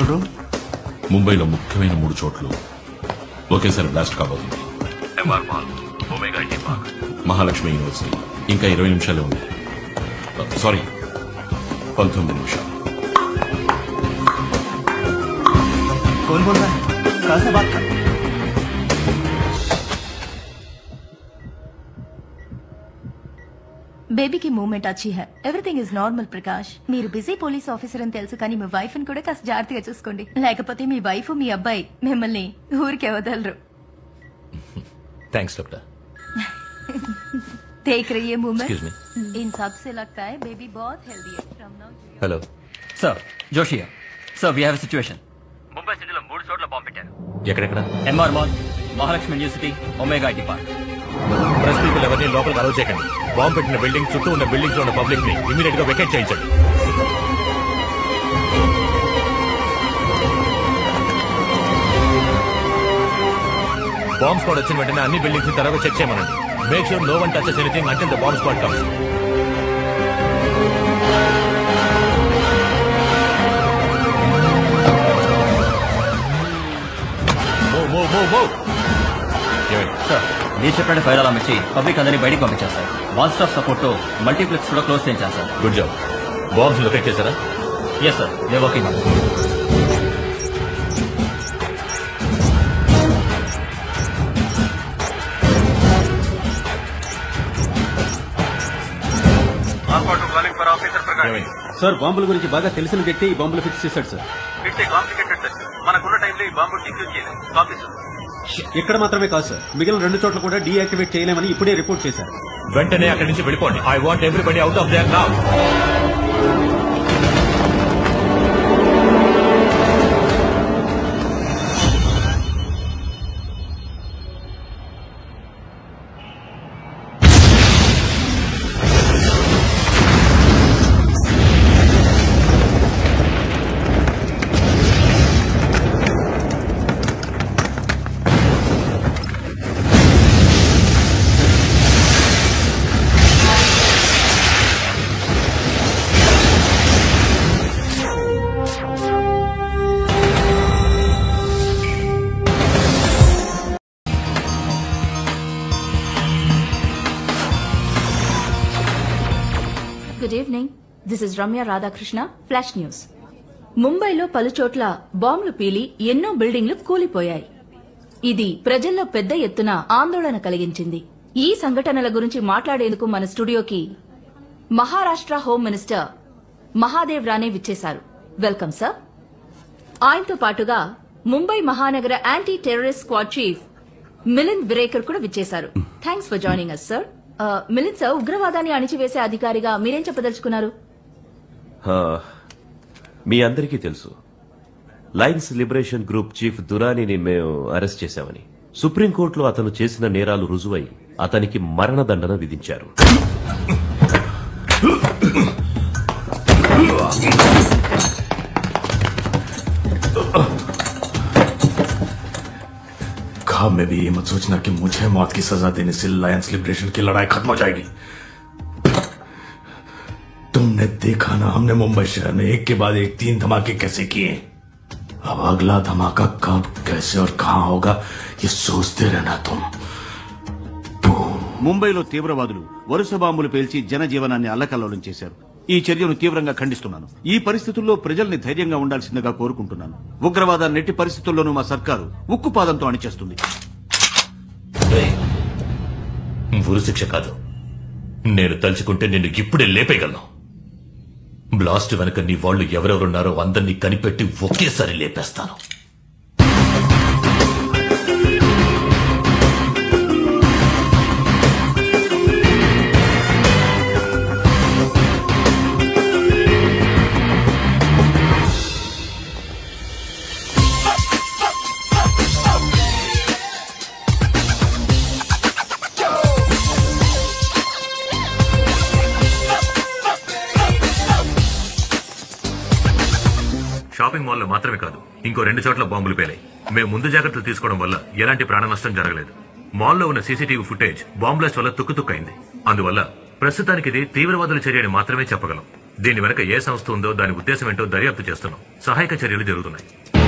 Control room ముంబైలో ముఖ్యమైన మూడు చోట్లు ఒకేసారి బ్లాస్ట్ కాబోతుంది MR mall Omega IT park Mahalakshmi university ఇంకా ఇరవై నిమిషాలే ఉంది సారీ పంతొమ్మిది నిమిషాలు कौन बोल रहा है कहाँ से बात कर బేబీకి మూమెంట్ అచ్చి హై ఎవ్రీథింగ్ ఇస్ నార్మల్ ప్రకాష్ మీరు బిజీ పోలీస్ ఆఫీసర్ అని తెలుసు కానీ మీ వైఫ్ ని కూడా కాస్త జాగ్రత్తగా చూసుకోండి లేకపోతే మీ వైఫ్ మీ అబ్బాయి మిమ్మల్ని ఊరికే వదలరు థ్యాంక్స్ డాక్టర్ देख रही है मूवमेंट Excuse me. इन सब से लगता है बेबी बहुत हेल्दी है From now to- hello sir జోషియా sir we have situation Mumbai సిటీలో మూడు చోట్ల బాంబు పెట్టారు ఎక్కడెక్కడ MR mall Mahalakshmi university Omega IT park press people ఎవరిని లోపలికి అలౌ చేయకండి బాంబు పెట్టిన బిల్డింగ్ చుట్టూ ఉన్న బిల్డింగ్స్ లో ఉన్న పబ్లిక్ ని ఇమీడియట్ గా వెకేట్ చేయించండి బాంబ్ స్క్వాడ్ వచ్చిన వెంటనే అన్ని బిల్డింగ్స్ ని తర్వాత చెక్ చేయమనండి make sure no one touches anything until the bomb squad comes move move move move ఏమైంది సార్ మీరు చెప్పినట్టు ఫైర్ అలాం ఇచ్చి పబ్లిక్ అందరినీ బయటికి పంపించారు సార్ వన్ స్టాప్ సపోర్ట్ తో మల్టీప్లెక్స్ కూడా క్లోజ్ చేయించారు sir good job bombs locate చేశారా yes sir they working calling for officer Prakash ఏమైంది సార్ బాంబుల గురించి బాగా తెలిసిన వ్యక్తి ఈ బాంబులు ఫిక్స్ చేశాడు సార్ ఇట్స్ కాంప్లికేటెడ్ సార్ మనకున్న టైంలో ఈ బాంబు డిఫ్యూజ్ చేయలేదు ఆఫీసర్ ఇక్కడ మాత్రమే కాదు సార్ మిగిలిన రెండు చోట్ల కూడా డీయాక్టివేట్ చేయలేమని ఇప్పుడే రిపోర్ట్ చేశారు వెంటనే అక్కడి నుంచి వెళ్ళిపోండి I want everybody out of there now good evening this is Ramya Radhakrishna flash news ముంబైలో పలుచోట్ల బాంబులు పీలి ఎన్నో బిల్డింగ్లు కూలిపోయాయి ఇది ప్రజల్లో పెద్ద ఎత్తున ఆందోళన కలిగించింది ఈ సంఘటనల గురించి మాట్లాడేందుకు మన స్టూడియోకి మహారాష్ట్ర హోం మినిస్టర్ మహాదేవ్ రానే విచ్చేశారు వెల్కమ్ సార్ ఆయనతో పాటుగా ముంబై మహానగర anti terrorist squad chief Milind Virekar కూడా విచ్చేశారు thanks for joining us sir Milind sir ఉగ్రవాదాన్ని అణిచివేసే అధికారిగా మీరేం చెప్పదలుచుకున్నారు హా, మీ అందరికీ తెలుసు లయన్స్ లిబరేషన్ గ్రూప్ చీఫ్ దురానీని మేము అరెస్ట్ చేశామని సుప్రీంకోర్టులో అతను చేసిన నేరాలు రుజువై అతనికి మరణదండన విధించారు ख्वाब में भी ये मत सोचना कि मुझे मौत की सजा देने से लायंस लिबरेशन की लड़ाई खत्म हो जाएगी तुमने देखा ना हमने मुंबई शहर में एक के बाद एक तीन धमाके कैसे किए अब अगला धमाका कब कैसे और कहां होगा ये सोचते रहना तुम ముంబైలో తీవ్రవాదులు వరుస బాంబులు పేల్చి జనజీవనాన్ని అల్లకల్లోలం చేశారు ఈ చర్యను తీవ్రంగా ఖండిస్తున్నాను ఈ పరిస్థితుల్లో ప్రజల్ని ధైర్యంగా ఉండాల్సిందిగా కోరుకుంటున్నాను ఉగ్రవాదాన్ని నెట్టి పరిస్థితుల్లోనూ మా సర్కారు ఉక్కుపాదంతో అణిచేస్తుంది ఉరి శిక్ష కాదు నేను తలుచుకుంటే నిన్ను ఇప్పుడే లేపేయగలను బ్లాస్ట్ వెనక నీ వాళ్ళు ఎవరెవరున్నారో అందరినీ కనిపెట్టి ఒకేసారి లేపేస్తాను షాపింగ్ మాల్లో మాత్రమే కాదు ఇంకో రెండు చోట్ల బాంబులు పేలాయి మేము ముందు జాగ్రత్తలు తీసుకోవడం వల్ల ఎలాంటి ప్రాణ నష్టం జరగలేదు మాల్లో ఉన్న సీసీటీవీ ఫుటేజ్ బాంబ్ బ్లాస్ట్ వల్ల తుక్కుతుక్కైంది అందువల్ల ప్రస్తుతానికి ఇది తీవ్రవాదుల చర్య అని మాత్రమే చెప్పగలం దీని వెనక ఏ సంస్థ ఉందో దాని ఉద్దేశం ఏంటో దర్యాప్తు చేస్తున్నాం సహాయక చర్యలు జరుగుతున్నాయి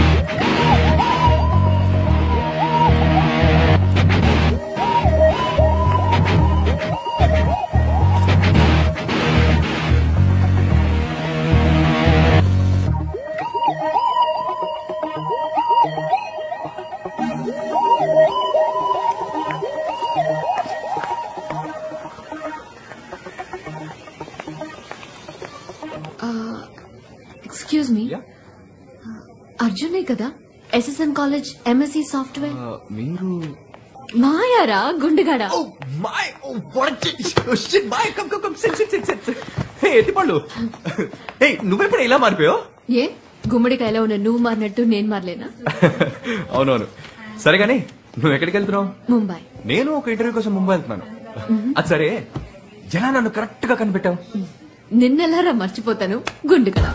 ఎక్స్క్యూజ్ మీ అర్జునే కదా ఎస్ఎస్ఎన్ కాలేజ్ ఎంఎస్సి సాఫ్ట్వేర్ మీరు మాయారా గుండెగాడా my shit my come come come sit sit sit hey ఎత్తిపండు హే నువ్వెప్పుడు ఇలా మారిపోయావు ఏ గుమ్మడికాయలో ఉన్న నువ్వు మారినట్టు నేను మారలేనా అవునవును సరే కానీ నువ్వు ఎక్కడికి వెళ్తున్నావు ముంబై నేను ఒక ఇంటర్వ్యూ కోసం ముంబై వెళ్తున్నాను అది సరే ఎలా నన్ను కరెక్ట్ గా కనిపెట్టావు నిన్నెలారా మర్చిపోతాను గుండెగడ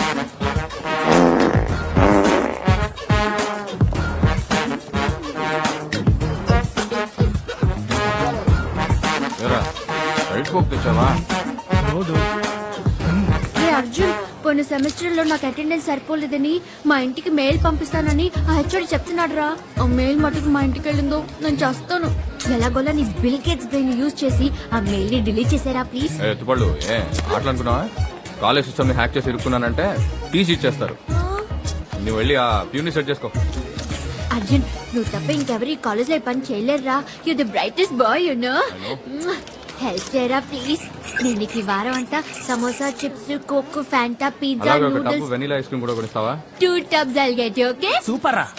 రే అర్జున్ పోయిన సెమిస్టర్ లో నాకు అటెండెన్స్ సరిపోలేదని మా ఇంటికి మెయిల్ పంపిస్తానని ఆ హెచ్ఓడి చెప్తున్నాడు రా ఆ మెయిల్ మటుకు మా ఇంటికి వెళ్ళిందో నేను చేస్తాను ఎలాగోలా నీ బిల్ గేట్స్ బ్రెయిన్ యూజ్ చేసి ఆ మెయిల్ ని డిలీట్ చేసారా ప్లీజ్ ఎత్తుపళ్ళు ఏ ఆటలు అనుకున్నావా కాలేజ్ సిస్టమ్ ని హ్యాక్ చేసి ఇరుక్కున్నానంటే టీసీ ఇచ్చేస్తారు నువ్వు వెళ్ళి ఆ ప్యూని సెట్ చేసుకో అర్జున్ నువ్వు తప్ప ఇంకెవరు ఈ కాలేజ్ లో ఈ పని చేయలేరురా you the brightest boy you know help చేయరా ప్లీజ్ నేను నీకు ఈ వారం అంతా samosa chips coke Fanta pizza అలాగే ఒక tub noodles vanilla ice cream కూడా కొనిస్తావా two tubs I'll get okay super రా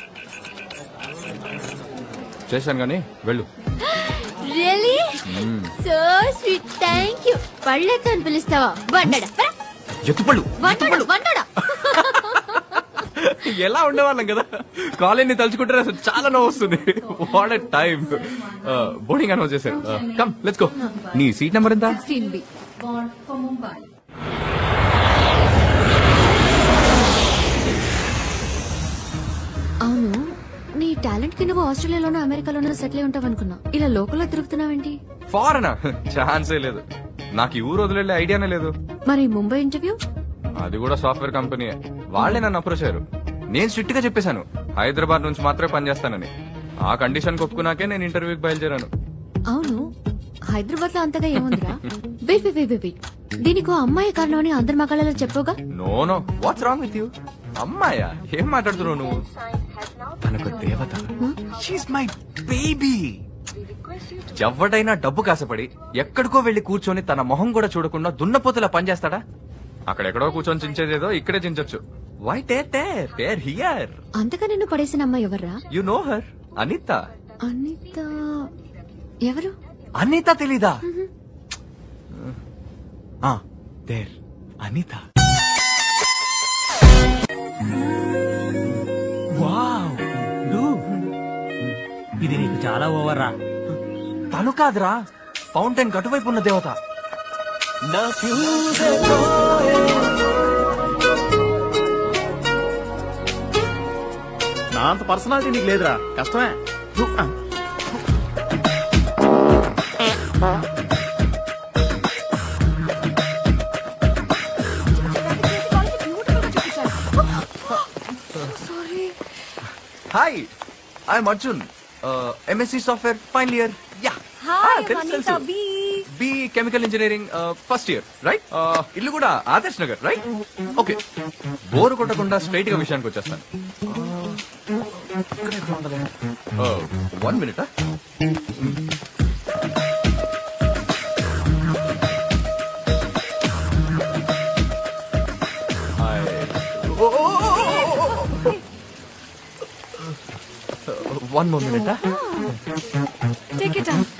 చేశాను కానీ వెళ్ళు really so sweet thank you పళ్ళెత్తో అని పిలుస్తావా వండడా ఎత్తుపళ్ళు వండడా వండడా ఎలా ఉండేవాళ్ళం కదా కాలేజ్ ని తలుచుకుంటే అసలు చాలా నవ్వు వస్తుంది వాట్ టైం బోర్డింగ్ అనౌన్స్ చేశారు కమ్ లెట్స్ గో నీ సీట్ నెంబర్ ఎంత సిక్స్టీన్ బి ముంబై అవును నీ టాలెంట్ కి నువ్వు ఆస్ట్రేలియాలోనో అమెరికాలోనో సెటిల్ అయి ఉంటావు అనుకున్నా ఇలా లోకల్లో తిరుగుతున్నావేంటి ఫారెనా ఛాన్సే లేదు నాకు ఈ ఊరు వదిలే ఐడియానే లేదు మరి ముంబై ఇంటర్వ్యూ అది కూడా సాఫ్ట్వేర్ కంపెనీ వాళ్ళే నన్ను అప్రోచ్ అయ్యారు నేను స్ట్రిక్ట్ గా చెప్పేశాను హైదరాబాద్ నుంచి మాత్రమే పనిచేస్తానని ఆ కండిషన్ ఒప్పుకున్నాకే నేను ఇంటర్వ్యూకి బయలుదేరాను అవును హైదరాబాద్ లో అంతగా ఏముందిరా వెయిట్ వెయిట్ వెయిట్ వెయిట్ దీనికి ఓ అమ్మాయి కారణం అని అందరి మగాళ్ళలో చెప్పోగా no no what's wrong with you అమ్మాయా ఏం మాట్లాడుతున్నావు నువ్వు తనకు దేవత షీస్ మై బేబీ ఎవడైనా డబ్బు కాసపడి ఎక్కడికో వెళ్లి కూర్చొని తన మొహం కూడా చూడకుండా దున్నపోతలా పనిచేస్తాడా అక్కడెక్కడో కూర్చొని చించేదేదో ఇక్కడే చించొచ్చు why tear tear tear here అంతగా నిన్ను పడేసిన అమ్మాయి ఎవర్రా you know her Anitha Anitha ఎవరు అనిత తెలీదా ఆ దేర్ అనిత వావ్ డు ఇది నీకు చాలా ఓవర్ రా తను కాదురా ఫౌంటైన్ గటువైపు ఉన్న దేవత నా నా అంత పర్సనాలిటీ నీకు లేదురా కష్టమే hi I'm Arjun MSc software final year ya B chemical engineering first year right ఇల్లు కూడా Adarsh Nagar right okay bore కొట్టకుండా స్ట్రైట్ గా విషయానికి వచ్చేస్తాను one minute one more minute take it time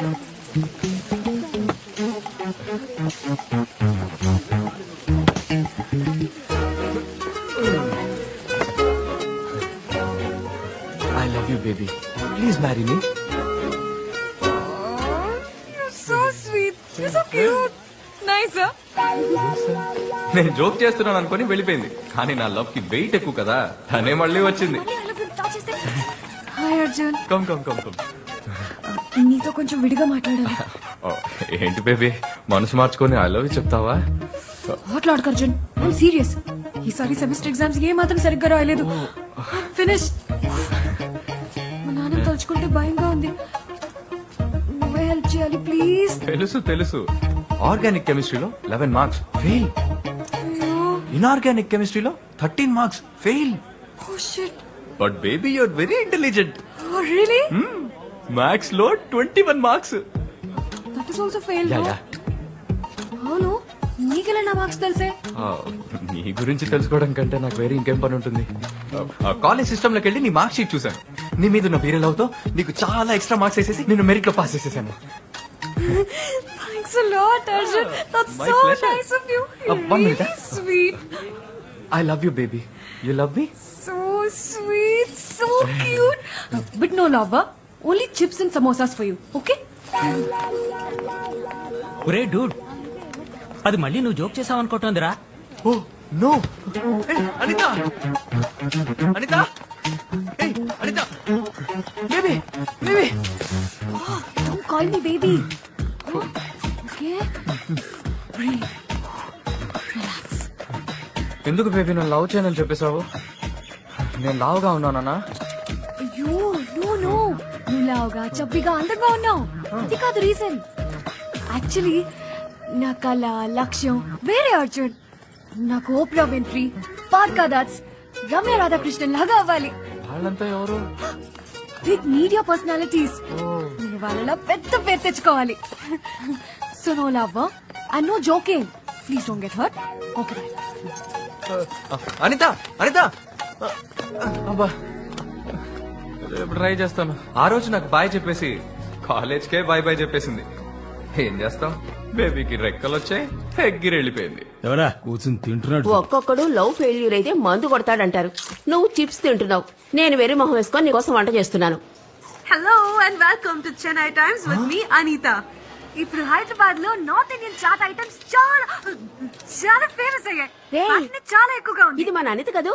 I love you baby please marry me so sweet so cute nice నేను joke చేస్తున్నాను అనుకుని వెళ్ళిపోయింది కానీ నా లవ్ కి వెయిట్ ఎక్కువ కదా తనే మళ్ళీ వచ్చింది hi Arjun come come come come నీతో కొంచెం విడిగా మాట్లాడాలి ఏంటి బేబీ మనసు మార్చుకొని ఐ లవ్ చెప్తావా మాట్లాడక అర్జున్ ఐమ్ సీరియస్ ఈసారి సెమిస్టర్ ఎగ్జామ్స్ ఏ మాత్రం సరిగ్గా రాయలేదు ఫినిష్ మా నాన్న తలుచుకుంటే భయంగా ఉంది నువ్వే హెల్ప్ చేయాలి ప్లీజ్ తెలుసు తెలుసు ఆర్గానిక్ కెమిస్ట్రీలో లెవెన్ మార్క్స్ ఫెయిల్ ఇన్ఆర్గానిక్ కెమిస్ట్రీలో thirteen marks fail oh shit but baby you're very intelligent oh really maths లో twenty one marks that is also fail ya ya అవును నీకెలా నా మార్క్స్ తెలిసే నీ గురించి తెలుసుకోవడం కంటే నాకు వేరే ఇంకేం పని ఉంటుంది కాలేజ్ సిస్టమ్ లోకి వెళ్ళి నీ మార్క్ షీట్ చూసాను నీ మీద ఉన్న బీరల్ అవుతో నీకు చాలా ఎక్స్ట్రా మార్క్స్ వేసేసి నేను మెరిట్ లో పాస్ చేసేసాను thanks a lot Arjun that's My so pleasure. Nice of you Uh, one minute, huh? Sweet I love you baby you love me so sweet so cute but no love only chips and samosas for you okay ఒరే dude అది మళ్ళీ నువ్వు joke చేసావు అనుకుంటోందిరా oh no Anitha Anitha Hey, Anitha baby baby Don't call me baby. Okay? Breathe. Relax. ఎందుకు baby నన్ను love చేయనని చెప్పేశావు నేను లావుగా ఉన్నానా అయ్యో నో నో నువ్వు లావుగా చబ్బిగా అందంగా ఉన్నావు అది కాదు రీజన్ యాక్చువల్లీ నా కళ లక్ష్యం వేరే అర్జున్ నాకు ఓప్రా విన్ఫ్రీ పార్కా దాట్స్ రమ్య రాధాకృష్ణన్ లాగా అవ్వాలి వాళ్ళంతా ఎవరు బిగ్ మీడియా పర్సనాలిటీస్ నేను వాళ్ళలా పెద్ద పేరు తెచ్చుకోవాలి so no love and no joking please don't get hurt okay Anitha Anitha అబ్బా రేపు ట్రై చేస్తాను ఆ రోజు నాకు బాయ్ చెప్పేసి కాలేజ్కే బాయ్ బాయ్ చెప్పేసింది ఏం చేస్తాం బేబీకి రెక్కలు వచ్చాయి ఎగ్గిరి వెళ్ళిపోయింది ఎవరా కూర్చుని తింటున్నాడు ఒక్కొక్కడు లవ్ ఫెయిల్యూర్ అయితే మందు కొడతాడంటారు నువ్వు చిప్స్ తింటున్నావు నేను వెర్రి మొహం వేసుకొని నీకోసం వంట చేస్తున్నాను hello and welcome to Chennai Times with me Anitha ఇప్పుడు హైదరాబాద్ లో నార్త్ ఇండియన్ చాట్ ఐటమ్స్ చాలా చాలా ఫేమస్ అయ్యాయి వాటిని చాలా ఎక్కువగా ఉంది ఇది మన అనిత కదూ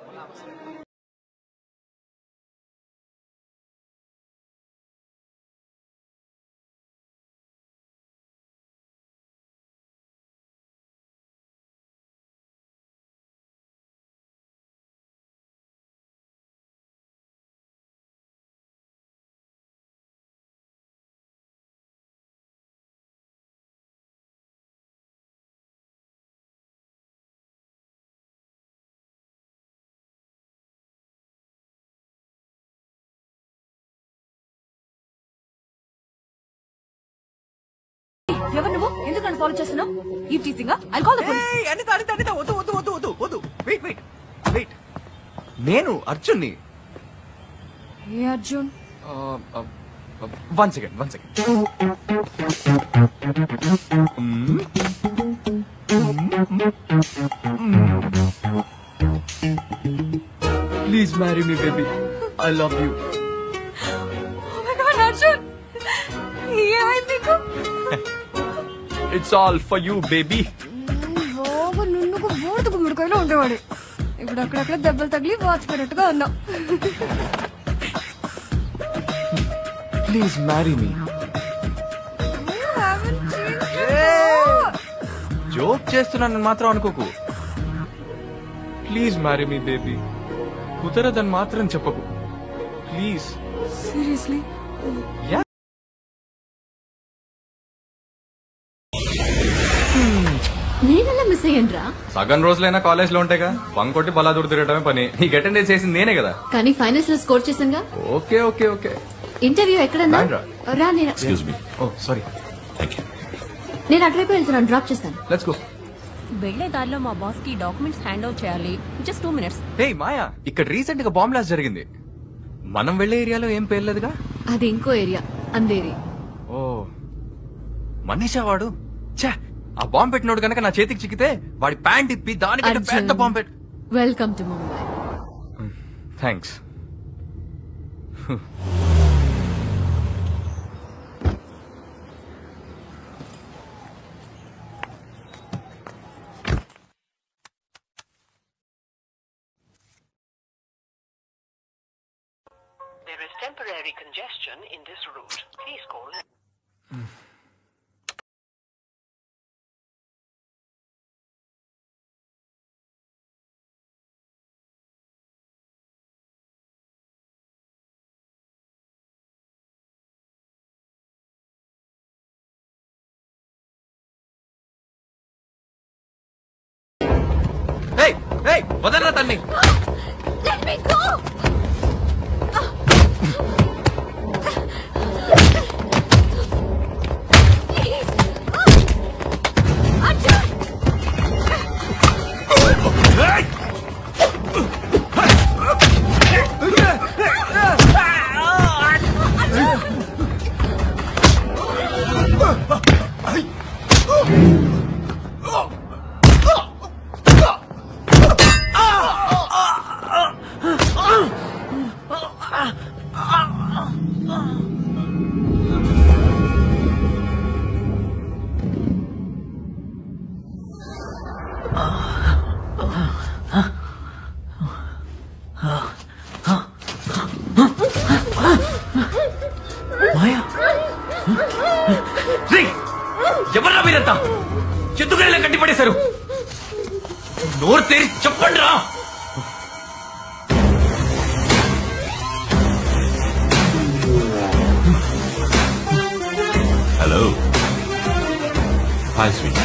ఎవరు నువ్వు ఎందుకు నన్ను ఫాలో చేస్తున్నావు ఈ teaching I call the police ఏయ్, అనిత అనిత అనిత వద్దు వద్దు వద్దు వద్దు వద్దు వెయిట్ వెయిట్ వెయిట్ నేను అర్జున్ని ఏ Arjun one second one second please marry me baby I love you oh my god Arjun ఏమైంది నీకు it's all for you baby బాబు నున్నుకు బూడిద గుమ్మడికాయలో ఉండేవాడు ఇప్పుడు అక్కడక్కడ దెబ్బలు తగిలి వాచిపోయినట్టుగా ఉన్నావు ప్లీజ్ మ్యారీ మీ జోక్ చేస్తున్నానని మాత్రం అనుకోకు ప్లీజ్ మ్యారీ మీ బేబీ కుదరదని మాత్రం చెప్పకు ప్లీజ్ సీరియస్లీ యా నేనెలా మిస్ అయ్యాను రా సగం రోజులైనా కాలేజ్ లో ఉంటాయిగా పంకొట్టి బలాదూరు తిరగటమే పని నీకు అటెండెన్స్ చేసింది నేనే కదా కానీ ఫైనల్స్ లో స్కోర్ చేసాగా ఓకే ఓకే ఓకే ఇంటర్వ్యూ ఎక్కడన్నా బాండ్రా. రా నేను ఎక్స్క్యూజ్ మీ ఓ సారీ నేను అటువైపు వెళ్తున్నాను డ్రాప్ చేస్తాను లెట్స్ గో వెళ్లే దారిలో మా బాస్ కి డాక్యుమెంట్స్ హ్యాండ్ ఓవర్ చేయాలి just two minutes hey Maya ఇక్కడ రీసెంట్ గా బాంబ్ బ్లాస్ట్ జరిగింది మనం వెళ్లే ఏరియాలో ఏం పేర్లేదుగా అది ఇంకో ఏరియా అందేరి ఓ మనీషా వాడు ఛే ఆ బాంబ్ పెట్టినోడు కనుక నా చేతికి చిక్కితే వాడి ప్యాంట్ ఇప్పి దానికంటే అర్జున్. పెద్ద బాంబ్ పెట్టి welcome to Mumbai thanks There is temporary congestion in this route. Please call. ఏయ్ వదలరా తన్ని Let me go! Please! Arjun! మాయా రేయ్, ఎవర్రా మీరంతా ఎందుకు ఇలా కట్టి పడేశారు నోరు తెరి చెప్పండి రా హలో హాయ్ స్వీట్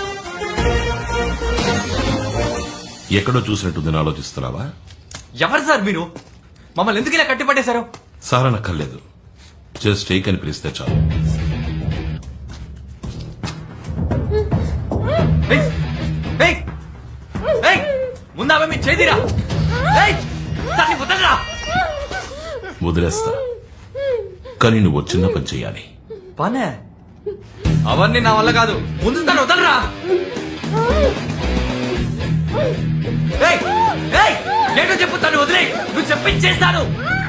ఎక్కడో చూసినట్టుందని ఆలోచిస్తున్నావా ఎవరు సార్ మీరు మమ్మల్ని ఎందుకు ఇలా కట్టి పడేశారు సారనక్కర్లేదు జస్ట్ టేక్ అని పిలిస్తే చాలు ఏయ్, ఏయ్, ఏయ్, ముందామె మీ చేదిరా ఏయ్, దాన్ని వదలరా వదిలేస్తా కానీ నువ్వు చిన్న పని చేయాలి పనే అవన్నీ నా వల్ల కాదు ముందు తను వదలరా ఏయ్, ఏయ్, ఏంటో చెప్పు తను వదిలే నువ్వు చెప్పించేస్తాను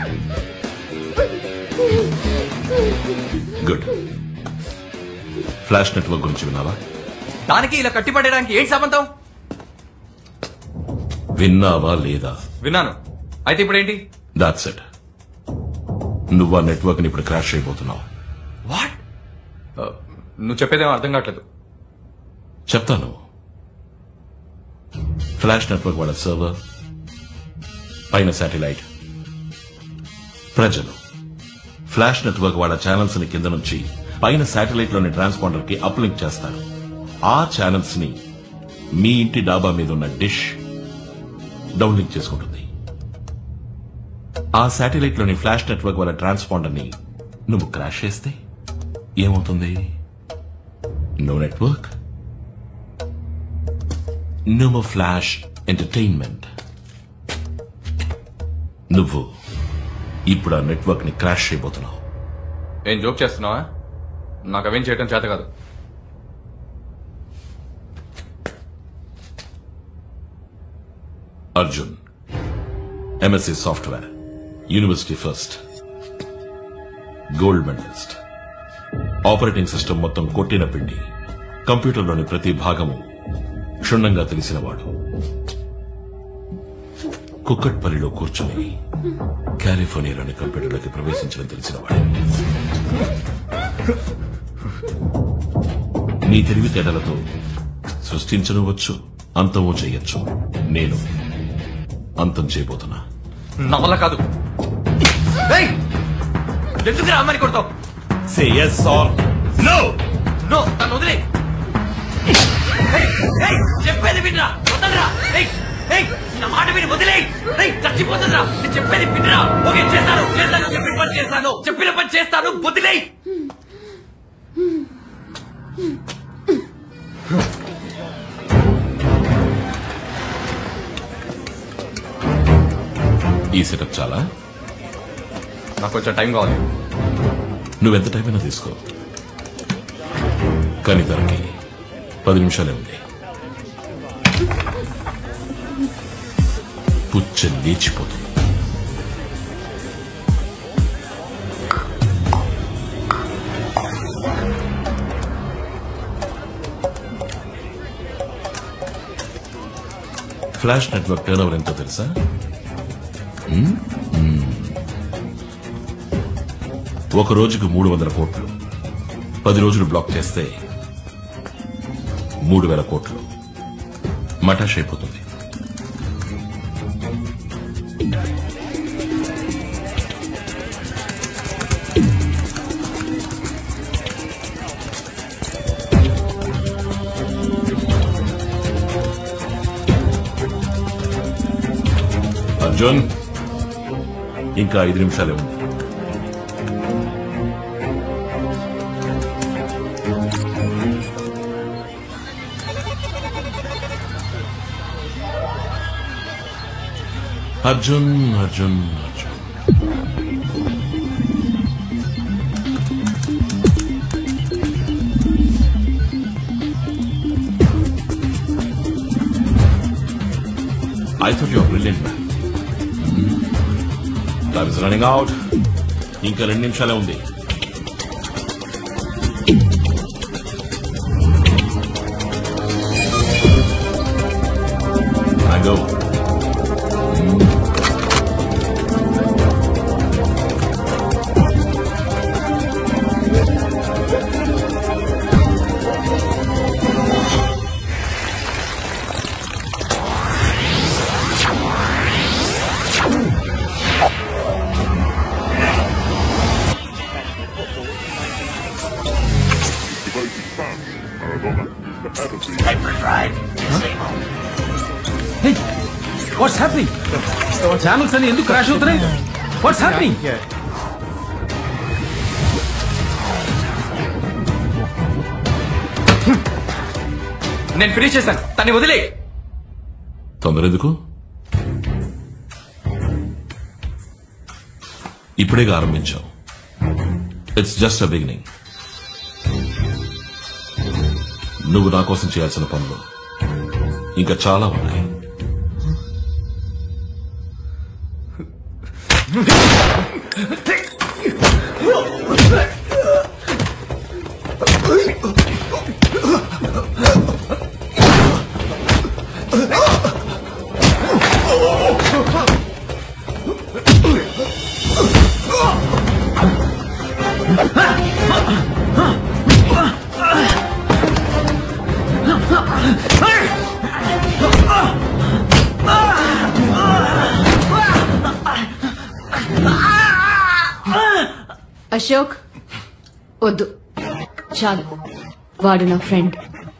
గుడ్ ఫ్లాష్ నెట్వర్క్ గురించి విన్నావా దానికి ఇలా కట్టి పడేయడానికి ఏంటి సంబంధం విన్నావా లేదా విన్నాను అయితే ఇప్పుడు ఏంటి దాట్స్ ఇట్ నువ్వు ఆ నెట్వర్క్ ని ఇప్పుడు క్రాష్ అయిపోతున్నావు వాట్ నువ్వు చెప్పేదేమో అర్థం కావట్లేదు చెప్తాను ఫ్లాష్ నెట్వర్క్ వాళ్ళ సర్వర్ పైన శాటిలైట్ ప్రజలు ఫ్లాష్ నెట్వర్క్ వాళ్ళ ఛానల్స్ ని కింద నుంచి పైన శాటిలైట్ లోని ట్రాన్స్పాండర్ కి అప్లింక్ చేస్తారు ఆ ఛానల్స్ ని మీ ఇంటి డాబా మీద ఉన్న డిష్ డౌన్లింక్ చేసుకుంటుంది ఆ శాటిలైట్ లోని ఫ్లాష్ నెట్వర్క్ వాళ్ళ ట్రాన్స్పాండర్ ని నువ్వు క్రాష్ చేస్తే ఏమవుతుంది no network no flash entertainment నువ్వు ఇప్పుడు ఆ నెట్వర్క్ ని క్రాష్ చేయబోతున్నావు ఏం జోక్ చేస్తున్నావా నాకు అవేం చేయటం చేత కాదు Arjun MSc software university first gold medallist operating system మొత్తం కొట్టిన పిండి కంప్యూటర్లోని ప్రతి భాగము క్షుణ్ణంగా తెలిసినవాడు కుక్కట్పల్లిలో కూర్చుని కాలిఫోర్నియాలోని కంప్యూటర్లోకి ప్రవేశించడం తెలిసినవాడు నీ తెలివితేటలతో సృష్టించనవచ్చు అంతమో చేయొచ్చు నేను అంతం చేయబోతున్నా నా వల్ల కాదు ఏయ్! ఎందుకు రా అమ్మని కొడతావు say yes or no no తను వదిలే ఏయ్! ఏయ్! చెప్పేది వినరా వదలరా ఏయ్! ఏయ్! నా మాట విని వదిలే చచ్చిపోతుందిరా నేను చెప్పేది వినరా ఓకే చేస్తాను చేస్తాను చెప్పిన పని చేస్తాను చెప్పిన పని చేస్తాను వదిలే ఈ సెటప్ చాలా నాకు కొంచెం టైం కావాలి నువ్వెంత టైం అయినా తీసుకో కానీ దానికి పది నిమిషాలే ఉంది పుచ్చ లేచిపోతుంది ఫ్లాష్ నెట్వర్క్ టర్న్ ఓవర్ ఎంతో తెలుసా హ్మ్? హ్మ్. ఒక రోజుకు మూడు వందల కోట్లు పది రోజులు బ్లాక్ చేస్తే మూడు వేల కోట్లు మటాష్ అయిపోతుంది అర్జున్ ఇంకా ఐదు నిమిషాలే ఉంది Arjun Arjun Arjun I thought you were brilliant, man. Time is running out. ఇంకా రెండు నిమిషాలే ఉంది Mango. వాట్స్ హ్యాపెనింగ్ ఛానల్స్ అని ఎందుకు క్రాష్ అవుతున్నాయి వాట్స్ హ్యాపెనింగ్ నేను ఫినిష్ చేశాను తన్ని వదిలే తొందర ఎందుకు ఇప్పుడేగా ఆరంభించాం ఇట్స్ జస్ట్ అ బిగినింగ్ నువ్వు నా కోసం చేయాల్సిన పనులు ఇంకా చాలా ఉన్నాయి అశోక్ వద్దు చాలు వాడు నా ఫ్రెండ్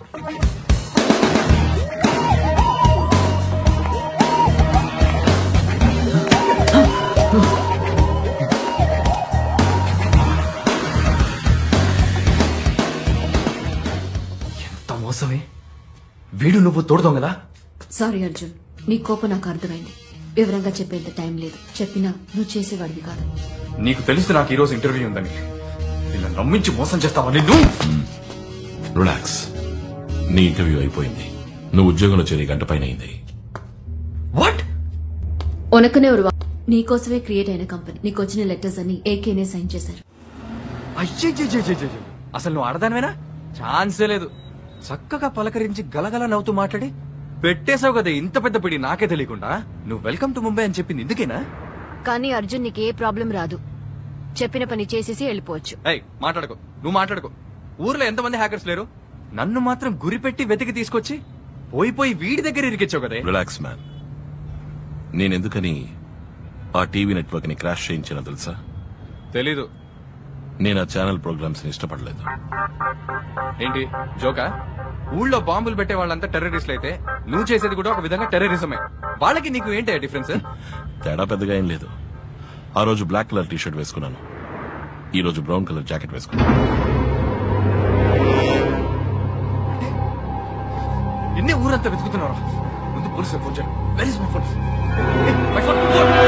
ఎంత మోసమే వీడు నువ్వు తోడుతాం కదా సారీ అర్జున్ నీ కోపం నాకు అర్థమైంది వివరంగా చెప్పేంత టైం లేదు చెప్పినా నువ్వు చేసేవాడివి కాదు నీకు తెలుసు నాకు ఈ రోజు ఇంటర్వ్యూ ఉందని ఇలా నమ్మించి మోసం చేస్తావా నిన్ను రిలాక్స్ నీ ఇంటర్వ్యూ అయిపోయింది నువ్వు ఉద్యోగంలో చేరి గంట పైన అయింది వాట్ ఉనకనే ఉరువా నీకోసమే క్రియేట్ అయిన కంపెనీ నీకు వచ్చిన లెటర్స్ అన్ని ఏకేనే సైన్ చేశారు అయ్యయ్యయ్యయ్యయ్యయ్య. అసలు నువ్వు ఆడదానివేనా ఛాన్సే లేదు చక్కగా పలకరించి గలగల నవ్వుతూ మాట్లాడి పెట్టేశావు కదా ఇంత పెద్ద పిడి నాకే తెలియకుండా నువ్వు వెల్కమ్ టు ముంబై అని చెప్పింది ఎందుకేనా కానీ అర్జున్ నీకు ఏ ప్రాబ్లం రాదు చెప్పిన పని చేసేసి వెళ్ళిపోవచ్చు ఏయ్ మాట్లాడుకో నువ్వు మాట్లాడుకో ఊర్లో ఎంతమంది హ్యాకర్స్ లేరు నన్ను మాత్రం గురిపెట్టి వెతికి తీసుకొచ్చి పోయి పోయి వీడి దగ్గర ఇరికిచ్చావు కదే రిలాక్స్ మ్యాన్ నేనెందుకని ఆ టీవీ నెట్వర్క్ ని క్రాష్ చేయించానో తెలుసా తెలీదు నేను ఆ ఛానల్ ప్రోగ్రామ్స్ ని ఇష్టపడలేదు ఏంటి జోకా ఊళ్ళో బాంబులు పెట్టే వాళ్ళంతా టెర్రరిస్టులు అయితే నువ్వు చేసేది కూడా ఒక విధంగా టెర్రరిజమే వాళ్ళకి నీకు ఏంటి డిఫరెన్స్ తేడా పెద్దగా ఏం లేదు ఆ రోజు బ్లాక్ కలర్ టీ షర్ట్ వేసుకున్నాను ఈ రోజు బ్రౌన్ కలర్ జాకెట్ వేసుకున్నాను ఇన్ని ఊరంతా వెతుకుతున్నారు ముందు పోలీసు ఫోన్ చేయండి where is my phone my phone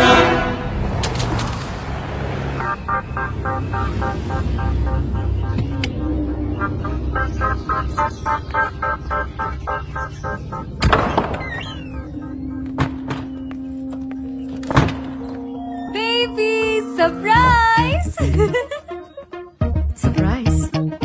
baby surprise surprise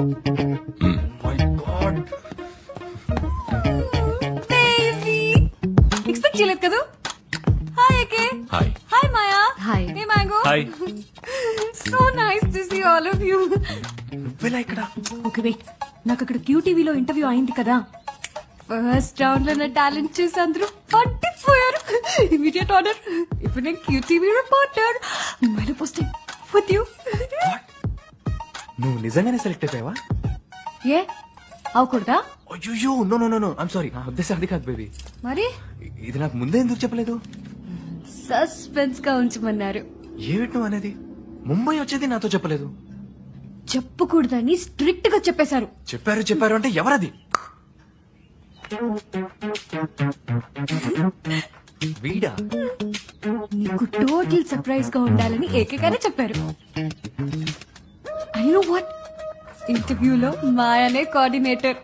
baby expect చేయలేదు కదా హాయ్ అకే hi hi Maya hi hey Mango hi so nice to see all of you నువ్వెలా ఇక్కడ ఓకే వెయిట్ నాకు అక్కడ క్యూటీవీలో ఇంటర్వ్యూ అయింది కదా ఫస్ట్ రౌండ్ లో నా టాలెంట్ చూసి అందరూ పట్టిపోయారు ఇమీడియట్ ఆర్డర్ ఇప్పుడు నేను క్యూటీవీ రిపోర్టర్ ముంబైలో పోస్టింగ్ విత్ యూ నువ్వు నిజంగానే సెలెక్ట్ అయిపోయావా ఏ అవకూడదా అయ్యో no no no no I'm sorry నా ఉద్దేశం అది కాదు బేబీ మరి ఇది నాకు ముందే ఎందుకు చెప్పలేదు సస్పెన్స్ గా ఉంచమన్నారు ఏమిటి నువ్వు అనేది ముంబై వచ్చేది నాతో చెప్పలేదు చెప్పకూడదని స్ట్రిక్ట్ గా చెప్పేశారు చెప్పారు చెప్పారు అంటే ఎవరది వీడా నీకు టోటల్ సర్ప్రైజ్ గా ఉండాలని ఏకగానే చెప్పారు ఐ నో వాట్ ఇంటర్వ్యూలో మాయనే కోఆర్డినేటర్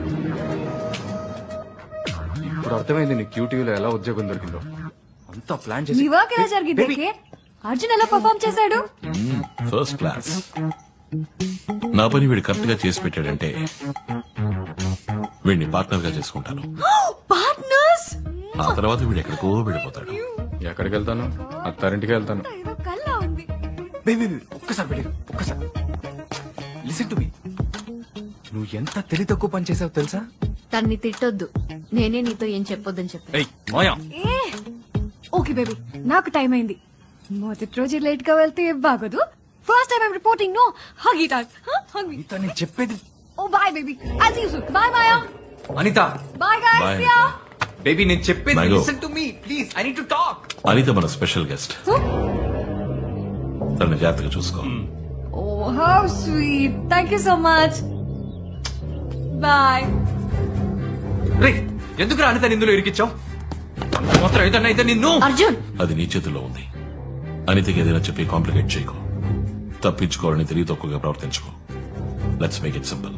ఇప్పుడు అర్థమైంది నీ క్యూటీవీలో ఎలా ఉద్యోగం దొరికిందో అంతా ప్లాన్ చేసి నీ వర్క్ ఎలా జరిగింది Baby, కే? అర్జున్ ఎలా పర్ఫామ్ చేశాడు ఫస్ట్ క్లాస్ నా పని వీడు కరెక్ట్ గా చేసి పెట్టాడంటే వీడిని పార్ట్నర్ గా చేసుకుంటాను పార్ట్నర్స్ ఆ తర్వాత వీడు ఎక్కడికో వెళ్ళిపోతాడు ఎక్కడికి వెళ్తాను అత్తారింటికి వెళ్తాను కల్లా ఉంది బేబీ ఒక్కసారి వెళ్ళి ఒక్కసారి లిసన్ టు మీ నువ్వు ఎంత తెలివి తక్కువ పని చేసావు తెలుసా తన్ని తిట్టొద్దు నేనే నీతో ఏం చెప్పొద్దని చెప్పాను ఏయ్ మాయా ఏ ఓకే బేబీ నాకు టైం అయింది మొదటి రోజు లేట్ గా వెళ్తే బాగోదు first time I'm reporting no hug it hug me నీతో నేను చెప్పేది oh bye baby I see you soon bye Maya Anitha bye guys Bye, yeah baby నేను చెప్పేది Nago. Listen to me please I need to talk Anitha మన special guest తన జాగ్రత్తగా చూసుకో oh how sweet thank you so much bye రే ఎందుకు రా అనిత నిందులో ఇరికిచ్చావు మాత్రం ఏదన్నా అయితే నిన్ను అర్జున్ అది నీ చేతుల్లో ఉంది అనితకి ఏదైనా చెప్పి కాంప్లికేట్ చేయకు తప్పించుకోవాలని తెలివి తక్కువగా ప్రవర్తించుకో లెట్స్ మేక్ ఇట్ సింపుల్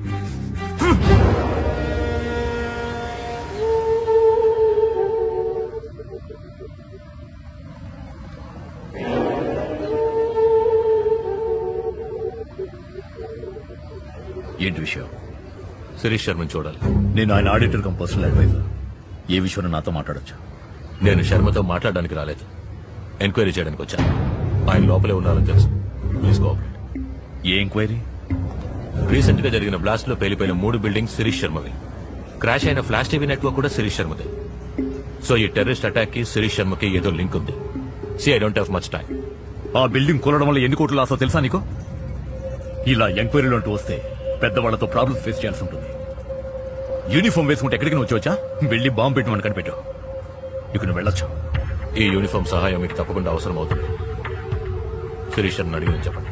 ఏంటి విషయం శిరీష్ శర్మని చూడాలి నేను ఆయన ఆడిటర్ కమ్ పర్సనల్ అడ్వైజర్ ఏ విషయంలో నాతో మాట్లాడొచ్చా నేను శర్మతో మాట్లాడడానికి రాలేదు ఎంక్వైరీ చేయడానికి వచ్చాను ఆయన లోపలే ఉన్నారని తెలుసు ప్లీజ్ కోఆపరేట్ ఏ ఎంక్వైరీ రీసెంట్ గా జరిగిన బ్లాస్ట్ లో పేలిపోయిన మూడు బిల్డింగ్స్ శిరీష్ శర్మవి క్రాష్ అయిన ఫ్లాష్ టీవీ నెట్వర్క్ కూడా శిరీష్ శర్మదే సో ఈ టెర్రరిస్ట్ అటాక్ కి శిరీష్ శర్మకి ఏదో లింక్ ఉంది see I don't have much time ఆ బిల్డింగ్ కూలడం వల్ల ఎన్ని కోట్లు లాసో తెలుసా నీకు ఇలా ఎంక్వైరీలు అంటూ వస్తే పెద్దవాళ్లతో ప్రాబ్లమ్స్ ఫేస్ చేయాల్సి ఉంటుంది యూనిఫామ్ వేసుకుంటే ఎక్కడికి నువ్వు వచ్చా వెళ్ళి బాంబు పెట్టి మనకు కనిపెట్టు ఇక నువ్వు వెళ్ళొచ్చు ఈ యూనిఫామ్ సహాయం మీకు తప్పకుండా అవసరం అవుతుంది శిరీష్ శర్మ అడిగింది చెప్పండి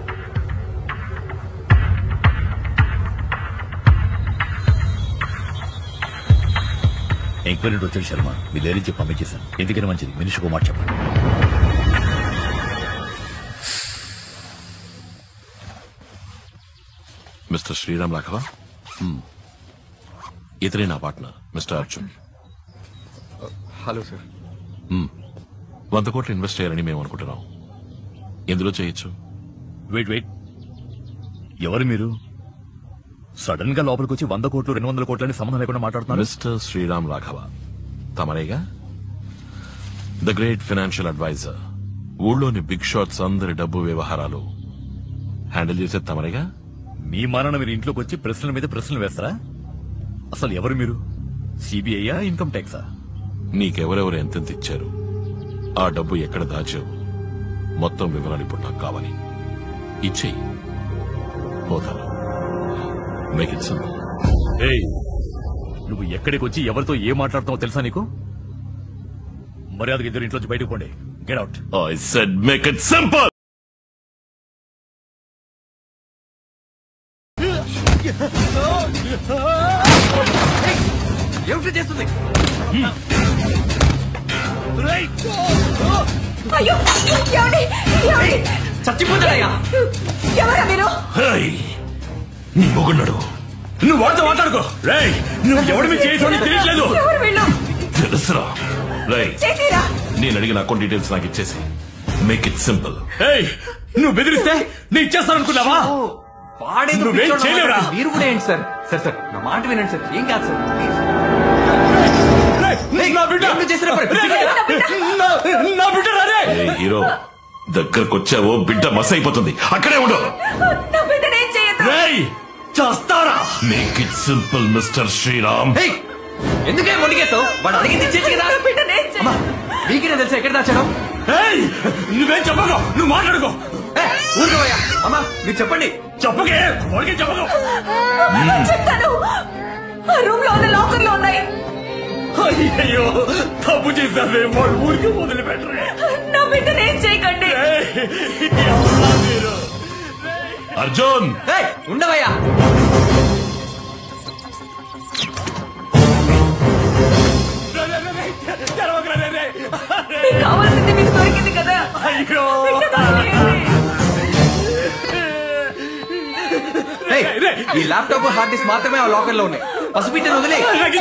ఎంక్వైరీ వచ్చాడు శర్మ మీ ధైర్యం చెప్పి పంపించేశాను ఎందుకని మంచిది మనిషికి ఒక మాట చెప్పండి మిస్టర్ శ్రీరామ్ రాఘవ ఇతనే నా partner mister Arjun hello sir మ్మ్. వంద కోట్లు ఇన్వెస్ట్ చేయాలని మేము అనుకుంటున్నాం ఎందులో చేయొచ్చు వెయిట్ వెయిట్ ఎవరు మీరు సడన్ గా లోపలికి వచ్చి వంద కోట్లు రెండు వందల కోట్లని సంబంధం లేకుండా మాట్లాడుతున్నారు మిస్టర్ శ్రీరామ్ రాఘవ తమరేగా ద గ్రేట్ ఫైనాన్షియల్ అడ్వైజర్ ఊళ్ళోని బిగ్ షాట్స్ అందరి డబ్బు వ్యవహారాలు హ్యాండిల్ చేసేది తమరేగా మీ మానన మీరు ఇంట్లోకి వచ్చి ప్రశ్నల మీద ప్రశ్నలు వేస్తారా అసలు ఎవరు మీరు సిబిఐయా ఇన్కమ్ ట్యాక్సా నీకెవరెవరు ఎంతెంత ఇచ్చారు ఆ డబ్బు ఎక్కడ దాచావు మొత్తం వివరాలు ఇప్పుడు నాకు కావాలి ఇచ్చేయి పోతాను మేక్ ఇట్ సింపుల్ ఏయ్ నువ్వు ఎక్కడికి వచ్చి ఎవరితో ఏం మాట్లాడుతావో తెలుసా నీకు మర్యాదగా ఇద్దరు ఇంట్లోంచి బయటకు పోండి get out I said make it simple ఏమిటి చేస్తుంది అయ్యో ఏమండి ఏమండి చచ్చిపోతాడయ్యా ఎవరా మీరు హేయ్, నీ మొగున్నాడు నువ్వు వాడితో మాట్లాడుకో రేయ్ నువ్వు ఎవడి మీద చేసావు తెలియట్లేదు ఎవరు వీళ్ళు తెలుసురా రేయ్ చేతీరా నేను అడిగిన అకౌంట్ డీటెయిల్స్ నాకు ఇచ్చేసి మేక్ ఇట్ సింపుల్ ఏయ్ నువ్వు బెదిరిస్తే నేను ఇచ్చేస్తాననుకున్నావా వాడేందుకు నువ్వేం పిచ్చోడు చేయలేవురా? అన్నమాట? మీరు కూడా ఏంటి సార్ సార్ సార్ నా మాట వినండి సార్ ఏం కాదు సార్ ప్లీజ్ నా బిడ్డ ఏం చేసినా పర్లేదు. నా బిడ్డ రాదే ఏ హీరో దగ్గరకు వచ్చావో బిడ్డ మస్ అయిపోతుంది అక్కడే ఉండు నా బిడ్డనేం చేయొద్దు రేయ్ చేస్తారా make it simple mister Sriram హేయ్, ఎందుకే మొండికేస్తావు వాడు అడిగింది ఇచ్చేసి కదా నా బిడ్డనేం అమ్మా చేయొద్దు మీకేనా తెలుసా ఎక్కడ దాచాడు ఏయ్ నువ్వేం చెప్పకు నువ్వు మాట్లాడుకో ఊరుకోవయ్యా అమ్మా మీరు చెప్పండి చెప్పకే వాడికి చెప్పకు చెప్తాను ఆ రూమ్ లో ఉన్న లాకర్ లో ఉన్నాయి అయ్యో తప్పు చేశావే వాడు ఊరికి మొదలు పెట్టరే నా బిడ్డను ఏం చేయకండి అర్జున్ ఉండవయ్యా మీకు కావాల్సింది మీకు దొరికింది కదా అయ్యో రేయ్, ఈ ల్యాప్టాప్ హార్డ్ డిస్క్ మాత్రమే ఆ లాకర్ లో ఉన్నాయి పసిబిడ్డను వదిలే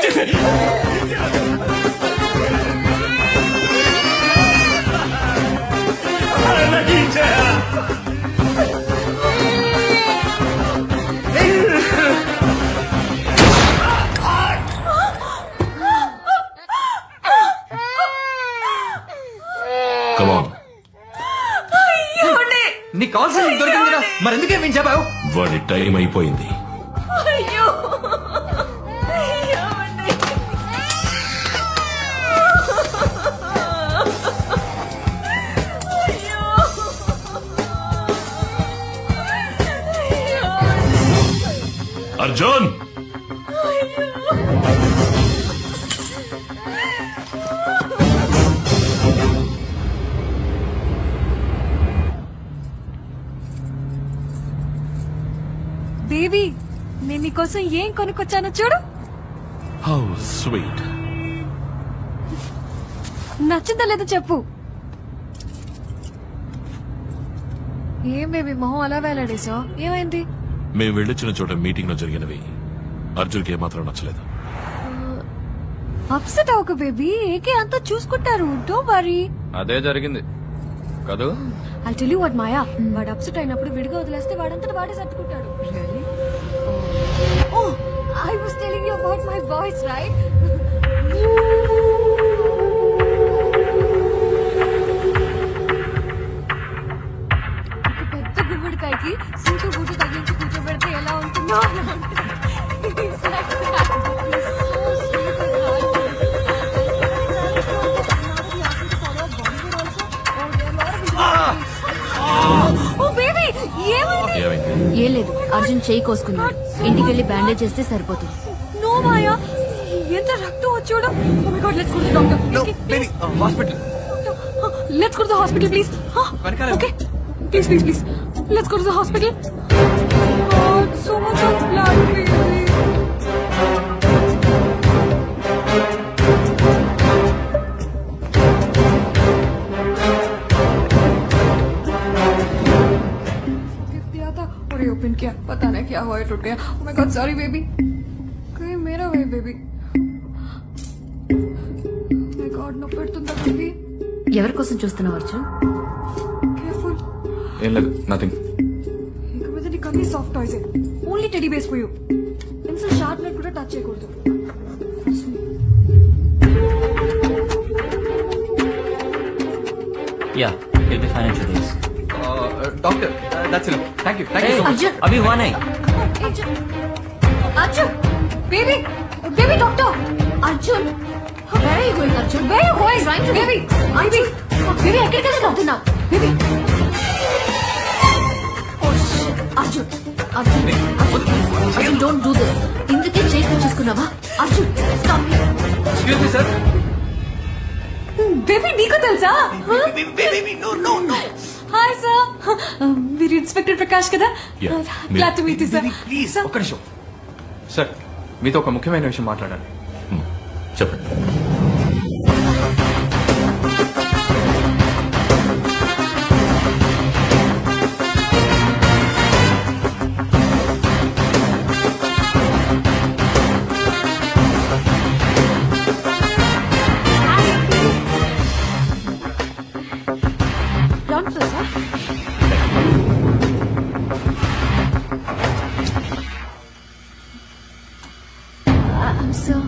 కమాన్ నీకు కావాల్సింది నీకు దొరికింది కదా మరి ఎందుకే మేము చెప్పావు వాడి టైం అయిపోయింది అయ్యో అర్జున్ బేబీ నేను నీకోసం ఏం కొనుక్కొచ్చానో చూడు హౌ స్వీట్ నచ్చిందా లేదో చెప్పు ఏం బేబీ మొహం అలా వేలాడేసావు ఏమైంది మేము వెళ్ళొచ్చిన చోట మీటింగ్ లో జరిగినవి అర్జున్కి ఏమాత్రం నచ్చలేదు అప్సెట్ అవ్వకు బేబీ ఏకే అంతా చూసుకుంటారు డోంట్ వరీ అదే జరిగింది కదూ I tell you what Maya వాడు అప్సెట్ అయినప్పుడు విడిగా వదిలేస్తే వాడంతట వాడే సర్దుకుంటాడు really oh I was telling you about my boys right పెద్ద గుమ్మడికాయకి సీటు బూటు తగ్గించి కూర్చోబెడితే ఎలా ఉంటుందో అలా ఉంటుంది. He's like that. He's so sweet and hearty. Oh baby ఏమైంది ఏమైంది ఏం లేదు అర్జున్ చేయి కోసుకున్నాడు ఇంటికి వెళ్ళి బ్యాండేజ్ చేస్తే సరిపోతుంది నో మాయా ఎంత రక్తం వచ్చాడు oh my god let's go to doctor hospital let's go to hospital please వెనకాల okay please please please let's go to hospital god so much of blood baby gift दिया था और ये ओपन किया पता नहीं क्या हुआ है टूट गया oh my god sorry baby कहीं मेरा वे बेबी my god నొప్పి పెడుతుందా బేబీ ఎవరి కోసం చూస్తున్నావు అర్జున్ కేర్ఫుల్ ఏం లేదు నథింగ్ ఇక మీద నీకు అన్ని soft toys only teddy bears పోయు పెన్సిల్ షార్ప్ నట్ కూడా టచ్ చేయకూడదు yeah will be fine in days doctor that's enough thank you thank you so much Arjun అభి వన్ ఐ Arjun baby baby doctor Arjun Where are you going, Arjun? Where are you going? Trying to- Baby, Arjun, baby ఎక్కడికి వెళ్తున్నావు baby Oh shit. Arjun Arjun Arjun don't do this ఇందుకే చేసి చేసుకున్నావా Arjun stop excuse me sir baby నీకు తెలుసా హాయ్ సార్ మీరు ఇన్స్పెక్టర్ ప్రకాష్ కదా Yeah, glad to meet you sir please ఒక్క నిమిషం సార్ మీతో ఒక ముఖ్యమైన విషయం మాట్లాడాలి చెప్పండి గ్రౌండ్ ఫ్లోర్ సార్ సార్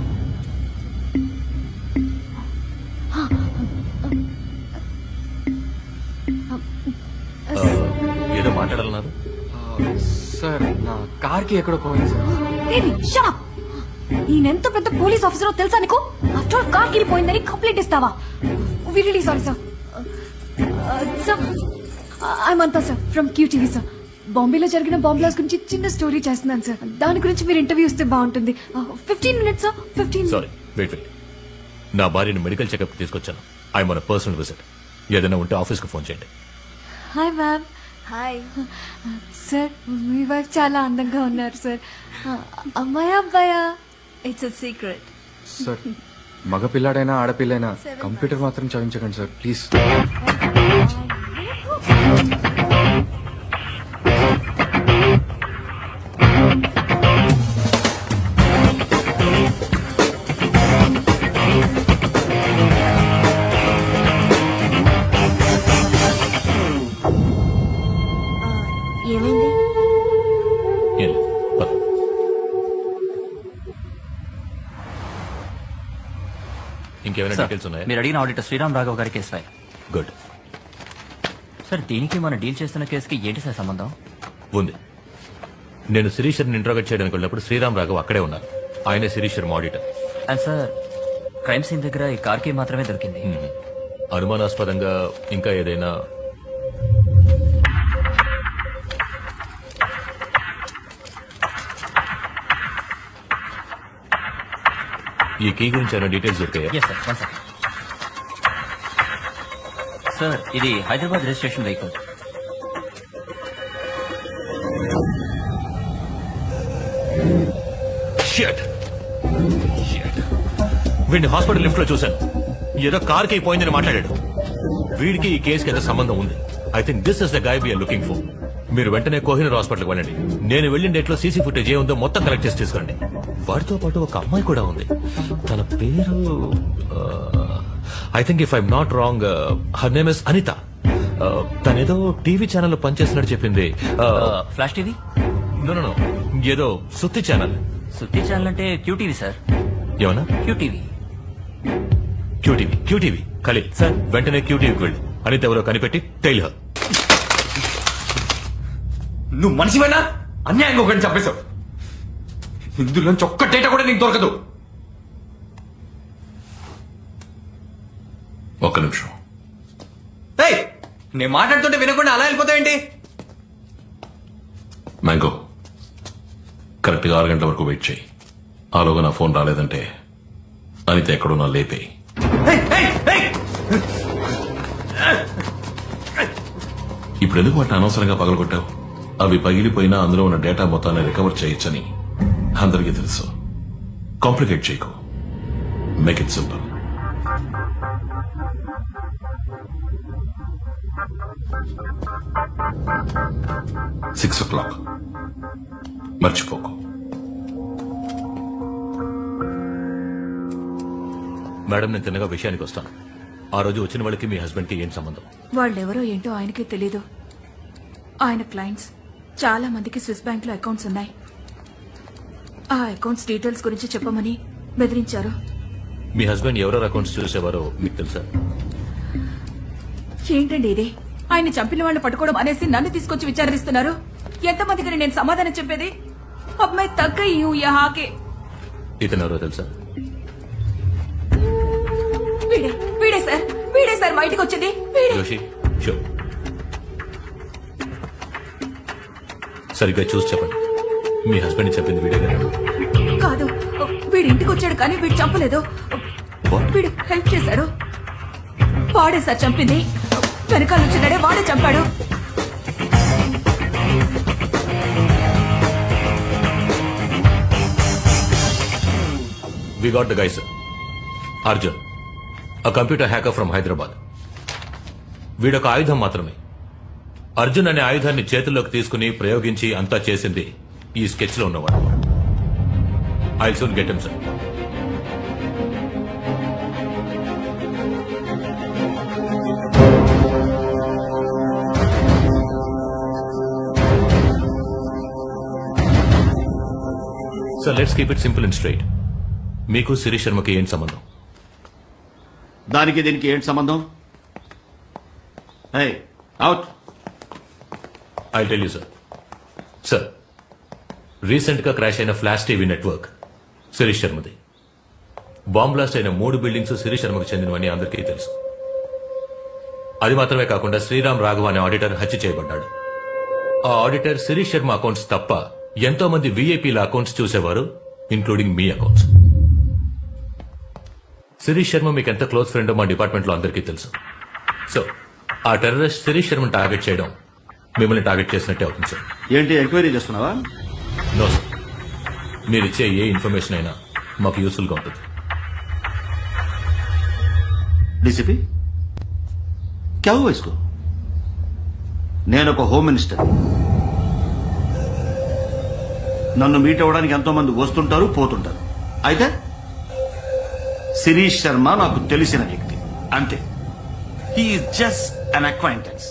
ఏదో మాట్లాడాలన్నారు సార్ నా కార్ కి ఎక్కడో పోయింది సార్ బేబీ షట్ అప్ ఈయనెంత పెద్ద పోలీస్ ఆఫీసరో తెలుసా నీకు ఆఫ్టర్ ఆల్ కార్ కిరిపోయిందని కంప్లైంట్ ఇస్తావా we really sorry sir sir ఐమంతా సార్ ఫ్రమ్ క్యూటీవీ సార్ బాంబేలో జరిగిన బాంబ్ బ్లాస్ట్ గురించి చిన్న స్టోరీ చేస్తున్నాను సార్ దాని గురించి మీరు ఇంటర్వ్యూ ఇస్తే బాగుంటుంది fifteen minutes sir fifteen sorry wait wait నా భార్యను మెడికల్ చెకప్ తీసుకొచ్చాను ఐ మన పర్సనల్ విజిట్ ఏదైనా ఉంటే ఆఫీస్కి ఫోన్ చేయండి హాయ్ మ్యామ్ హాయ్ సార్ మీ వైఫ్ చాలా అందంగా ఉన్నారు సార్ అమ్మాయా అబ్బాయా ఇట్స్ అ సీక్రెట్ సార్ మగ పిల్లాడైనా ఆడపిల్లైనా కంప్యూటర్ మాత్రం చదివించకండి సార్ ప్లీజ్ ఏమైంది ఏం లేదు. పద. ఇంకేమైనా సార్, డీటెయిల్స్ ఉన్నాయా మీరు అడిగిన ఆడిటర్ శ్రీరామ్ రాఘవ్ గారి కేసు ఫైల్ గుడ్ సార్ దీనికి మనం డీల్ చేస్తున్న కేసుకి ఏంటి సార్ సంబంధం ఉంది నేను శిరీషర్ని ఇంట్రోగేట్ చేయడానికి వెళ్ళినప్పుడు శ్రీరామ్ రాఘవ్ అక్కడే ఉన్నారు ఆయనే శిరీషర్ auditor and sir crime scene దగ్గర ఈ కార్ కీ మాత్రమే దొరికింది అనుమానాస్పదంగా ఇంకా ఏదైనా ఈ కీ గురించి ఏమైనా డీటెయిల్స్ దొరికాయా yes sir one second sir ఇది హైదరాబాద్ రిజిస్ట్రేషన్ వెహికల్ షిట్ వీడిని హాస్పిటల్ లిఫ్ట్ లో చూశాను ఏదో కార్ కి పోయిందని మాట్లాడాడు వీడికి ఈ కేసుకి ఏదో సంబంధం ఉంది I think this is the guy we're looking for మీరు వెంటనే కోహినూర్ హాస్పిటల్ వెళ్ళండి నేను వెళ్ళిన డేట్ లో సీసీ ఫుటేజ్ ఏ ఉందో మొత్తం కలెక్ట్ చేసి తీసుకురండి వాడితో పాటు ఒక అమ్మాయి కూడా ఉంది తన పేరు I think if I'm not wrong her name is Anitha Uh, తనేదో టీవీ ఛానల్లో పనిచేస్తున్నట్టు చెప్పింది ఫ్లాష్ టీవీ నో నో ఏదో సుత్తి ఛానల్ సుత్తి ఛానల్ అంటే క్యూటీవీ సార్ ఏమన్నా QTV QTV QTV Khaleel sir వెంటనే క్యూటీవీకి వెళ్ళి అనిత ఎవరో కనిపెట్టి టైల్ హర్ నువ్వు మనిషివేనా అన్యాయంగా ఒకరిని చంపేశావు ఇందులోంచి ఒక్క డేటా కూడా నీకు దొరకదు ఒక్క నిమిషం ఏయ్, నేను మాట్లాడుతుంటే వినకుండా అలా వెళ్ళిపోతావేంటి మ్యాంగో కరెక్ట్గా ఆరు గంటల వరకు వెయిట్ చేయి ఆలోగా నా ఫోన్ రాలేదంటే అనిత ఎక్కడున్నా లేపేయి ఇప్పుడు ఎందుకు వాటిని అనవసరంగా పగలగొట్టావు అవి పగిలిపోయినా అందులో ఉన్న డేటా మొత్తాన్ని రికవర్ చేయొచ్చని అందరికీ తెలుసు కాంప్లికేట్ చేయకు make it simple six o'clock మర్చిపోకు మేడం నేను తిన్నగా విషయానికి వస్తాను ఆ రోజు వచ్చిన వాళ్ళకి మీ హస్బెండ్ కి ఏం సంబంధం వాళ్ళెవరో ఏంటో ఆయనకే తెలీదు ఆయన క్లయింట్స్ చాలా మందికి స్విస్ బ్యాంక్ లో అకౌంట్స్ ఉన్నాయి ఆ అకౌంట్స్ డీటెయిల్స్ గురించి చెప్పమని బెదిరించారు మీ హస్బెండ్ ఎవరెవరు అకౌంట్స్ చూసేవారో మీకు తెలుసా ఏంటండి ఇది ఆయన చంపిన వాళ్ళని పట్టుకోవడం అనేసి నన్ను తీసుకొచ్చి విచారిస్తున్నారు ఎంతమందికి నేను సమాధానం చెప్పేది అమ్మాయి తగ్గ ఈ హాకే ఇతను ఎవరో తెలుసా వీడే వీడే సార్ వీడే సార్ మా ఇంటికి వచ్చింది వీడే జోషి షో సరిగ్గా చూసి చెప్పండి మీ హస్బెండ్ చెప్పింది వీడియో కదా కాదు వీడి ఇంటికి వచ్చాడు కానీ వీడు చంపలేదు వీడు హెల్ప్ చేశాడు వాడే సార్ చంపింది వెనకాల వచ్చినాడే వాడే చంపాడు we got the guys Arjun a computer hacker from Hyderabad వీడొక ఆయుధం మాత్రమే అర్జున్ అనే ఆయుధాన్ని చేతుల్లోకి తీసుకుని ప్రయోగించి అంతా చేసింది ఈ స్కెచ్ లో ఉన్నవాడు I soon get sir sir let's keep it simple and straight మీకు శిరీష్ శర్మకి ఏం సంబంధం దానికి దీనికి ఏంటి సంబంధం hey out I tell you sir sir recent గా క్రాష్ అయిన ఫ్లాష్ టీవీ నెట్వర్క్ శిరీష్ శర్మది బాంబ్ బ్లాస్ట్ అయిన మూడు బిల్డింగ్స్ శిరీష్ శర్మకు చెందినవని అందరికీ తెలుసు అది మాత్రమే కాకుండా శ్రీరామ్ రాఘవ అనే ఆడిటర్ హత్య చేయబడ్డాడు ఆ ఆడిటర్ శిరీష్ శర్మ అకౌంట్స్ తప్ప ఎంతో మంది వీఐపీల అకౌంట్స్ చూసేవారు ఇంక్లూడింగ్ మీ అకౌంట్స్ శిరీష్ శర్మ మీకు ఎంత క్లోజ్ ఫ్రెండ్ మా డిపార్ట్మెంట్ లో అందరికీ తెలుసు సో ఆ టెర్రరిస్ట్ శిరీష్ శర్మని టార్గెట్ చేయడం మిమ్మల్ని టార్గెట్ చేసినట్టే అవుతుంది సార్ ఏంటి ఎంక్వైరీ చేస్తున్నావా నో సార్ మీరు ఇచ్చే ఏ ఇన్ఫర్మేషన్ అయినా మాకు యూస్ఫుల్ గా ఉంటుంది డీసీపీ క్యా హువా ఇస్కో నేను ఒక హోమ్ మినిస్టర్ నన్ను మీట్ అవ్వడానికి ఎంతో మంది వస్తుంటారు పోతుంటారు అయితే శిరీష్ శర్మ నాకు తెలిసిన వ్యక్తి అంతే he just an acquaintance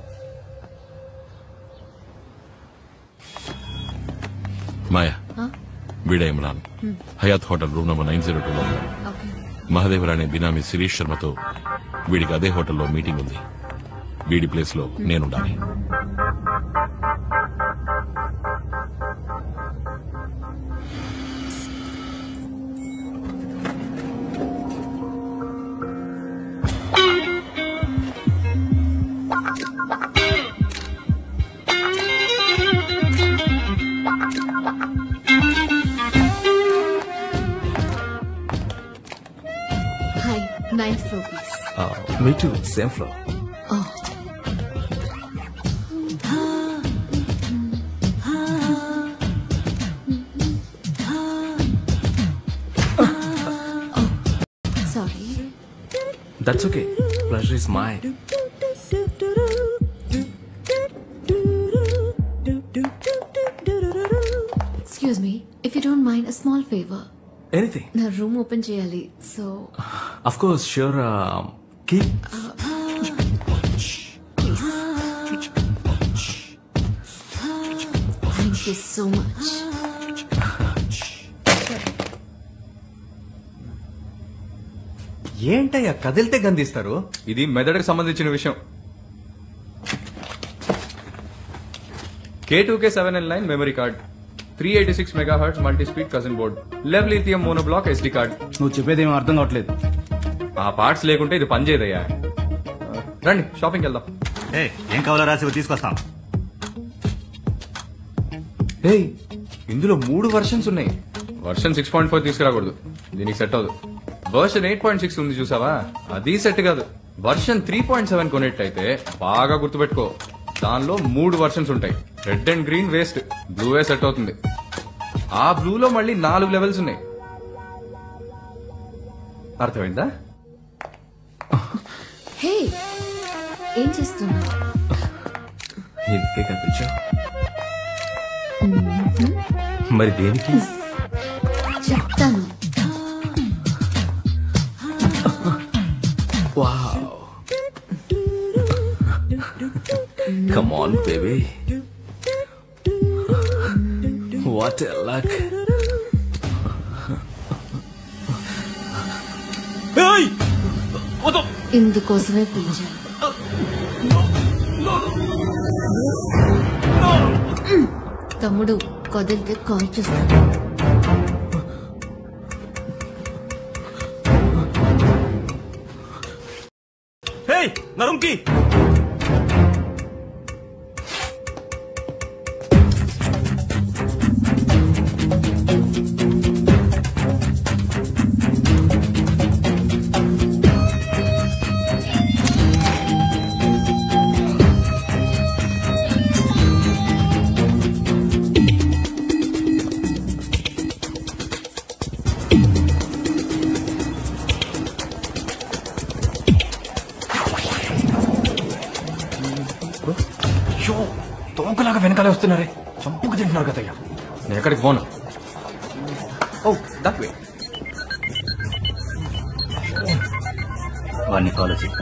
Maya వీడే Imran Hyatt hotel room number nine zero టూలో ఉన్నాడు మహదేవరాణి బినామీ శిరీష్ శర్మతో వీడికి అదే హోటల్లో మీటింగ్ ఉంది వీడి ప్లేస్ లో నేనుండాలి hi ninth floor please me too same floor sorry that's okay pleasure is my excuse me if you don't mind a small favour anything నా రూమ్ ఓపెన్ చేయాలి so of course sure keep thank you so much ఏంటయ్యా కదిలితే గంధిస్తారు ఇది మెదడుకు సంబంధించిన విషయం K two K seven L nine memory card three eighty six mega hertz multi speed cousin board లెవ్ lithium mono black SD card నువ్వు చెప్పేది ఏమీ అర్థం కావట్లేదు ఆ పార్ట్స్ లేకుంటే ఇది పనిచేయదయ్యా రండి షాపింగ్కి వెళ్దాం ఏం కావాలో రాసి తీసుకొస్తాం ఏయ్ ఇందులో మూడు వర్షన్స్ ఉన్నాయి వర్షన్ సిక్స్ పాయింట్ ఫోర్ తీసుకురాకూడదు దీనికి సెట్ అవ్వదు వర్షన్ ఎయిట్ పాయింట్ సిక్స్ ఉంది చూసావా అది సెట్ కాదు వర్షన్ త్రీ పాయింట్ సెవెన్ కొనేట్టయితే బాగా గుర్తుపెట్టుకో దానిలో మూడు వర్షన్స్ ఉంటాయి రెడ్ అండ్ గ్రీన్ వేస్ట్ బ్లూవే సెట్ అవుతుంది ఆ బ్లూలో మళ్ళీ నాలుగు లెవెల్స్ ఉన్నాయి అర్థమైందా హే ఏం చేస్తున్నావు ఎందుకే కనిపించా మరి దేనికి చెప్తాను wow come on baby what luck ఇందుకోసమే పిలిచాను తమ్ముడు కదిలితే కాల్ చేస్తాను హే నా రూమ్ కి షో తోకలాగా వెనకాలే వస్తున్నారే చంపుకు తింటున్నారు కదయ్యా నేను ఎక్కడికి పోను ఓ దట్ వే వాడిని ఫాలో చేయి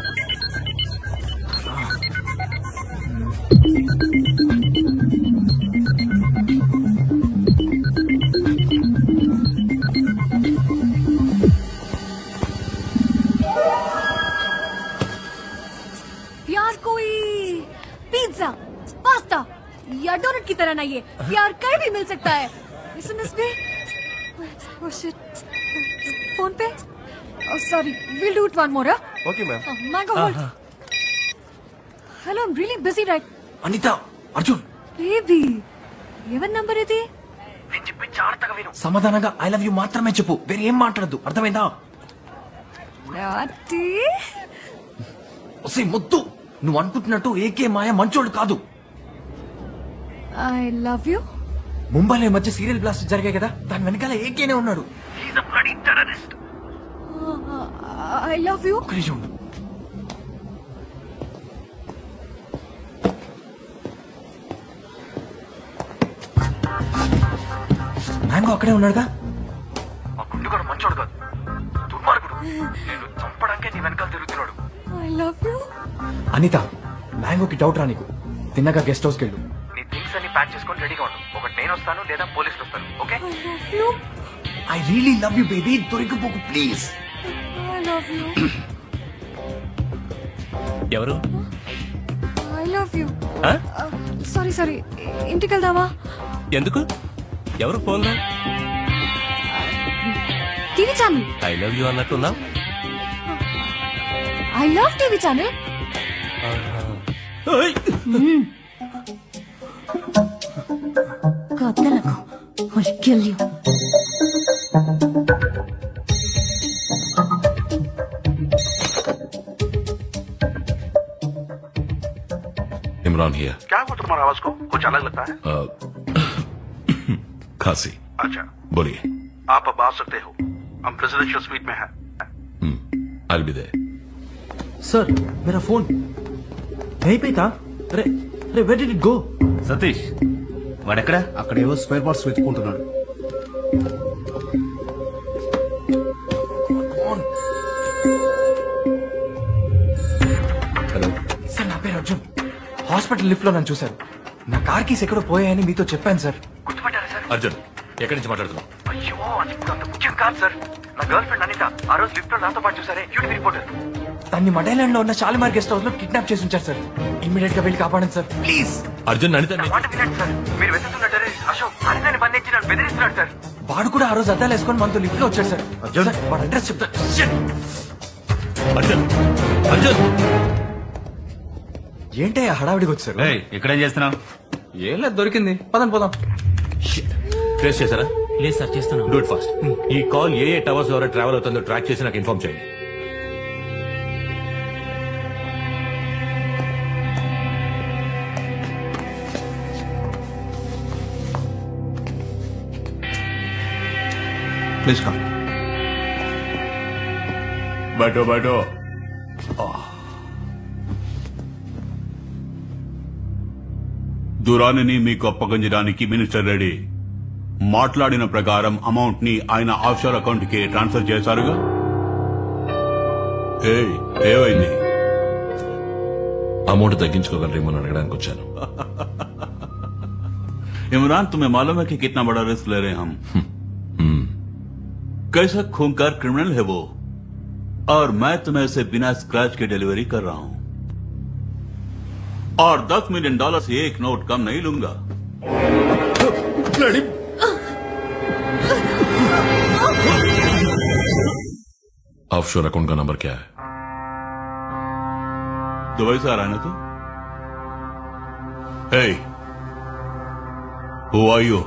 प्यार कोई पिज्जा पास्ता या डोनट की तरह नहीं है प्यार कहीं भी मिल सकता है Listen this way. Oh shit. Phone पे sorry will do it one more okay ma'am Mango hold hello I'm really busy right Anitha Arjun baby ఎవరి నంబర్ ఇది సమాధానంగా ఐ లవ్ యూ మాత్రమే చెప్పు వేరే ఏం మాట్లాడద్దు అర్థమైందా నాటి ఒసే మొద్దు నువ్వు అనుకుంటున్నట్టు ఏకే మాయ మంచోడు కాదు ఐ లవ్ యూ ముంబైలో ఈ మధ్య సీరియల్ బ్లాస్ట్ జరిగాయి కదా దాని వెనకాల ఏకేనే ఉన్నాడు ఐ లవ్ యూ ఒక నిమిషం ఉండు. మ్యాంగో అక్కడే ఉన్నాడుగా మా గుండుగాడు మంచోడు కాదు దుర్మార్గుడు నేను చంపడానికే నీ వెనకాల తిరుగుతున్నాడు ఐ లవ్ యూ అనిత మ్యాంగోకి డౌట్ రా నీకు తిన్నగా గెస్ట్ హౌస్కి వెళ్ళు నీ థింగ్స్ అన్ని ప్యాక్ చేసుకొని రెడీగా ఉండు ఒకటి నేను వస్తాను లేదా పోలీసులు వస్తాను okay I really love you baby దొరికిపోకు ప్లీజ్ ఐ లవ్ యూ ఎవరు ఐ లవ్ యూ ఆ? సారీ సారీ ఇంటికి వెళ్దామా ఎందుకు ఎవరు phone TV channel I love you అన్నట్టున్నా ఐ లవ్ టీవీ ఛానల్ కదలకు I'll kill you. Imran here क्या हुआ तुम्हारा आवाज को कुछ अलग लगता है खांसी अच्छा बोलिए आप अब आ सकते हो हम प्रेसिडेंशियल स्वीट में हैं आई बी देयर సార్ మేరా ఫోన్ అయిపోయితా అరే అరే where did it go Satish వాడెక్కడ అక్కడేవో స్పేర్ పార్ట్స్ వెతుక్కుంటున్నాడు హలో సార్ నా పేరు అర్జున్ హాస్పిటల్ లిఫ్ట్ లో నన్ను చూశారు నా కార్ కీస్ ఎక్కడో పోయాయని మీతో చెప్పాను సార్ అర్జున్ ఎక్కడి నుంచి మాట్లాడుతున్నావు అయ్యో అది ఇప్పుడు అంత ముఖ్యం కాదు సార్ నా గర్ల్ ఫ్రెండ్ అనిత ఆ రోజు లిఫ్ట్ లో నాతో పాటు చూసారే యూటీవీ రిపోర్టర్ దాన్ని మడైలాండ్ లో ఉన్న షాలిమార్ గెస్ట్ హౌస్ లో కిడ్నాప్ చేసి ఉంచారు సార్ ఇమ్మీడియట్ గా వెళ్ళి కాపాడండి సార్ ప్లీజ్ అర్జున్ అనిత నా మాట వినండి సార్ మీరు వెతుకుతున్నట్టే అశోక్ అనితని బంధించి నన్ను బెదిరిస్తున్నాడు సార్ వాడు కూడా ఆ రోజు అద్దాలు వేసుకొని మనతో లిఫ్ట్ లో వచ్చాడు సార్ సార్, వాడు అడ్రస్ చెప్తా Shit! అర్జున్ అర్జున్ ఏంటి ఆ హడావిడికి వచ్చారు ఇక్కడేం చేస్తున్నావు ఏం లేదు దొరికింది పదండి పోదాం ట్రేస్ చేశారా లేదు సార్ చేస్తాను డూ ఇట్ ఫాస్ట్ ఈ కాల్ ఏ ఏ టవర్స్ ద్వారా ట్రావెల్ అవుతుందో ట్రాక్ చేసి నాకు ఇన్ఫార్మ్ చేయండి ప్లీజ్ కమ్ बैठो बैठो దురానిని మీకు అప్పగించడానికి మినిస్టర్ రెడీ మాట్లాడిన ప్రకారం అమౌంట్ ని ఆయన ఆఫ్షోర్ అకౌంట్ కి ట్రాన్స్ఫర్ చేశారుగా ఏయ్ ఏమైంది అమౌంట్ తగ్గించుకోగలరేమో అని అడగడానికి వచ్చాను इमरान तुम्हें मालूम है कि कितना बड़ा रिस्क ले रहे हैं हम कैसा खूंखार क्रिमिनल है वो और मैं तुम्हें इसे बिना स्क्रैच के डिलीवरी कर रहा हूं और दस मिलियन डॉलर से एक नोट कम नहीं लूंगा ऑफशोर अकाउंट का नंबर क्या है दुबई से आ रहा है ना तू हे हु आर यू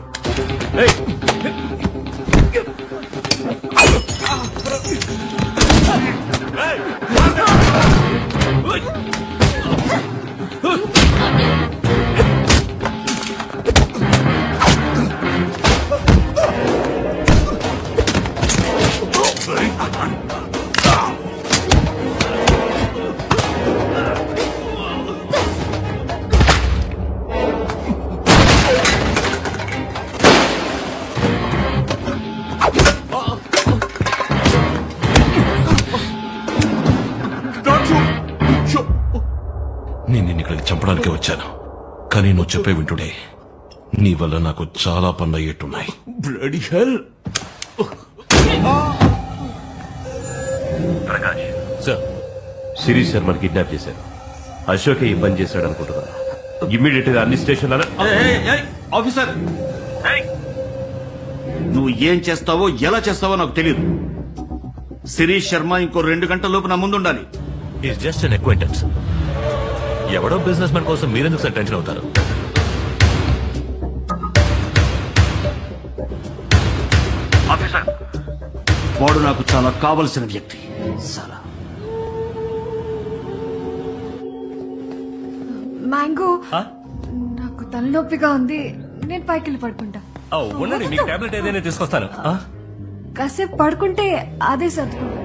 నేను నిన్ను ఇక్కడికి చంపడానికే వచ్చాను కానీ నువ్వు చెప్పే వింటుడే నీ వల్ల నాకు చాలా పనులు అయ్యేట్టున్నాయి bloody hell Prakash sir Shirish శర్మని కిడ్నాప్ చేశారు అశోకే ఈ పని చేశాడు అనుకుంటున్నాను ఇమ్మీడియట్ గా అన్ని స్టేషన్లలో ఆఫీసర్ నువ్వు ఏం చేస్తావో ఎలా చేస్తావో నాకు తెలియదు శిరీష్ శర్మ ఇంకో రెండు గంటల లోపు నా ముందు ఉండాలి ఈస్ జస్ట్ అన్ అక్వైంటెన్స్ ఎవడో బిజినెస్ మ్యాన్ కోసం మీరెందుకు సార్ టెన్షన్ అవుతారు ఆఫీసర్ వాడు నాకు చాలా కావలసిన వ్యక్తి మ్యాంగో ఆ? నాకు తలనొప్పిగా ఉంది నేను పైకి వెళ్ళి పడుకుంటా ఆ, ఉండండి మీకు టాబ్లెట్ ఏదైనా తీసుకొస్తాను ఆ? కాసేపు పడుకుంటే అదే సర్దుకుంటుంది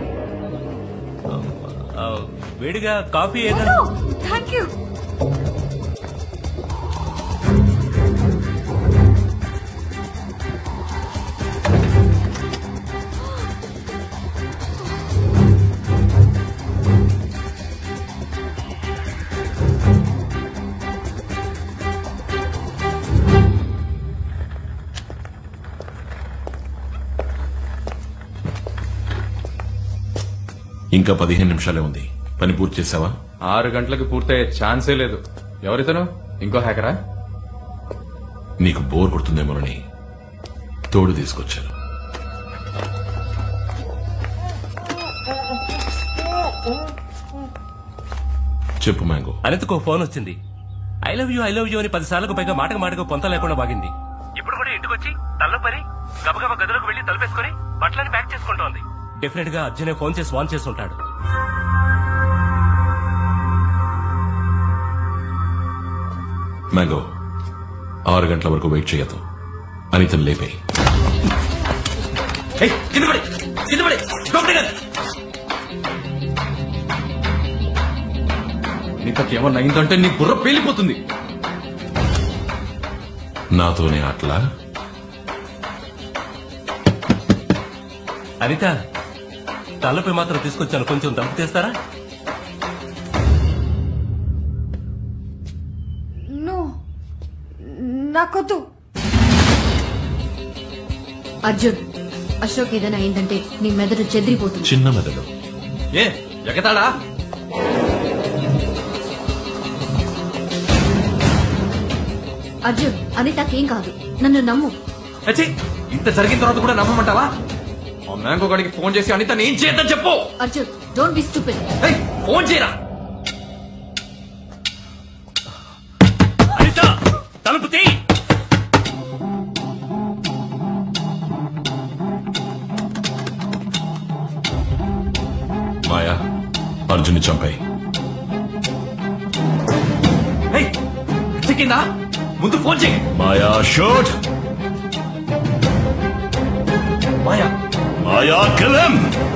ఆ, వేడిగా కాఫీ ఏదైనా థ్యాంక్ యూ ఇంకా పదిహేను నిమిషాలే ఉంది పని పూర్తి చేసావా ఆరు గంటలకు పూర్తయ్యే ఛాన్సే లేదు ఎవరితను ఇంకో హ్యాకరా నీకు బోర్ కొడుతుందేమోనని తోడు తీసుకొచ్చాను చెప్పు మ్యాంగో అనితకు ఫోన్ వచ్చింది I love you I love you అని పది సార్లకు పైగా మాటకు మాటకు పొంత లేకుండా బాగింది ఇప్పుడు కూడా ఇంటికి వచ్చి తల్లో పని గబగబా గదిలోకి వెళ్లి తలపేసుకుని బట్టలని ప్యాక్ చేసుకుంటోంది డెఫినెట్ గా అర్జునే ఫోన్ చేసి వాన్ చేసి ఉంటాడు మ్యాంగో ఆరు గంటల వరకు వెయిట్ చేయొద్దు అనితను లేపే నీకేమన్నా అయిందంటే నీ బుర్ర పేలిపోతుంది నాతోనే అట్లా అనిత తలపై మాత్రం తీసుకొచ్చాను కొంచెం దంపు తీస్తారా నో నాకొద్దు అర్జున్ అశోక్ ఏదైనా అయిందంటే నీ మెదడు చెదిరిపోతుంది చిన్న మెదడు ఏ ఎగతాడా అర్జున్ అనితకేం కాదు నన్ను నమ్ము అచ్చి ఇంత జరిగిన తర్వాత కూడా నమ్మమంటావా ఆ మ్యాంగో గడికి ఫోన్ చేసి అనిత ఏం చేద్దాం చెప్పు Arjun don't be stupid phone చేయరా అనిత తలుపు తీ మాయా అర్జున్ని చంపాయి చిక్కిందా ముందు ఫోన్ చేయి మాయా షూట్ మాయా మాయా కిలం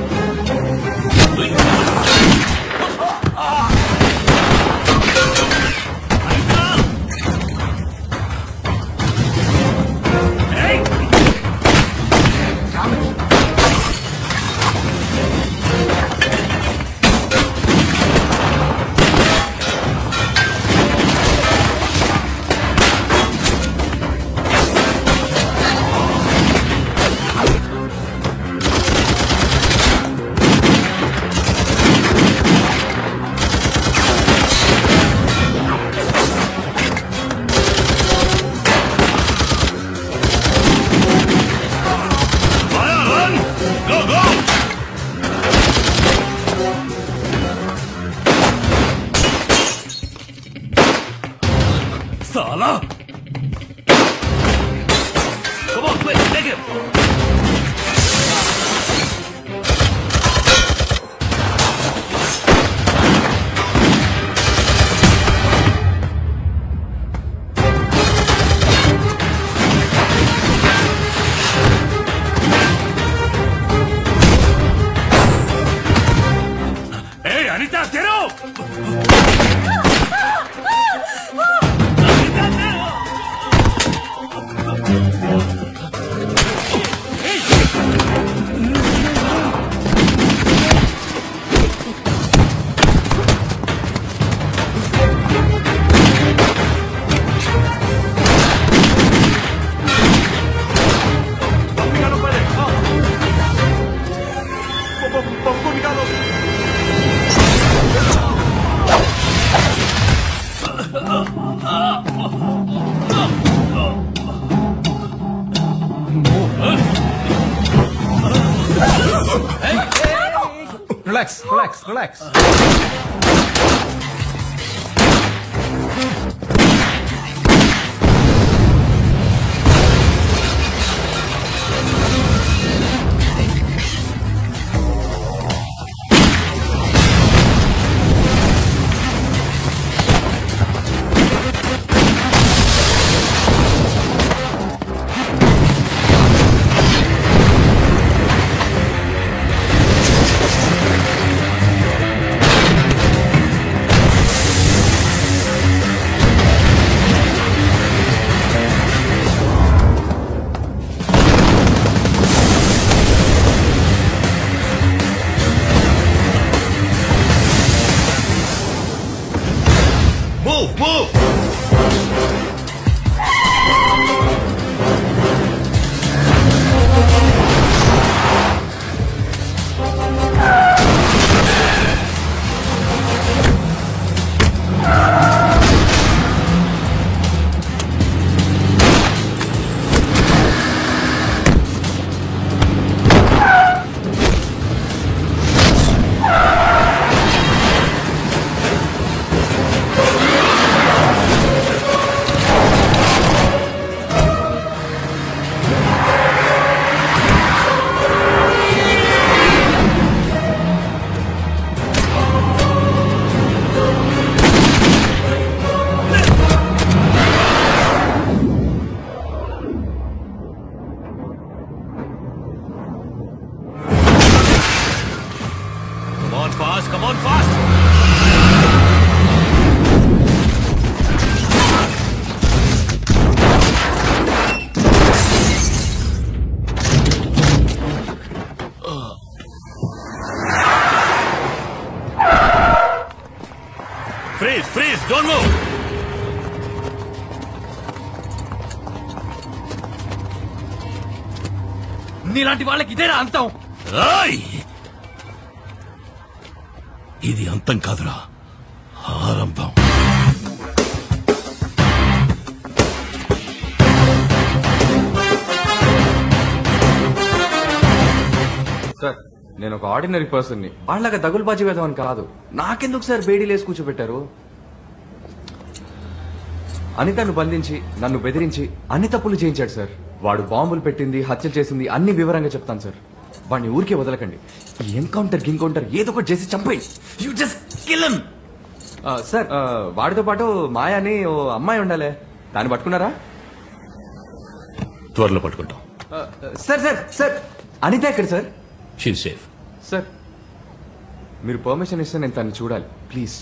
Go, go! సాలా Come on, quick, take him. Hey, Anita, తెరు relax relax relax Move, move. Come on fast, come on fast. Freeze, freeze, don't move. నీలాంటి వాళ్ళకి ఇదేనా అంతం రాయ్ ఇది అంతం కాదురా ఆరంభం సార్ నేను ఒక ఆర్డినరీ పర్సన్ ని వాళ్ళగా దగులుబాజీ వేద్దామని కాదు నాకెందుకు సార్ బేడీలేసి కూర్చోబెట్టారు అనితను బంధించి నన్ను బెదిరించి అన్ని తప్పులు చేయించాడు సార్ వాడు బాంబులు పెట్టింది హత్యలు చేసింది అన్ని వివరంగా చెప్తాను సార్ వాడిని ఊరికే వదలకండి ఈ ఎన్కౌంటర్ గిన్కౌంటర్ ఏదో ఒకటి చేసి చంపేయండి యూ జస్ట్ కిల్ సార్ ఆ, వాడితో పాటు మాయా అని ఓ అమ్మాయి ఉండాలి దాన్ని పట్టుకున్నారా త్వరలో పట్టుకుంటాం ఆ, సార్ సార్ సార్ అనిత ఎక్కడ సార్ షీ సేఫ్ సార్ మీరు పర్మిషన్ ఇస్తే నేను తను చూడాలి ప్లీజ్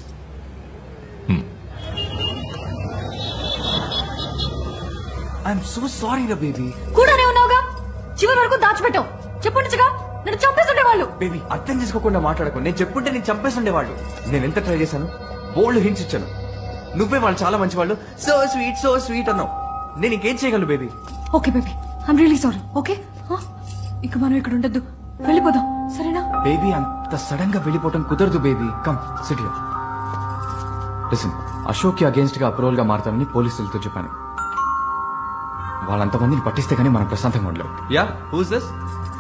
ఐఎమ్ సో సారీ రా బేబీ కూడానే ఉన్నావుగా చివరి వరకు దాచిపెట్టావు చెప్పుండగా నన్ను చంపేస్తుండే వాళ్ళు బేబీ అర్థం చేసుకోకుండా మాట్లాడకు నేను చెప్పుంటే నేను చంపేస్తుండేవాళ్ళు నేను ఎంత ట్రై చేశాను బోల్డ్ హింట్స్ ఇచ్చాను నువ్వే వాళ్ళు చాలా మంచి వాళ్ళు సో స్వీట్ సో స్వీట్ అన్నావు నేను ఇంకేం చేయగలను baby okay baby I'm really sorry okay ఇక మనం ఇక్కడ ఉండొద్దు వెళ్ళిపోదాం సరేనా బేబీ అంత సడన్ గా వెళ్ళిపోవటం కుదరదు baby come city listen Ashok కి అగేన్స్ట్ గా అప్రూవల్ గా మారతానని పోలీసులతో చెప్పాను వాళ్ళంతమందిని పట్టిస్తే గానీ మనం ప్రశాంతంగా ఉండలేం yeah who's this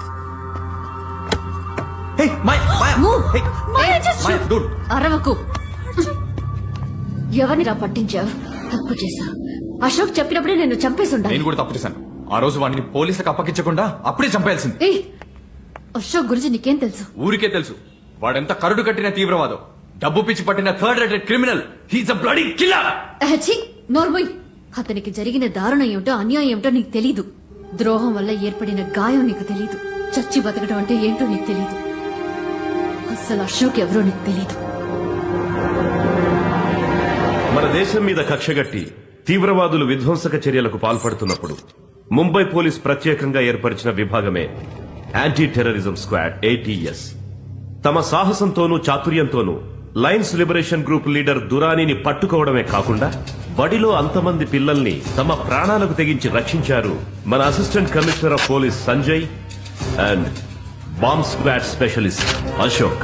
hey my my hey Maya, just my shoot. Dude అరవకు ఎవరిని రా పట్టించావు తప్పు చేశా అశోక్ చెప్పినప్పుడే నేను చంపేసి ఉండాలి నేను కూడా తప్పు చేశాను ఆ రోజు వాడిని పోలీసులకు అప్పగించకుండా అప్పుడే చంపేయాల్సింది ఏయ్ అశోక్ గురించి నీకేం తెలుసు ఊరికే తెలుసు వాడెంత కరుడు కట్టిన తీవ్రవాదం డబ్బు పిచ్చి పట్టిన third rated criminal he's a bloody killer అహచి నోర్మోయ్ అతనికి జరిగిన దారుణం ఏమిటో అన్యాయం ఏమిటో నీకు తెలీదు ద్రోహం వల్ల ఏర్పడిన గాయం నీకు తెలీదు చచ్చి బతకడం అంటే ఏంటో నీకు తెలీదు అసలు అశోక్ ఎవరో నీకు తెలీదు మన దేశం మీద కక్షగట్టి తీవ్రవాదులు విధ్వంసక చర్యలకు పాల్పడుతున్నప్పుడు ముంబై పోలీస్ ప్రత్యేకంగా ఏర్పరిచిన విభాగమే యాంటీ టెర్రరిజం స్క్వాడ్ ఏటీఎస్ తమ సాహసంతోనూ చాతుర్యంతోనూ లయన్స్ లిబరేషన్ గ్రూప్ లీడర్ దురానీని పట్టుకోవడమే కాకుండా బడిలో అంతమంది పిల్లల్ని తమ ప్రాణాలకు తెగించి రక్షించారు మన assistant commissioner of police Sanjay and bomb squad specialist Ashok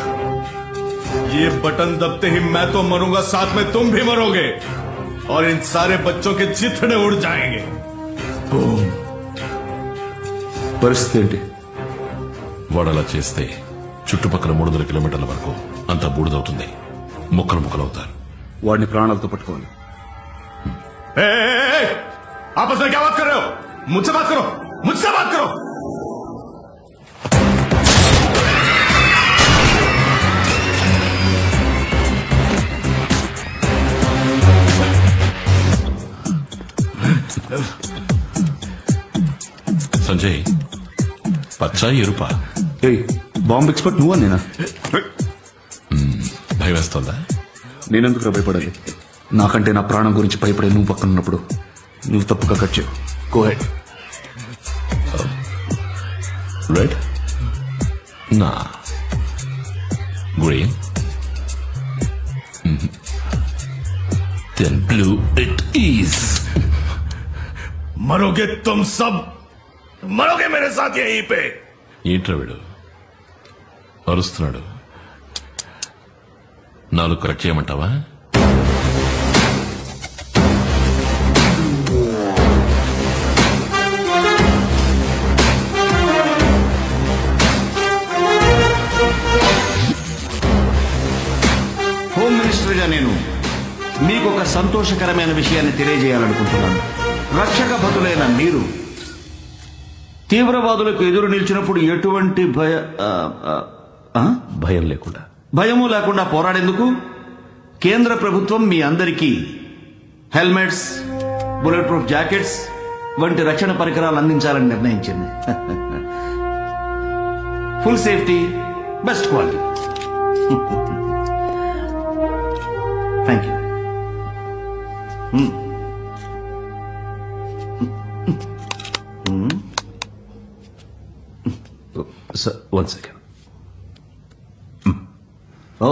ये बटन दबते ही मैं तो मरूंगा साथ में तुम भी मरोगे और इन सारे बच्चों के चिथड़े उड़ जाएंगे పరిస్థితి ఏంటి వాడు అలా చేస్తే చుట్టుపక్కల మూడు వందల కిలోమీటర్ల వరకు అంతా బూడిదవుతుంది ముక్కలు ముక్కలవుతారు వాడిని ప్రాణాలతో పట్టుకోవాలి ए, ए, ए, ए, आपस में क्या बात कर रहे हो मुझसे बात करो मुझसे बात करो సంజయ్ పచ్చా ఎరుపా ఏయ్ బాంబ్ ఎక్స్పర్ట్ నువ్వా నేనా భయం వేస్తోందా నేనెందుకు భయపడాలి నాకంటే నా ప్రాణం గురించి భయపడే నువ్వు పక్కన ఉన్నప్పుడు నువ్వు తప్పుగా కట్ చేయవు గో హెడ్ రెడ్ నా green then blue it is मरोगे तुम सब मरोगे मेरे साथ यहीं पे ఏంట్రా వీడు అరుస్తున్నాడు నాలుగు కరెక్ట్ చేయమంటావా హోమ్ మినిస్టర్గా నేను మీకు ఒక సంతోషకరమైన విషయాన్ని తెలియజేయాలనుకుంటున్నాను రక్షక భటులైన మీరు తీవ్రవాదులకు ఎదురు నిలిచినప్పుడు ఎటువంటి భయ ఆ, ఆ, ఆ? భయం లేకుండా భయము లేకుండా పోరాడేందుకు కేంద్ర ప్రభుత్వం మీ అందరికీ హెల్మెట్స్ బుల్లెట్ ప్రూఫ్ జాకెట్స్ వంటి రక్షణ పరికరాలు అందించాలని నిర్ణయించింది full safety best quality thank you sir one second ఓ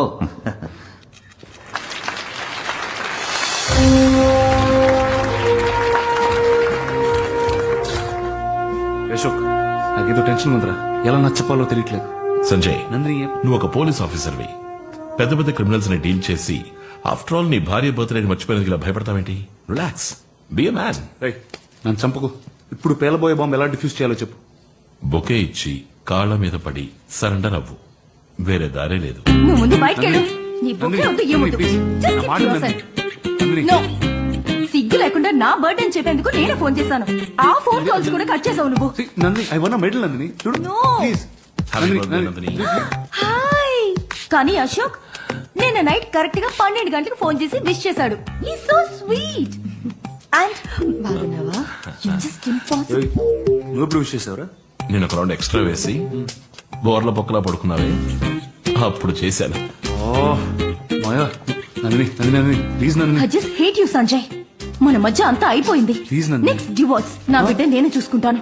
అశోక్ నాకేదో టెన్షన్ ఉందిరా ఎలా నచ్చపాలో తెలియట్లేదు సంజయ్ నందిని నువ్వు ఒక పోలీస్ ఆఫీసర్వి పెద్ద పెద్ద క్రిమినల్స్ ని డీల్ చేసి ఆఫ్టర్ ఆల్ నీ భార్య బర్త్డేని మర్చిపోయినందుకు ఇలా భయపడతావేంటి రిలాక్స్ బి ఎ మ్యాన్ నన్ను చంపకు ఇప్పుడు పేలబోయే బాంబు ఎలా డిఫ్యూజ్ చేయాలో చెప్పు బొకే ఇచ్చి కాళ్ళ మీద పడి సరెండర్ అవ్వు వేరే దారే లేదు నువ్వు ముందు బయటకు వెళ్ళు నీ బుక్ వద్దు ఏమొద్దు Just నా మాట keep వినండి. yourself. No. సిగ్గు లేకుండా నా బర్త్డే అని చెప్పేందుకు నేను ఫోన్ చేశాను ఆ ఫోన్ కాల్స్ కూడా కట్ చేసావు నువ్వు Nandini I won medal Nandini చూడు No. Please Happy birthday, Nandini. Hi కానీ అశోక్ నిన్న నైట్ కరెక్ట్ గా పన్నెండు గంటలకు ఫోన్ చేసి విష్ చేశాడు ఈ సో స్వీట్ అండ్ బాగున్నావా జస్ట్ ఇంపాసిబుల్ ఏయ్, నువ్వు ఎప్పుడు విష్ చేసావురా నేను ఒక రౌండ్ ఎక్స్ట్రా వేసి బోర్ల పొక్కలా పడుకున్నావే అప్పుడు చేశాను ఓ Maya Nandini Nandini Nandini please Nandini I just hate you Sanjay మన మధ్య అంతా అయిపోయింది Please, నందిని. నెక్స్ట్ డివోర్స్ నా బిడ్డ నేను చూసుకుంటాను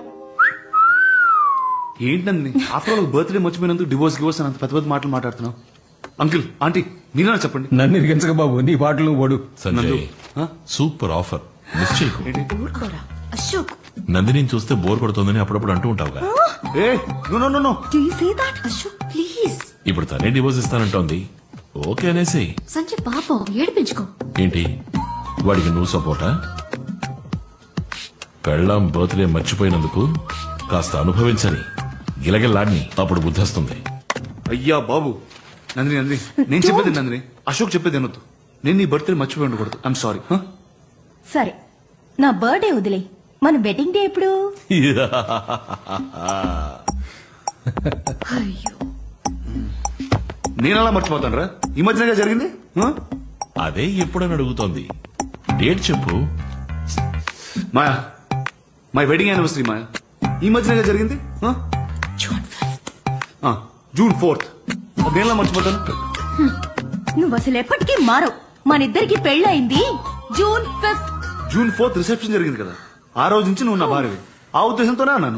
ఏంటి నందిని ఆఫ్టర్ ఆల్ బర్త్డే మర్చిపోయినందుకు డివోర్స్ డివోర్స్ అని అంత పెద్ద పెద్ద మాటలు మాట్లాడుతున్నావు అంకిల్ ఆంటీ మీరేనా చెప్పండి నన్ను ఇరిగించక బాబు నీ పాటలు ఓడు సంజయ్ సూపర్ ఆఫర్ మిస్ చేయకు అశోక్ నందిని చూస్తే బోర్ కొడుతుందని అప్పుడప్పుడు అంటూ ఉంటావుగా ఏ no no no no do you say that Ashok please ఇప్పుడు తనే డివోర్స్ ఇస్తానంటోంది ఓకే అనేసి సంజయ్ పాపం ఏడిపించుకో ఏంటి వాడికి నువ్వు సపోర్టా పెళ్ళాం బర్త్డే మర్చిపోయినందుకు కాస్త అనుభవించని గిలగిల్లాడిని అప్పుడు బుద్ధొస్తుంది అయ్యా బాబు నందిని నందిని నేను చెప్పేది నందిని అశోక్ చెప్పేది అనొద్దు నేను నీ బర్త్డే మర్చిపోయి ఉండకూడదు ఐఎమ్ సారీ సరే నా బర్త్డే వదిలే మన వెడ్డింగ్ డే ఎప్పుడు నేను అలా మర్చిపోతాను రా ఈ మధ్యనగా జరిగింది ఆ? అదే ఎప్పుడని అడుగుతోంది డేట్ చెప్పు Maya my wedding anniversary Maya ఈ మధ్యనగా జరిగింది ఆ? ఆ, జూన్ ఫోర్త్ నేనలా మర్చిపోతాను నువ్వు అసలు ఎప్పటికీ మారవు మన ఇద్దరికి పెళ్ళయింది June fifth June fourth reception జరిగింది కదా ఆ రోజు నుంచి నువ్వు నా భార్యవి ఆ ఉద్దేశంతోనే అన్నాను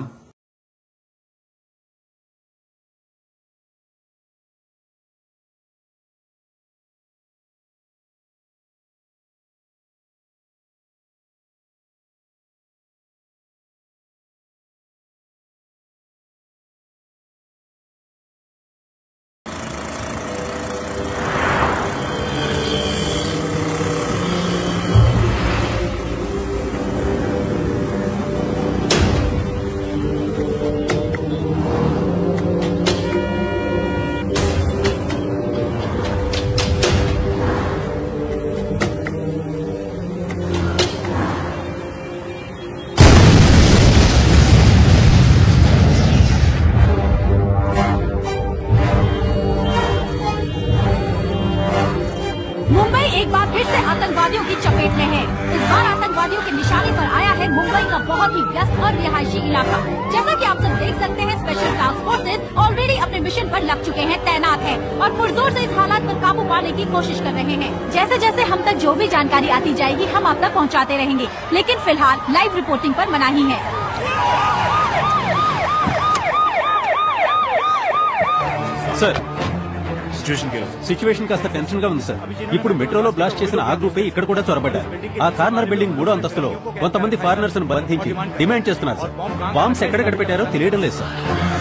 मुंबई एक बार फिर से आतंकवादियों की चपेट में है इस बार आतंकवादियों के निशाने पर आया है मुंबई का बहुत ही व्यस्त और रिहायशी इलाका जैसा कि आप सब देख सकते हैं स्पेशल टास्क फोर्सेज ऑलरेडी अपने मिशन पर लग चुके हैं तैनात हैं और पुरजोर से इस हालात पर काबू पाने की कोशिश कर रहे हैं जैसे जैसे हम तक जो भी जानकारी आती जाएगी हम आप तक पहुंचाते रहेंगे लेकिन फिलहाल लाइव रिपोर्टिंग पर मनाही है సార్ సిచ్యువేషన్ కి సిచ్యువేషన్ కాస్త టెన్షన్ గా ఉంది సార్ ఇప్పుడు మెట్రోలో బ్లాస్ట్ చేసిన ఆ గ్రూపే ఇక్కడ కూడా చొరబడ్డారు ఆ కార్నర్ బిల్డింగ్ మూడో అంతస్తులో కొంతమంది ఫారినర్స్ ను బంధించి డిమాండ్ చేస్తున్నారు సార్ బాంబ్స్ ఎక్కడెక్కడ పెట్టారో తెలియడం లేదు సార్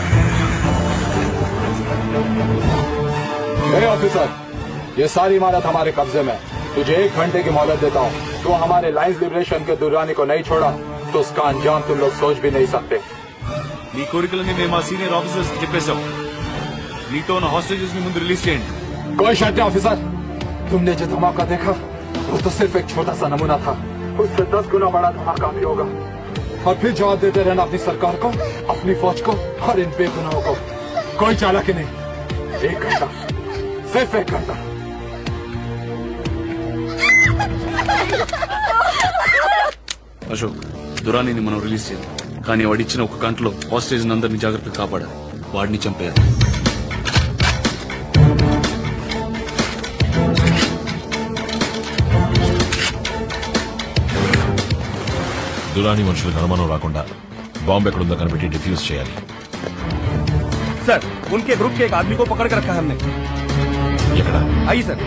ए ऑफिसर ये सारी इमारत हमारे कब्जे में तुझे एक घंटे की मोहलत देता हूँ तू हमारे लाइन्स लिबरेशन के दुरानी को नहीं छोड़ा तो उसका अंजाम तुम लोग सोच भी नहीं सकते నీ కోరికలని మేము మా సీనియర్ ఆఫీసర్స్ కి చెప్పేశాం నీతో ఉన్న హాస్టేజెస్ ని ముందు రిలీజ్ చేయండి कोई शर्त नहीं ऑफिसर तुमने जो धमाका देखा वो तो सिर्फ एक छोटा सा नमूना था उससे दस गुना बड़ा धमाका भी होगा और फिर जवाब देते रहना अपनी सरकार को अपनी फौज को और इन बेगुनाहों को कोई चालाकी नहीं एक घंटा सिर्फ एक घंटा అశోక్ దురానిని మనం రిలీజ్ చేయాలి కానీ వాడిచ్చిన ఒక గంటలో హాస్టేజ్ అందరిని జాగ్రత్తగా కాపాడాలి వాడిని చంపేయాలి దురాని మనుషులకు అనుమానం రాకుండా బాంబు ఎక్కడుందో కనిపెట్టి డిఫ్యూజ్ చేయాలి सर उनके ग्रुप के एक आदमी को पकड़ कर रखा है हमने ఎక్కడ आइए सर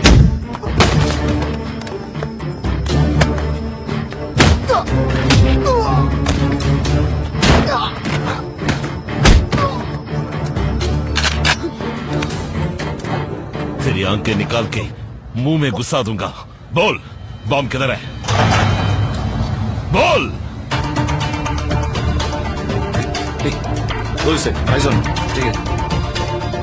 तेरी आंखें निकाल के मुंह में घुसा दूंगा बोल बॉम्ब किधर है बोल Go से eyes on ठीक है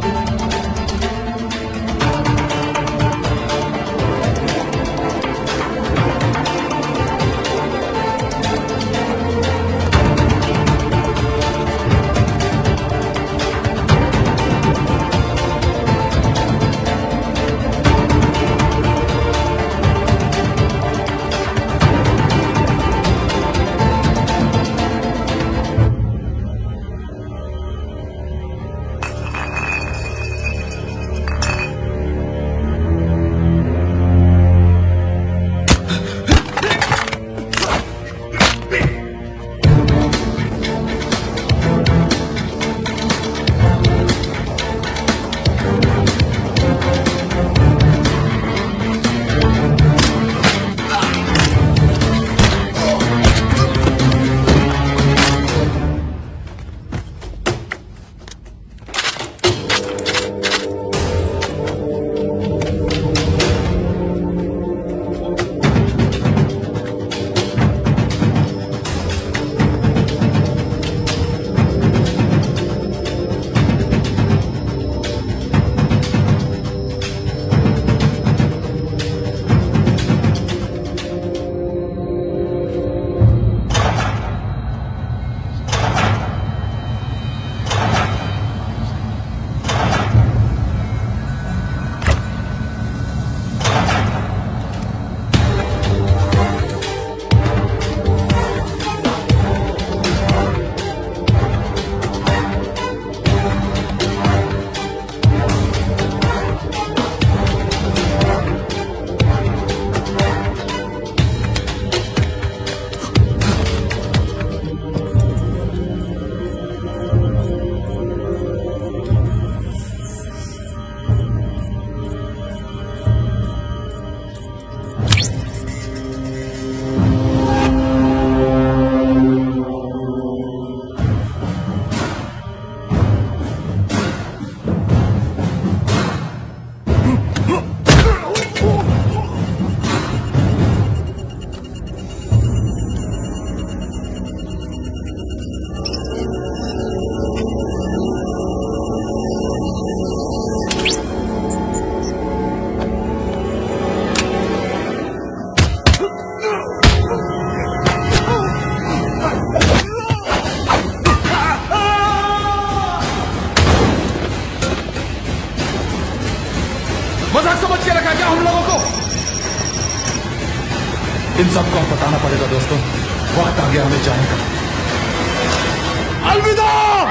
मजाक समझ के रखा क्या हम लोगों को इन सबको अब बताना पड़ेगा दोस्तों वक्त आ गया हमें जाने का अलविदा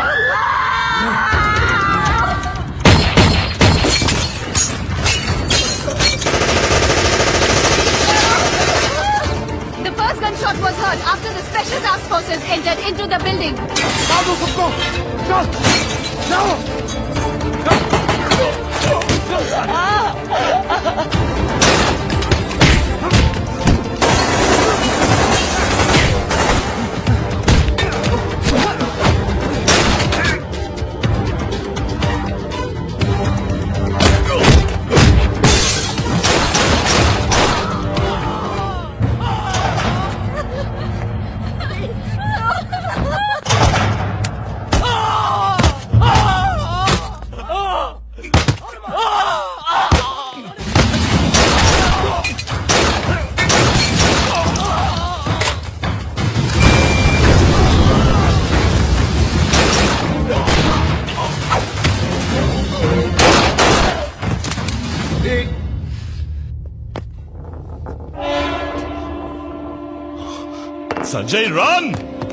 The first gunshot was heard after the special task forces entered into the building. सबको चल जाओ సంజయ్ రన్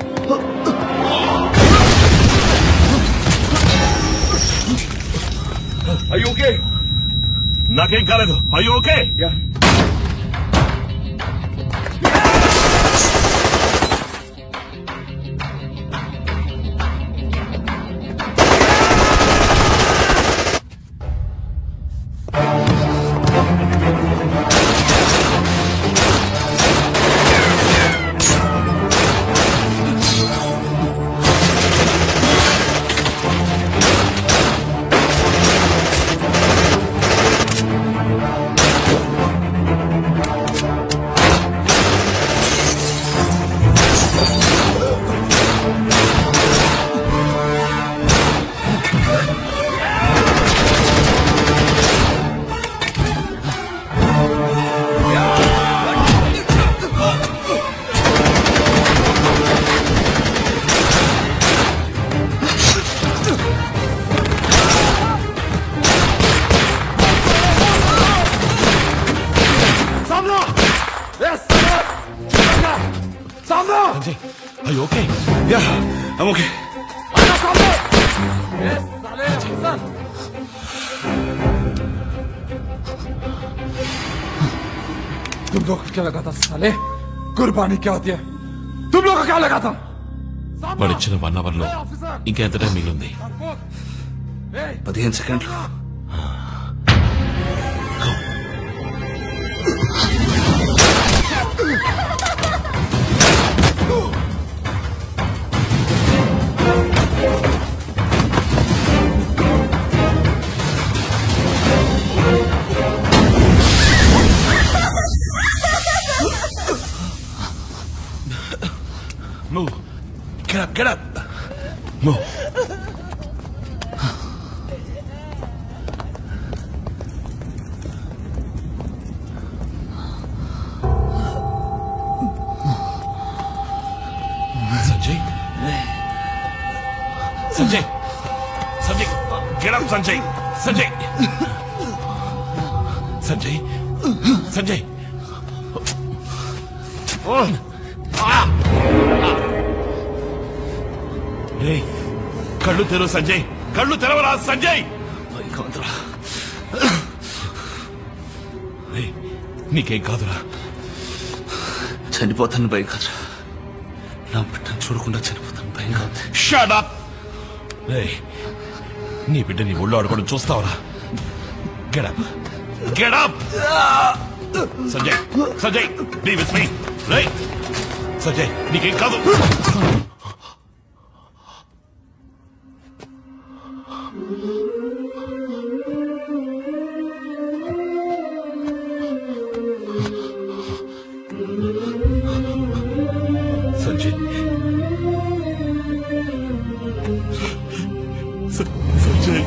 అయ్యి ఓకే నాకేం కాలేదు అయ్యో ఓకే सामने Yes, सामने सामने అయ్యో ఓకే యా I'm okay आना सामने Yes, साले हसन तुम लोग को क्या लगा था साले कुर्बानी क्या होती है तुम लोग को क्या लगा था వాడు ఇచ్చిన వన్ అవర్ లో ఇంకా ఎంత టైం మిగిలింది పదిహేను సెకండ్లు Move. Get up, get up. Move. Sanjay. Sanjay. Sanjay. Get up, Sanjay. Sanjay. Sanjay. Sanjay. Oh. Ah. రే కళ్ళు తెరవు సంజయ్ కళ్ళు తెరవరా సంజయ్ రే నీకేం కాదురా చనిపోతాను భయం కాదురా నా బిడ్డను చూడకుండా చనిపోతాను భయం కాదు షట్ అప్ రే నీ బిడ్డ నీ ఒళ్ళు ఆడుకోవడం చూస్తావరా get up get up Sanjay Sanjay be with me రే సంజయ్ నీకేం కాదు సంజయ్ స- సంజయ్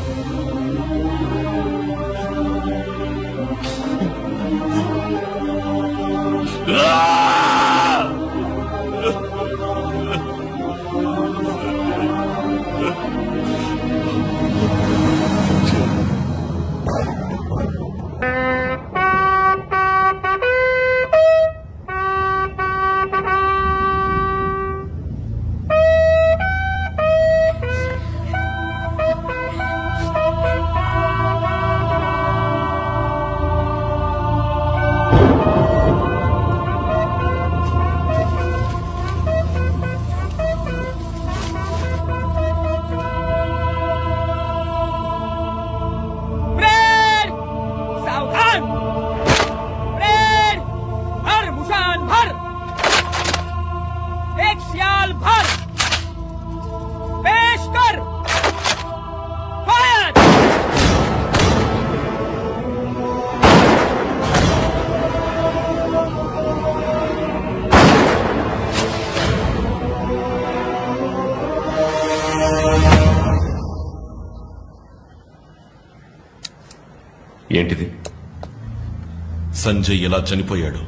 ఏంటిది సంజయ్ ఎలా చనిపోయాడు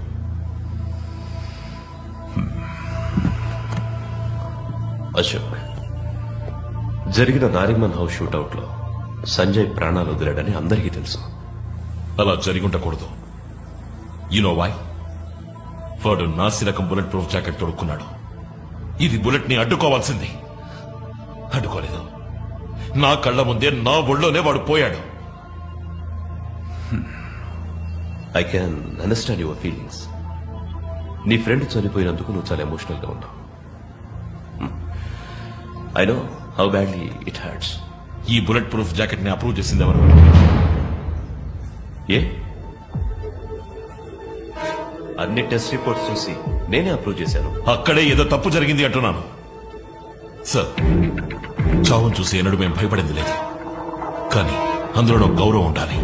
అశోక్ జరిగిన నారిమన్ హౌస్ షూటౌట్ లో సంజయ్ ప్రాణాలు వదిలాడని అందరికీ తెలుసు అలా జరిగి ఉండకూడదు యునో వై వాడు నాసిరకం బుల్లెట్ ప్రూఫ్ జాకెట్ తొడుక్కున్నాడు ఇది బుల్లెట్ ని అడ్డుకోవాల్సింది అడ్డుకోలేదు నా కళ్ళ ముందే నా ఒళ్ళోనే వాడు పోయాడు I can understand your feelings నీ ఫ్రెండ్ చనిపోయినందుకు నువ్వు చాలా ఎమోషనల్ గా ఉన్నావు I know how badly it hurts ఈ బుల్లెట్ ప్రూఫ్ జాకెట్ ని అప్రూవ్ చేసింది ఎవరు ఏ అన్ని టెస్ట్ రిపోర్ట్స్ చూసి నేనే అప్రూవ్ చేశాను అక్కడే ఏదో తప్పు జరిగింది అంటున్నాను సార్ చావును చూసి ఎన్నడూ మేము భయపడింది లేదు కానీ అందులో ఒక గౌరవం ఉండాలి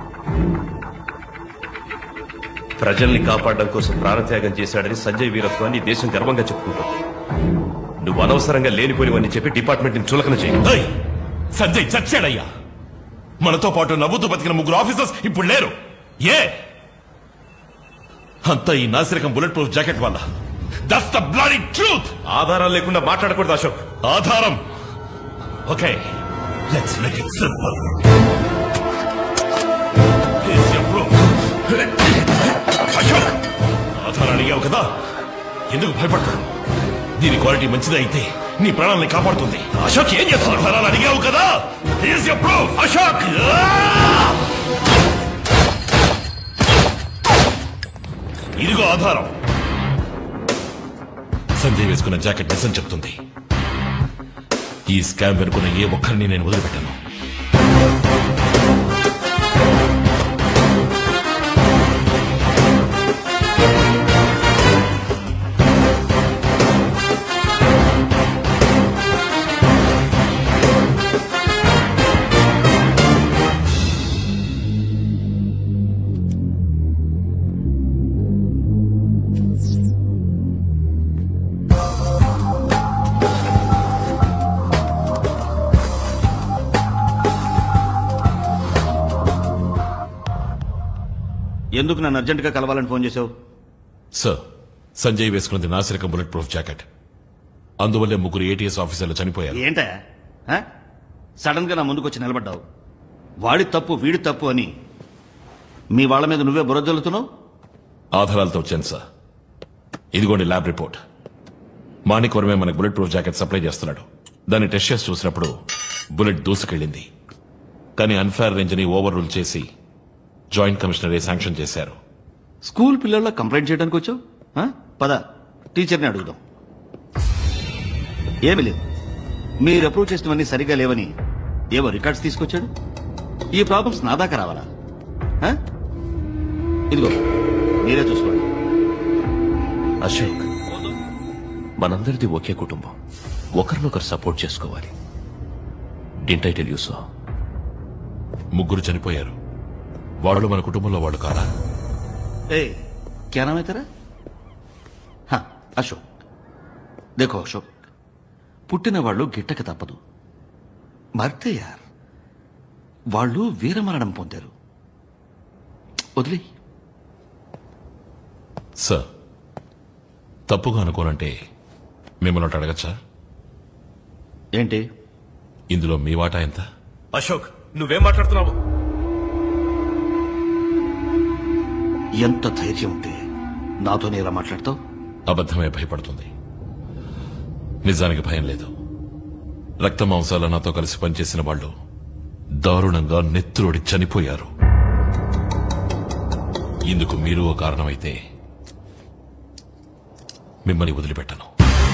ప్రజల్ని కాపాడడం కోసం ప్రాణత్యాగం చేశాడని సంజయ్ వీరత్వాన్ని ఈ దేశం గర్వంగా చెప్పుకుంటుంది నువ్వు అనవసరంగా లేనిపోనివని చెప్పి డిపార్ట్మెంట్ ని చులకన చేయి ఏయ్! సంజయ్ చచ్చాడయ్యా మనతో పాటు నవ్వుతూ బతికిన ముగ్గురు ఆఫీసర్స్ ఇప్పుడు లేరు ఏ అంతా ఈ నాసిరకం బుల్లెట్ ప్రూఫ్ జాకెట్ వల్ల దట్స్ ద బ్లడీ ట్రూత్ ఆధారాలు లేకుండా మాట్లాడకూడదు అశోక్ ఆధారం okay let's make it simple Ashok ఆధారాలు అడిగావు కదా ఎందుకు భయపడతావు దీని క్వాలిటీ మంచిది అయితే నీ ప్రాణాలని కాపాడుతుంది అశోక్ ఏం చేస్తున్నావు ఆధారాలు అడిగావు కదా Here's your proof, అశోక్ ఇదిగో ఆధారం సంజయ్ వేసుకున్న జాకెట్ నిజం చెప్తుంది ఈ స్కామ్ వెనుకున్న ఏ ఒక్కరిని నేను వదిలిపెట్టాను ఎందుకు నన్ను అర్జెంటుగా కలవాలని ఫోన్ చేసావు సార్ సంజయ్ వేసుకున్నది నాసిరకం బుల్లెట్ ప్రూఫ్ జాకెట్ అందువల్లే ముగ్గురు ఏటీఎస్ ఆఫీసర్లు చనిపోయారు ఏంటా సడన్ గా నా ముందుకు వచ్చి నిలబడ్డావు వాడి తప్పు వీడి తప్పు అని మీ వాళ్ళ మీద నువ్వే బురదలుతున్నావు ఆధారాలతో వచ్చాను సార్ ఇదిగోండి ల్యాబ్ రిపోర్ట్ మాణిక్ వర్మే మనకు బుల్లెట్ ప్రూఫ్ జాకెట్ సప్లై చేస్తున్నాడు దాన్ని టెస్ట్ చేసి చూసినప్పుడు బుల్లెట్ దూసుకెళ్ళింది కానీ అన్ఫేర్ రేంజ్ ని ఓవర్ రూల్ చేసి జాయింట్ కమిషనరే శాంక్షన్ చేశారు స్కూల్ పిల్లల్లో కంప్లైంట్ చేయడానికి వచ్చావు ఆ? పద టీచర్ని అడుగుదాం ఏమి లేదు మీరు అప్రూవ్ చేసినవన్నీ సరిగా లేవని ఏవో రికార్డ్స్ తీసుకొచ్చాడు ఈ ప్రాబ్లమ్స్ నా దాకా రావాలా ఆ? ఇదిగో మీరే చూసుకోండి అశోక్ మనందరిది ఒకే కుటుంబం ఒకరినొకరు సపోర్ట్ చేసుకోవాలి didn't I tell you so ముగ్గురు చనిపోయారు వాళ్ళు మన కుటుంబంలో వాళ్ళు కాదా ఏ क्या नाम है तेरा हाँ అశోక్ देखो అశోక్ పుట్టిన వాళ్ళు గిట్టక తప్పదు మర్తే యార్ వాళ్ళు వీరమరణం పొందారు వదిలే సార్ తప్పుగా అనుకోనంటే మిమ్మల్ని ఒకటి అడగచ్చా ఏంటి ఇందులో మీ వాటా ఎంత అశోక్ నువ్వేం మాట్లాడుతున్నావు ఎంత ధైర్యం ఉంటే నాతోనే ఇలా మాట్లాడతావు అబద్ధమే భయపడుతుంది నిజానికి భయం లేదు రక్త మాంసాల నాతో కలిసి పనిచేసిన వాళ్ళు దారుణంగా నెత్తురోడి చనిపోయారు ఇందుకు మీరు ఓ కారణమైతే మిమ్మల్ని వదిలిపెట్టను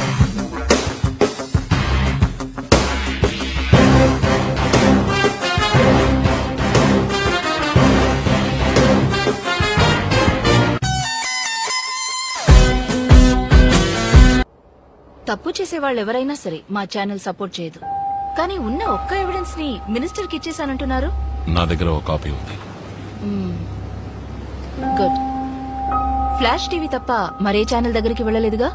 తప్పు చేసే వాళ్ళు ఎవరైనా సరే మా ఛానల్ సపోర్ట్ చేయదు కానీ ఉన్న ఒక్క ఎవిడెన్స్ ని మినిస్టర్ కి ఇచ్చేసానంటున్నారు నా దగ్గర ఒక కాపీ ఉంది గుడ్ ఫ్లాష్ టీవీ తప్ప మరే ఛానల్ దగ్గరికి వెళ్ళలేదుగా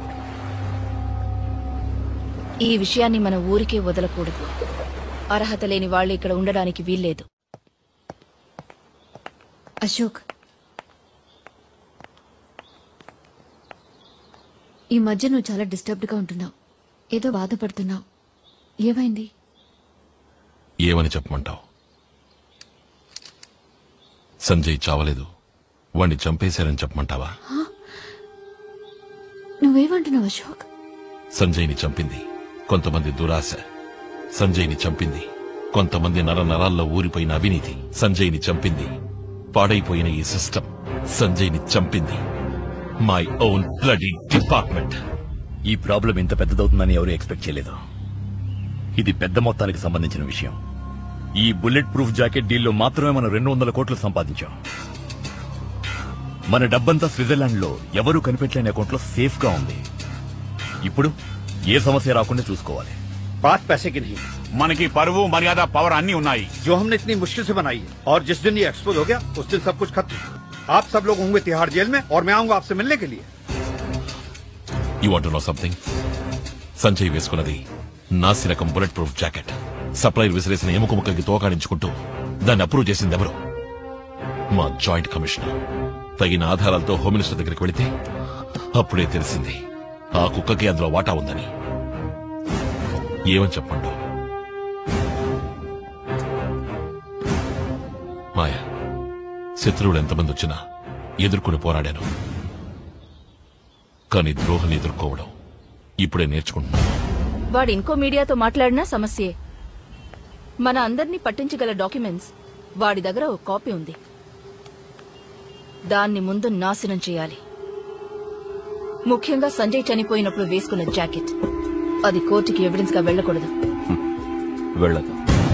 ఈ విషయాన్ని మన ఊరికే వదలకూడదు అర్హత లేని వాళ్ళు ఇక్కడ ఉండడానికి వీల్లేదు అశోక్ ఈ మధ్య నువ్వు చాలా డిస్టర్బ్డ్ గా ఉంటున్నావు ఏదో బాధపడుతున్నావు ఏమైంది ఏమని చెప్పమంటావు సంజయ్ చావలేదు వాణ్ణి చంపేశారని చెప్పమంటావా నువ్వేమంటున్నావు అశోక్ సంజయ్ని చంపింది కొంతమంది దురాశ సంజయ్ని చంపింది కొంతమంది నర నరాల్లో ఊరిపోయిన అవినీతి సంజయ్ని చంపింది పాడైపోయిన ఈ సిస్టమ్ సంజయ్ని చంపింది మై ఓన్ బ్లడీ డిపార్ట్మెంట్ ఈ ప్రాబ్లం ఇంత పెద్దదవుతుందని ఎవరూ ఎక్స్పెక్ట్ చేయలేదు ఇది పెద్ద మొత్తానికి సంబంధించిన విషయం ఈ బుల్లెట్ ప్రూఫ్ జాకెట్ డీల్లో మాత్రమే మనం రెండు వందల కోట్లు సంపాదించాం మన డబ్బంతా స్విట్జర్లాండ్ లో ఎవరూ కనిపెట్టలేని అకౌంట్ లో సేఫ్ గా ఉంది ఇప్పుడు ఏ సమస్య రాకుండా చూసుకోవాలి बात पैसे की नहीं మనకి పరువు మర్యాద పవర్ అన్ని ఉన్నాయి जो हमने इतनी मुश्किल से बनाई है और जिस दिन ये एक्सपोज हो गया उस दिन सब कुछ खत्म आप सब लोग होंगे तिहाड़ जेल में और मैं आऊंगा आपसे मिलने के लिए you want know something Sanjay వేసుకున్నది నాసి రకం బుల్లెట్ ప్రూఫ్ జాకెట్ సప్లై విసిరేసిన ఎముక ముక్కకి తోకాడించుకుంటూ దాన్ని అప్రూవ్ చేసింది ఎవరు మా జాయింట్ కమిషనర్ తగిన ఆధారాలతో హోమ్ మినిస్టర్ దగ్గరికి వెళితే అప్పుడే తెలిసింది ఆ కుక్కకి అందులో వాటా ఉందని ఏమని చెప్పండు మాయ శత్రువులు ఎంతమంది వచ్చినా ఎదుర్కొని పోరాడాను కానీ ద్రోహం ఎదుర్కోవడం ఇప్పుడే నేర్చుకుంటున్నాను వాడు ఇంకో మీడియాతో మాట్లాడినా సమస్యే మన అందర్నీ పట్టించగల డాక్యుమెంట్స్ వాడి దగ్గర ఒక కాపీ ఉంది దాన్ని ముందు నాశనం చేయాలి ముఖ్యంగా సంజయ్ చనిపోయినప్పుడు వేసుకున్న జాకెట్ అది కోర్టుకి ఎవిడెన్స్ గా వెళ్ళకూడదు వెళ్ళదు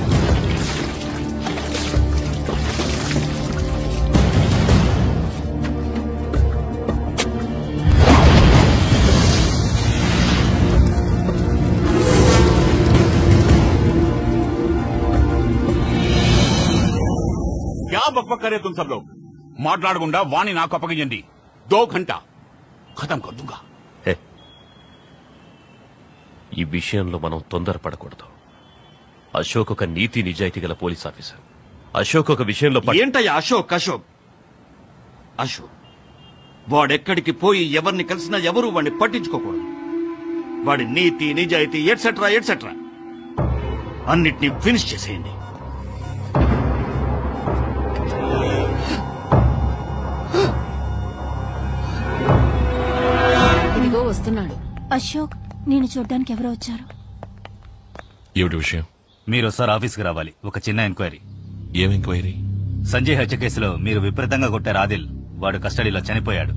क्या बकबक करे तुम सब लोग మాట్లాడకుండా వాణి నాకు అప్పగించండి దో ఘంటా ఖతం కర్ दूंगा హే ఈ విషయంలో మనం తొందరపడకూడదు అశోక్ ఒక నీతి నిజాయితీ గల పోలీస్ ఆఫీసర్ అశోక్ ఒక విషయంలో పట్- ఏంటయ్యా అశోక్ అశోక్ అశోక్ వాడెక్కడికి పోయి ఎవరిని కలిసినా ఎవరు వాడిని పట్టించుకోకూడదు వాడి నీతి నిజాయితీ ఎట్సెట్రా ఎట్సెట్రా అన్నిటినీ ఫినిష్ చేసేయండి ఇదిగో వస్తున్నాడు అశోక్ నేను చూడడానికి ఎవరో వచ్చారు ఏమిటి విషయం మీరు ఒకసారి ఆఫీస్కి రావాలి ఒక చిన్న ఎంక్వైరీ ఏం ఎంక్వైరీ సంజయ్ హత్య కేసులో మీరు విపరీతంగా కొట్టారు ఆదిల్ వాడు కస్టడీలో చనిపోయాడు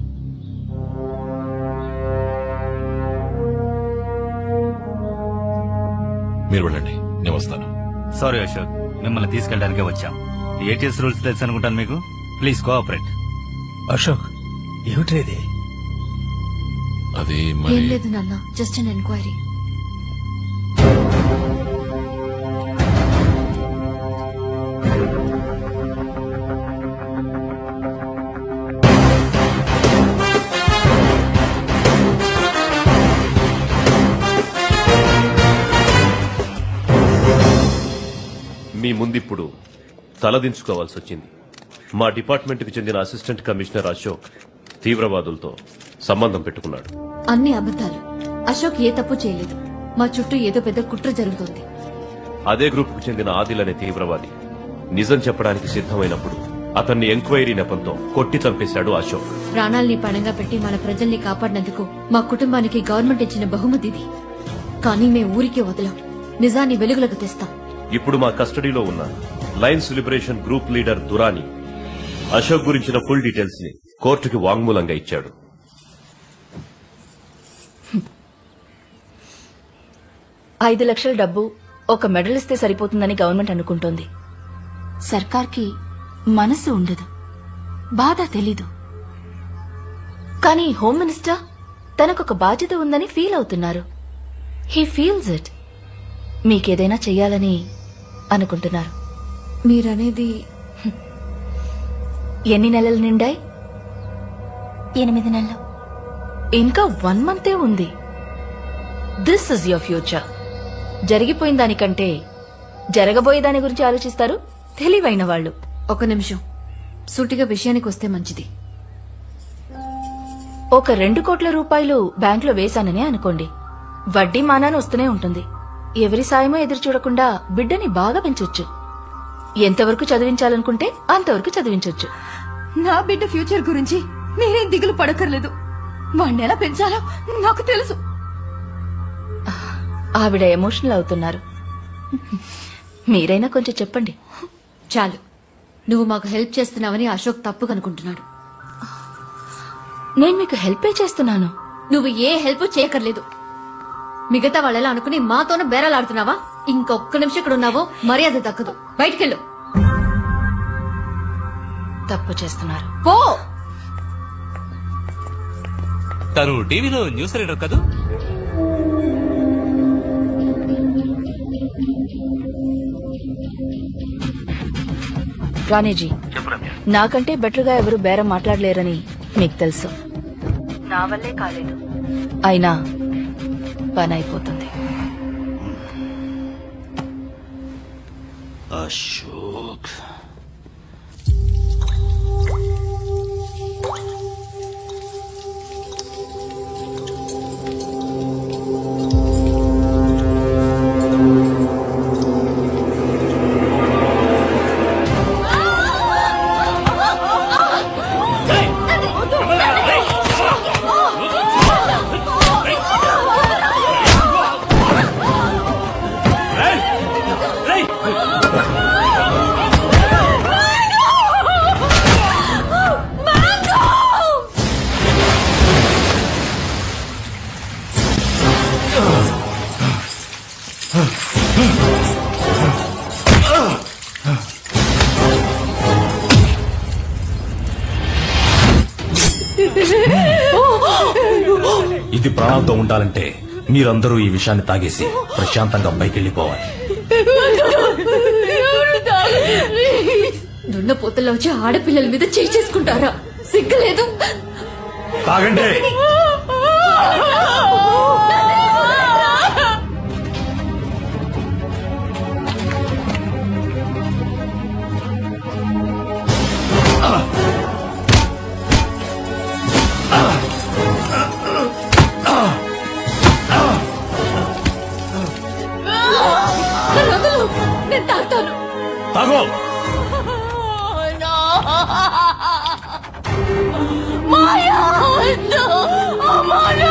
మీరు వెళ్ళండి నేను వస్తాను సారీ అశోక్ మిమ్మల్ని తీసుకెళ్ళడానికే వచ్చాం ఏటీఎస్ రూల్స్ తెలుసు అనుకుంటాను మీకు ప్లీజ్ కోఆపరేట్ అశోక్ ఏమిట్రేది అది ఏం మరి లేదు నాన్న జస్ట్ అన్ ఎంక్వైరీ మీ ముందిప్పుడు తలదించుకోవాల్సి వచ్చింది మా డిపార్ట్మెంట్కి చెందిన అసిస్టెంట్ కమిషనర్ అశోక్ తీవ్రవాదులతో సంబంధం పెట్టుకున్నాడు అన్ని అబద్ధాలు అశోక్ ఏ తప్పు చేయలేదు మా చుట్టూ ఏదో పెద్ద కుట్ర జరుగుతోంది అదే గ్రూప్కు చెందిన ఆదిల్ అనే తీవ్రవాది నిజం చెప్పడానికి సిద్ధమైనప్పుడు అతన్ని ఎంక్వైరీ నెపంతో కొట్టి చంపేశాడు అశోక్ ప్రాణాల్ని పణంగా పెట్టి మన ప్రజల్ని కాపాడినందుకు మా కుటుంబానికి గవర్నమెంట్ ఇచ్చిన బహుమతి ఇది కానీ మేము ఊరికే వదలం నిజాన్ని వెలుగులకు తెస్తాం ఇప్పుడు మా కస్టడీలో ఉన్న lions liberation group leader Durani Ashok గురించిన ఫుల్ డీటెయిల్స్ ని కోర్టుకి వాంగ్మూలంగా ఇచ్చాడు ఐదు లక్షల డబ్బు ఒక మెడల్ ఇస్తే సరిపోతుందని గవర్నమెంట్ అనుకుంటోంది సర్కార్కి మనసు ఉండదు బాధ తెలీదు కానీ హోమ్ మినిస్టర్ తనకొక బాధ్యత ఉందని ఫీల్ అవుతున్నారు హీ ఫీల్స్ ఇట్ మీకేదైనా చెయ్యాలని అనుకుంటున్నారు మీరనేది ఎన్ని నెలలు నిండాయి ఎనిమిది నెలలు ఇంకా వన్ మంతే ఉంది దిస్ ఇస్ యువర్ ఫ్యూచర్ జరిగిపోయిన దానికంటే జరగబోయే దాని గురించి ఆలోచిస్తారు తెలివైన వాళ్ళు ఒక నిమిషం సూటిగా విషయానికి వస్తే మంచిది ఒక రెండు కోట్ల రూపాయలు బ్యాంకులో వేశాననే అనుకోండి వడ్డీ మానాన్ని వస్తూనే ఉంటుంది ఎవరి సాయమో ఎదురు చూడకుండా బిడ్డని బాగా పెంచొచ్చు ఎంతవరకు చదివించాలనుకుంటే అంతవరకు చదివించొచ్చు నా బిడ్డ ఫ్యూచర్ గురించి మీరేం దిగులు పడకర్లేదు వాణ్ణి ఎలా పెంచాలో నాకు తెలుసు ఆవిడ ఎమోషనల్ అవుతున్నారు మీరైనా కొంచెం చెప్పండి చాలు నువ్వు మాకు హెల్ప్ చేస్తున్నావని అశోక్ తప్పు కనుకుంటున్నాడు నేను మీకు హెల్పే చేస్తున్నాను నువ్వు ఏ హెల్ప్ చేయక్కర్లేదు మిగతా వాళ్ళలా అనుకుని మాతోనే బేరాలాడుతున్నావా ఇంకొక్క నిమిషం ఇక్కడ ఉన్నావో మర్యాద దక్కదు బయటికెళ్ళు తప్పు చేస్తున్నారు పో తను టీవీలో న్యూస్ రీడర్ కదూ రాణిజీ నాకంటే బెటర్ గా ఎవరు బేరం మాట్లాడలేరని మీకు తెలుసు నా వల్లే కాలేదు అయినా పని అయిపోతుంది అశోక్ ఇది ప్రాణాలతో ఉండాలంటే మీరందరూ ఈ విషయాన్ని తాగేసి ప్రశాంతంగా పైకెళ్ళిపోవాలి దున్న పోతల్లో వచ్చి ఆడపిల్లల మీద చేయి చేసుకుంటారా సిగ్గులేదు తాగండి నన్ను వదలు. నేను తాగుతాను తాగో మాయా వద్దు అమ్మా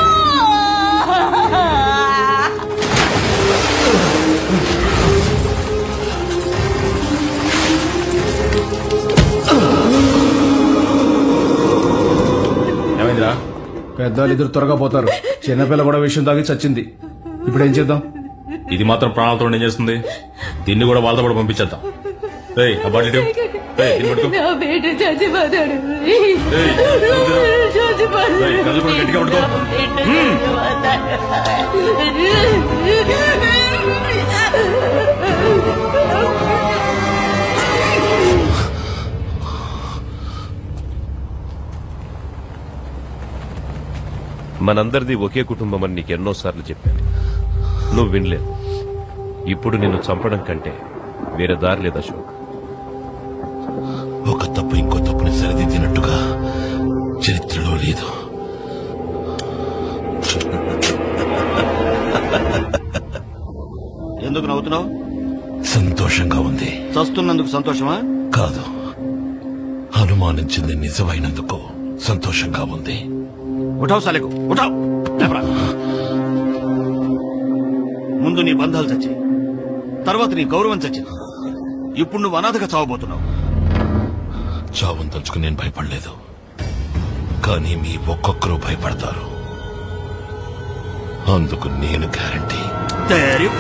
ఏమైందిరా పెద్దవాళ్ళు ఇద్దరు త్వరగా పోతారు చిన్నపిల్ల కూడా విషయం తాగి చచ్చింది ఇప్పుడు ఏం చేద్దాం ఇది మాత్రం ప్రాణాలతో ఏం చేస్తుంది దీన్ని కూడా వాళ్ళతో కూడా పంపించేద్దాం ఏయ్ ఆ బాటిల్ ఇటు. ఏయ్, దీన్ని పట్టుకో. నా బిడ్డ చచ్చిపోతాడు ఏయ్, ఏయ్, కళ్ళు కూడా గట్టిగా పట్టుకో. హ్మ్. మనందరిది ఒకే కుటుంబం అని నీకు ఎన్నోసార్లు చెప్పాను నువ్వు వినలేదు ఇప్పుడు నిన్ను చంపడం కంటే వేరే దారి లేదు అశోక్ ఒక తప్పు ఇంకో తప్పుని సరిదిద్దినట్టుగా చరిత్రలో లేదు ఎందుకు నవ్వుతున్నావు సంతోషంగా ఉంది చస్తున్నందుకు సంతోషమా కాదు అనుమానించింది నిజమైనందుకు సంతోషంగా ఉంది ఉఠావు సాలేకు ఉఠావు లేవరా. ముందు నీ బంధాలు చచ్చాయి తర్వాత నీ గౌరవం చచ్చింది ఇప్పుడు నువ్వు అనాథగా చావబోతున్నావు చావును తలుచుకుని నేను భయపడలేదు కానీ మీ ఒక్కొక్కరు భయపడతారు అందుకు నేను గ్యారంటీ ధైర్యం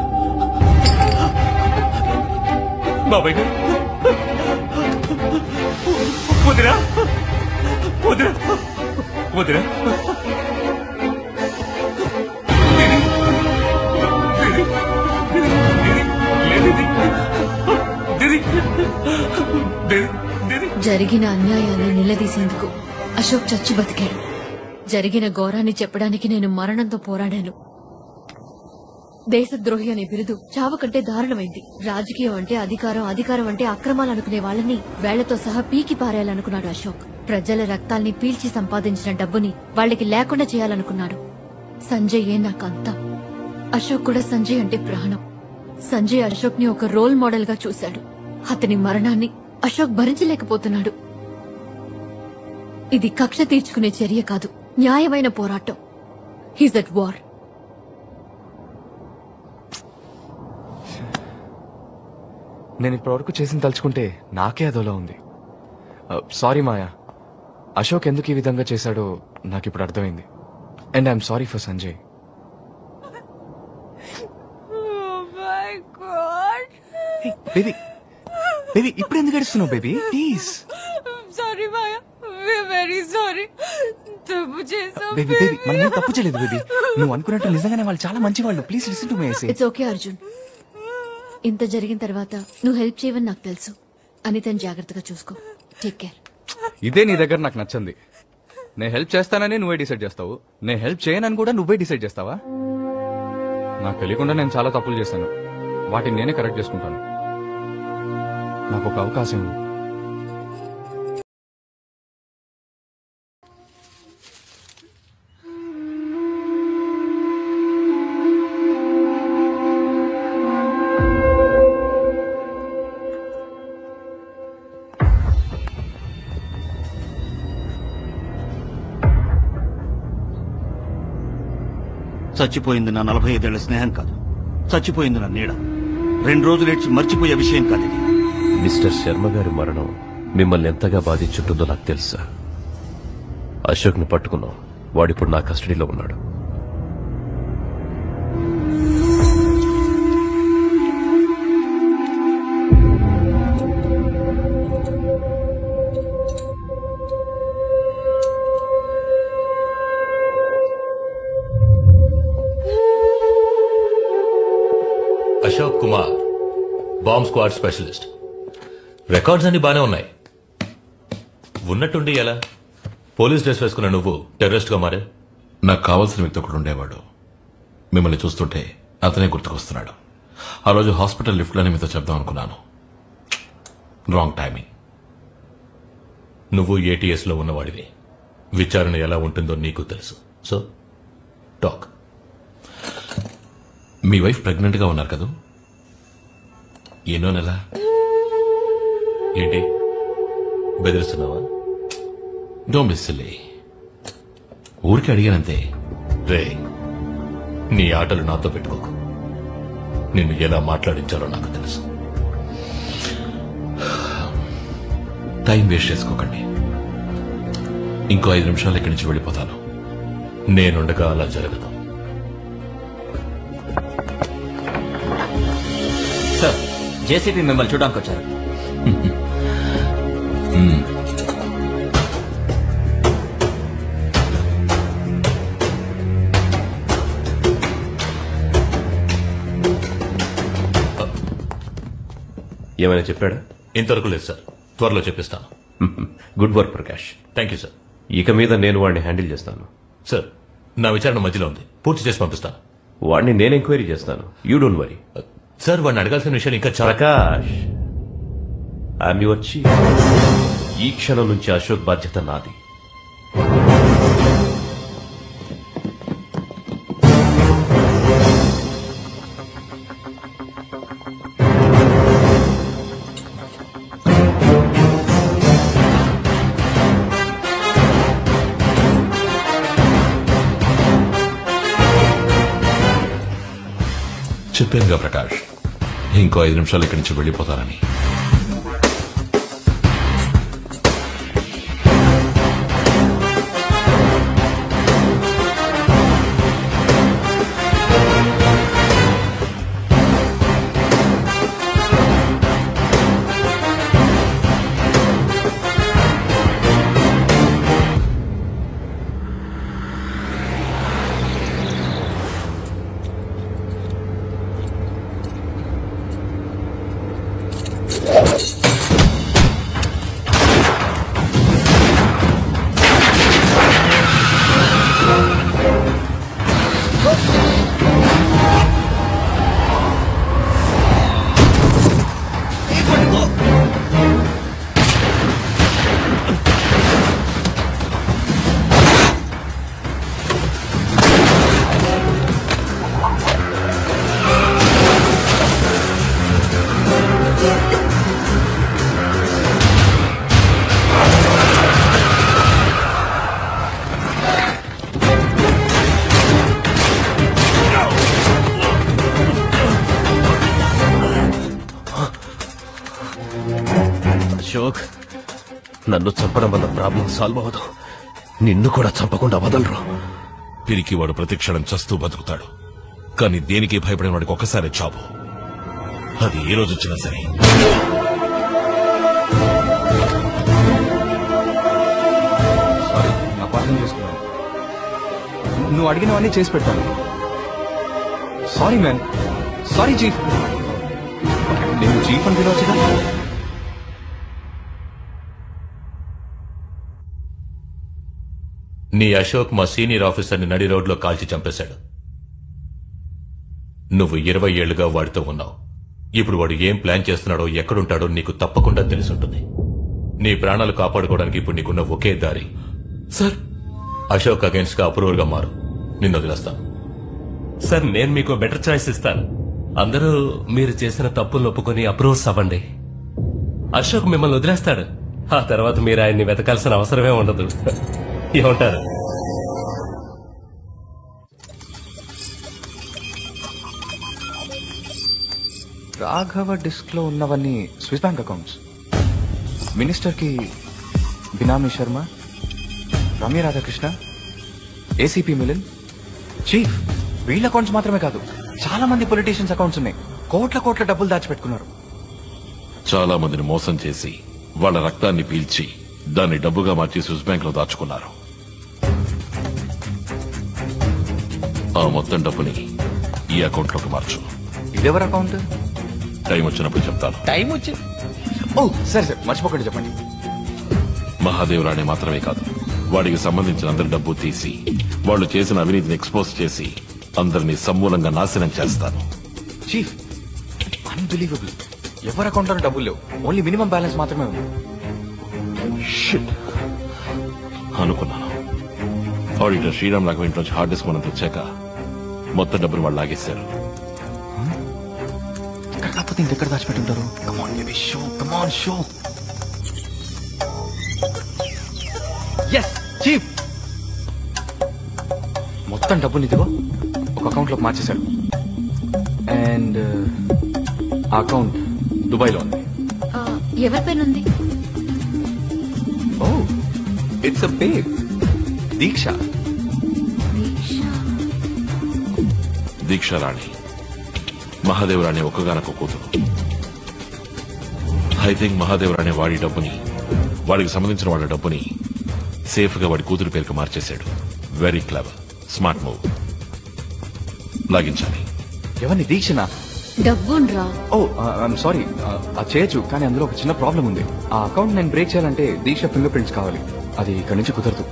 బాబాయ్ గారు వదినా వదినా వదినా జరిగిన అన్యాయాన్ని నిలదీసేందుకు అశోక్ చచ్చి బతికాడు జరిగిన ఘోరాన్ని చెప్పడానికి నేను మరణంతో పోరాడాను దేశద్రోహి అనే బిరుదు చావు కంటే దారుణమైంది రాజకీయం అంటే అధికారం అధికారం అంటే అక్రమాలు అనుకునే వాళ్ళని వేళ్లతో సహా పీకి పారేయాలనుకున్నాడు అశోక్ ప్రజల రక్తాల్ని పీల్చి సంపాదించిన డబ్బుని వాళ్ళకి లేకుండా చేయాలనుకున్నాడు సంజయ్ ఏ నాకంతా అశోక్ కూడా సంజయ్ అంటే ప్రాణం సంజయ్ అశోక్ ని ఒక రోల్ మోడల్ గా చూశాడు అతని మరణాన్ని అశోక్ భరించలేకపోతున్నాడు ఇది కక్ష తీర్చుకునే చర్య కాదు న్యాయమైన పోరాటం హీజ్ అట్ వార్ నేను ఇప్పటివరకు చేసిన తలుచుకుంటే నాకే అదోలా ఉంది సారీ మాయా అశోక్ ఎందుకు ఈ విధంగా చేశాడో నాకు ఇప్పుడు అర్థమైంది and I'm sorry for Sanjay baby baby ఇప్పుడు ఎందుకు ఏడుస్తున్నావు baby please sorry Maya very sorry తప్పు చేసాం బేబీ బేబీ మనం ఏం తప్పు చేయలేదు బేబీ నువ్వు అనుకున్నట్టు నిజంగానే వాళ్ళు చాలా మంచి వాళ్ళు please listen to me it's okay Arjun ఇంత జరిగిన తర్వాత నువ్వు హెల్ప్ చేయవని నాకు తెలుసు అనితని జాగ్రత్తగా చూసుకో టేక్ కేర్ ఇదే నీ దగ్గర నాకు నచ్చింది నేను హెల్ప్ చేస్తానని నువ్వే డిసైడ్ చేస్తావు నేను హెల్ప్ చేయనని కూడా నువ్వే డిసైడ్ చేస్తావా నాకు తెలియకుండా నేను చాలా తప్పులు చేశాను వాటిని నేనే కరెక్ట్ చేసుకుంటాను నాకు ఒక అవకాశం ఇవ్వు. చచ్చిపోయింది నా నలభై ఐదేళ్ల స్నేహం కాదు చచ్చిపోయింది నా నీడ రెండు రోజులు ఏడ్చి మర్చిపోయే విషయం కాదు ఇది మిస్టర్ శర్మ గారి మరణం మిమ్మల్ని ఎంతగా బాధించుంటుందో నాకు తెలుసా అశోక్ని పట్టుకున్నాం వాడిప్పుడు నా కస్టడీలో ఉన్నాడు Ashok Kumar bomb squad specialist records అన్ని బానే ఉన్నాయి ఉన్నట్టుండి ఎలా పోలీస్ డ్రెస్ వేసుకున్న నువ్వు టెర్రరిస్ట్ గా మారే నాకు కావాల్సిన వ్యక్తి ఒకడు ఉండేవాడు మిమ్మల్ని చూస్తుంటే అతనే గుర్తుకొస్తున్నాడు ఆ రోజు హాస్పిటల్ లిఫ్ట్లోనే మీతో చెప్దాం అనుకున్నాను రాంగ్ టైమింగ్ నువ్వు ఏటీఎస్ లో ఉన్నవాడివి విచారణ ఎలా ఉంటుందో నీకు తెలుసు సో టాక్ మీ వైఫ్ ప్రెగ్నెంట్ గా ఉన్నారు కదా ఎన్నో నెల ఏంటి బెదిరిస్తున్నావా డోంట్ బి సిల్లీ ఊరికి అడిగానంతే రే నీ ఆటలు నాతో పెట్టుకోకు నిన్ను ఎలా మాట్లాడించాలో నాకు తెలుసు టైం వేస్ట్ చేసుకోకండి ఇంకో ఐదు నిమిషాలు ఇక్కడి నుంచి వెళ్ళిపోతాను నేనుండగా అలా జరగదు సార్ జేసీపీ మిమ్మల్ని చూడడానికి వచ్చారు ఏమైనా చెప్పాడా ఇంతవరకు లేదు సార్ త్వరలో చెప్పిస్తాను good work Prakash thank you sir ఇక మీద నేను వాడిని హ్యాండిల్ చేస్తాను సార్ నా విచారణ మధ్యలో ఉంది పూర్తి చేసి పంపిస్తాను వాడిని నేను ఎంక్వైరీ చేస్తాను యూ డోంట్ వరీ సార్ వాడిని అడగాల్సిన విషయాలు ఇంకా చాలా ప్రకాష్ ఐఎమ్ యువర్ చీఫ్ ఈ క్షణం నుంచి అశోక్ బాధ్యత నాది చెప్పానుగా ప్రకాష్ ఇంకో ఐదు నిమిషాలు ఇక్కడి నుంచి వెళ్ళిపోతానని అశోక్ నన్ను చంపడం వల్ల ప్రాబ్లం సాల్వ్ అవ్వదు నిన్ను కూడా చంపకుండా వదలరు పిరికివాడు ప్రతిక్షణం చస్తూ బతుకుతాడు కానీ దేనికి భయపడిన వాడికి ఒక్కసారి చావు అది ఏ రోజు వచ్చినా సరే సారీ అపార్థం చేసుకున్నాను నువ్వు అడిగినవన్నీ చేసి పెట్టాను సారీ మ్యాన్ సారీ చీఫ్ నేను చీఫ్ అని పిలవచ్చుగా నీ అశోక్ మా సీనియర్ ఆఫీసర్ని నడి రోడ్లో కాల్చి చంపేశాడు నువ్వు ఇరవై ఏళ్లుగా వాడితో ఉన్నావు ఇప్పుడు వాడు ఏం ప్లాన్ చేస్తున్నాడో ఎక్కడుంటాడో నీకు తప్పకుండా తెలుసుంటుంది నీ ప్రాణాలు కాపాడుకోవడానికి ఇప్పుడు నీకున్న ఒకే దారి సార్ అశోక్ అగేన్స్ట్ గా అప్రూవర్ గా మారు నిన్ను వదిలేస్తాను సార్ నేను మీకు బెటర్ చాయిస్ ఇస్తాను అందరూ మీరు చేసిన తప్పులు ఒప్పుకొని అప్రూవ్స్ అవ్వండి అశోక్ మిమ్మల్ని వదిలేస్తాడు ఆ తర్వాత మీరు ఆయన్ని వెతకాల్సిన అవసరమే ఉండదు ఏమంటారు రాఘవ డిస్క్ లో ఉన్నవన్నీ స్విస్ బ్యాంక్ అకౌంట్స్ మినిస్టర్ కి బినామీ శర్మ రమ్య రాధాకృష్ణ ఏసీపీ మిలిన్ చీఫ్ వీళ్ళ అకౌంట్స్ మాత్రమే కాదు చాలా మంది పొలిటీషియన్స్ అకౌంట్స్ ఉన్నాయి కోట్ల కోట్ల డబ్బులు దాచిపెట్టుకున్నారు చాలా మందిని మోసం చేసి వాళ్ళ రక్తాన్ని పీల్చి దాన్ని డబ్బుగా మార్చి స్విస్ బ్యాంక్ లో దాచుకున్నారు ఆ మొత్తం డబ్బుని ఈ అకౌంట్ లోకి మార్చు ఇదెవరి అకౌంట్ టైం వచ్చినప్పుడు చెప్తాను టైం వచ్చి ఓ సరే సరే మర్చిపోకండి చెప్పండి మహాదేవరాణి మాత్రమే కాదు వాడికి సంబంధించిన అందరి డబ్బు తీసి వాళ్ళు చేసిన అవినీతిని ఎక్స్పోజ్ చేసి అందరినీ సమూలంగా నాశనం చేస్తాను చీఫ్ అన్బిలీవబుల్ ఎవరి అకౌంట్ లో డబ్బులు లేవు ఓన్లీ మినిమం బ్యాలెన్స్ మాత్రమే ఉంది Shit. అనుకున్నాను ఆడిటర్ శ్రీరామ్ రాఘవ ఇంట్లోంచి హార్డ్ డిస్క్ మనం తెచ్చాక మొత్తం డబ్బులు వాళ్ళు లాగేశారు ఇక్కడ కాకపోతే ఇంకెక్కడ దాచిపెట్టుంటారు come on baby show come on show yes chief మొత్తం డబ్బులు ఇదిగో ఒక అకౌంట్ లోకి మార్చేశారు అండ్ ఆ అకౌంట్ దుబాయ్ లో ఉంది ఆ, ఎవరి పేరుంది ఓ ఇట్స్ అ బేబ్ దీక్ష దీక్షారాణి మహాదేవరాణి ఒక్కగానొక్క కూతురు ఐ థింక్ మహాదేవరాణి వాడి డబ్బుని వాడికి సంబంధించిన వాళ్ళ డబ్బుని సేఫ్ గా వాడి కూతురు పేరుకు మార్చేశాడు వెరీ క్లవర్ స్మార్ట్ మూవ్ లాగించాలి ఎవరిని దీక్షనా డబ్బుండ్రా ఓ ఐఎమ్ సారీ అది చేయొచ్చు కానీ అందులో ఒక చిన్న ప్రాబ్లం ఉంది ఆ అకౌంట్ నేను బ్రేక్ చేయాలంటే దీక్ష ఫింగర్ ప్రింట్స్ కావాలి అది ఇక్కడ నుంచి కుదరదు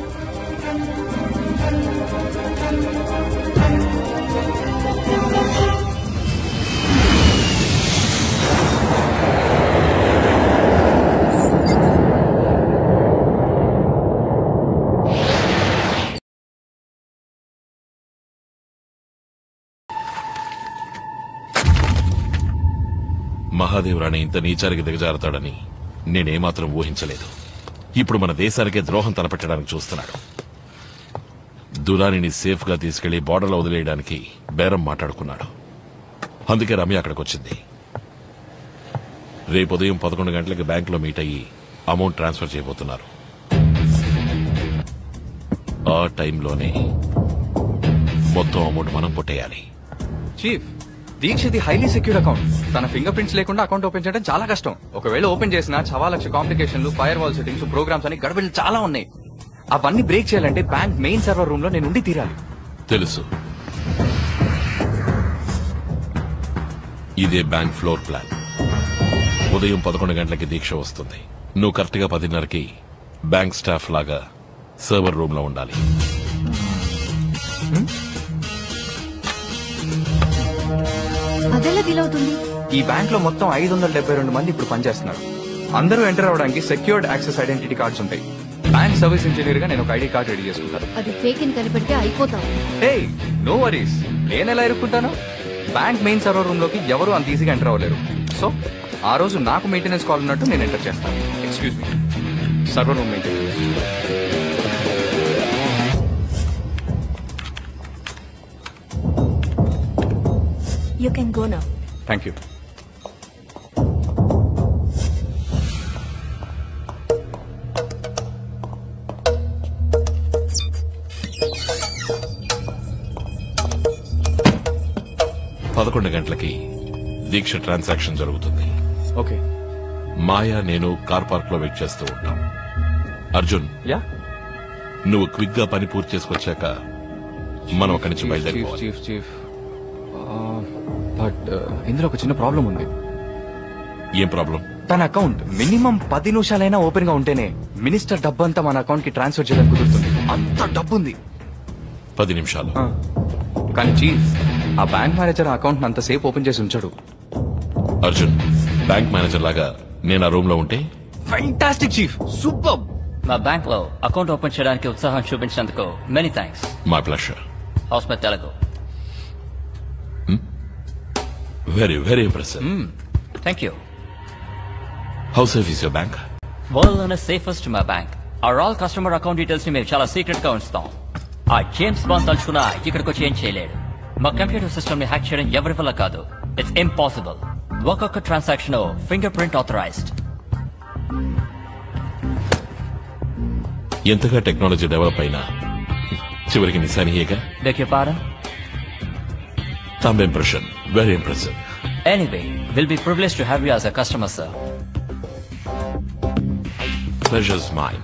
మహాదేవరాణి ఇంత నీచానికి దిగజారుతాడని నేనేమాత్రం ఊహించలేదు ఇప్పుడు మన దేశానికే ద్రోహం తలపెట్టడానికి చూస్తున్నాడు దురానిని సేఫ్ గా తీసుకెళ్లి బోర్డర్లో వదిలేయడానికి బేరం మాట్లాడుకున్నాడు అందుకే రమ్య అక్కడికి వచ్చింది రేపు ఉదయం పదకొండు గంటలకి బ్యాంకులో మీట్ అయ్యి అమౌంట్ ట్రాన్స్ఫర్ చేయబోతున్నారు ఆ టైంలోనే మొత్తం అమౌంట్ మనం కొట్టేయాలి చీఫ్ దీక్షది హైలీ సెక్యూర్డ్ అకౌంట్ తన ఫింగర్ ప్రింట్స్ లేకుండా అకౌంట్ ఓపెన్ చేయడం చాలా కష్టం ఒకవేళ ఓపెన్ చేసినా చవా లక్ష కాంప్లికేషన్లు ఫైర్ వాల్ సెట్టింగ్స్ ప్రోగ్రామ్స్ అని గడబిలు చాలా ఉన్నాయి అవన్నీ బ్రేక్ చేయాలంటే బ్యాంక్ మెయిన్ సర్వర్ రూమ్ లో నేను ఉండి తీరాలి తెలుసు ఇదే బ్యాంక్ ఫ్లోర్ ప్లాన్ ఉదయం పదకొండు గంటలకి దీక్ష వస్తుంది నువ్వు కరెక్ట్ గా పదిన్నరకి బ్యాంక్ స్టాఫ్ లాగా సర్వర్ రూమ్ లో ఉండాలి అదెలా వీలవుతుంది ఈ బ్యాంక్ లో మొత్తం ఐదు వందల డెబ్బై రెండు మంది ఇప్పుడు పనిచేస్తున్నారు అందరూ ఎంటర్ అవడానికి సెక్యూర్డ్ యాక్సెస్ ఐడెంటిటీ కార్డ్స్ ఉంటాయి బ్యాంక్ సర్వీస్ ఇంజనీర్ గా నేను ఒక ఐడి కార్డ్ రెడీ చేసుకుంటాను అది ఫేక్ అని కనిపెడితే అయిపోతాం హే నో వరీస్ నేను ఎలా ఇరుక్కుంటాను బ్యాంక్ మెయిన్ సర్వర్ రూమ్ లోకి ఎవరు అంత ఈజీగా ఎంటర్ అవ్వలేరు సో ఆ రోజు నాకు మెయింటెనెన్స్ కాల్ ఉన్నట్టు నేను ఎంటర్ చేస్తాను excuse me server room maintenance You can go now. Thank you పదకొండు గంటలకి దీక్ష ట్రాన్సాక్షన్ జరుగుతుంది ఓకే మాయా నేను కార్ పార్క్ లో వెయిట్ చేస్తూ ఉంటాం అర్జున్ యా నువ్వు క్విక్ గా పని పూర్తి చేసుకొచ్చాక మనం అక్కడి నుంచి చీఫ్ బయలుదేరిపోవాలి చీఫ్ చీఫ్ బట్ ఇందులో ఒక చిన్న ప్రాబ్లం ఉంది ఏం ప్రాబ్లం తన అకౌంట్ మినిమం పది నిమిషాలైనా ఓపెన్ గా ఉంటేనే మినిస్టర్ డబ్బు అంతా మన అకౌంట్ కి ట్రాన్స్ఫర్ చేయడానికి కుదురుతుంది అంత డబ్బు ఉంది పది నిమిషాలు కానీ చీఫ్ ఆ బ్యాంక్ మేనేజర్ అకౌంట్ అంతసేపు ఓపెన్ చేసి ఉంచాడు అర్జున్ బ్యాంక్ మేనేజర్ లాగా నేను ఆ రూమ్ లో ఉంటే ఫైంటాస్టిక్ చీఫ్ సూపర్ మా బ్యాంక్ లో అకౌంట్ ఓపెన్ చేయడానికి ఉత్సాహం చూపించినందుకు మెనీ థ్యాంక్స్ మా pleasure house my Telugu very very impressive thank you how safe is your bank world లోనే సేఫెస్ట్ మా bank our all customer account details ని మేము చాలా సీక్రెట్ గా ఉంచుతాం ఆ జేమ్స్ బాండ్ తలుచుకున్నా ఇక్కడికి వచ్చి ఏం చేయలేడు మా కంప్యూటర్ సిస్టమ్ ని హ్యాక్ చేయడం ఎవరి వల్ల కాదు ఇట్స్ ఇంపాసిబుల్ ఒక్కొక్క ట్రాన్సాక్షన్ ఫింగర్ ప్రింట్ ఆథరైజ్డ్ ఎంతగా టెక్నాలజీ డెవలప్ అయినా చివరికి నిశానియేగా beg your pardon thumb impression very impressive anyway will be privilege to have you as a customer sir pleasure's mine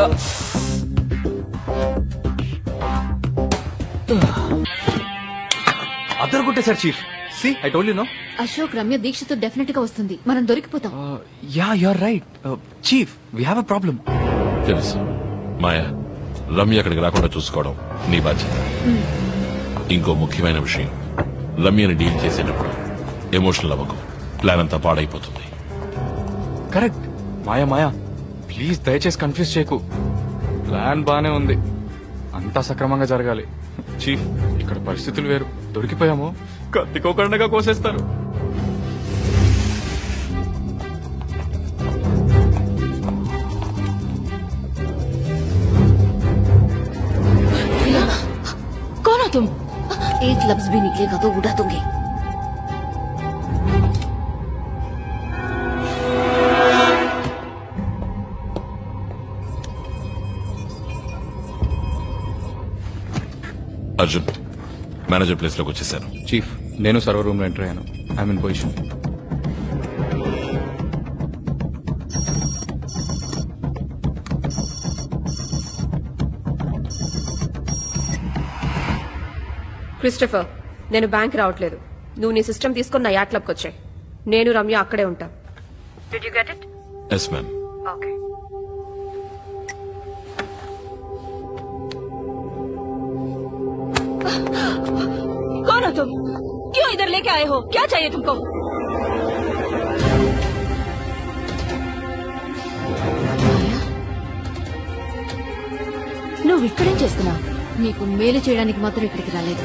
అద్దరు కొట్టేశారు chief see I told you no Ashok Ramya దీక్షతో definite గా వస్తుంది మనం దొరికిపోతాం yeah you're right chief we have a problem తెలుసు మాయా రమ్య అక్కడికి రాకుండా చూసుకోవడం నీ బాధ్యత ఇంకో ముఖ్యమైన విషయం రమ్యని డీల్ చేసేటప్పుడు ఎమోషనల్ అవ్వకు ప్లాన్ అంతా పాడైపోతుంది కరెక్ట్ మాయా మాయా ప్లీజ్ దయచేసి కన్ఫ్యూజ్ చేయకు ప్లాన్ బానే ఉంది అంతా సక్రమంగా జరగాలి చీఫ్ ఇక్కడ పరిస్థితులు వేరు దొరికిపోయాము కత్తికోకుండా కోసేస్తారు कौन हो तुम एक लफ्ज भी निकलेगा तो उड़ा दूंगी అర్జున్ మేనేజర్ ప్లేస్ లోకి వచ్చేసాను చీఫ్ నేను సర్వర్ రూమ్ లో ఎంటర్ అయ్యాను ఐఎమ్ ఇన్ పొజిషన్ క్రిస్టఫర్ నేను బ్యాంక్ రావట్లేదు నువ్వు నీ సిస్టమ్ తీసుకుని నా యాట్ క్లబ్కి వచ్చాయి నేను రమ్య అక్కడే ఉంటాం Did you get it? Yes ma'am Okay. कौन हो तुम क्यों इधर लेके आए हो क्या चाहिए तुमको నువ్వు ఇక్కడేం చేస్తున్నావు నీకు మేలు చేయడానికి మాత్రం ఇక్కడికి రాలేదు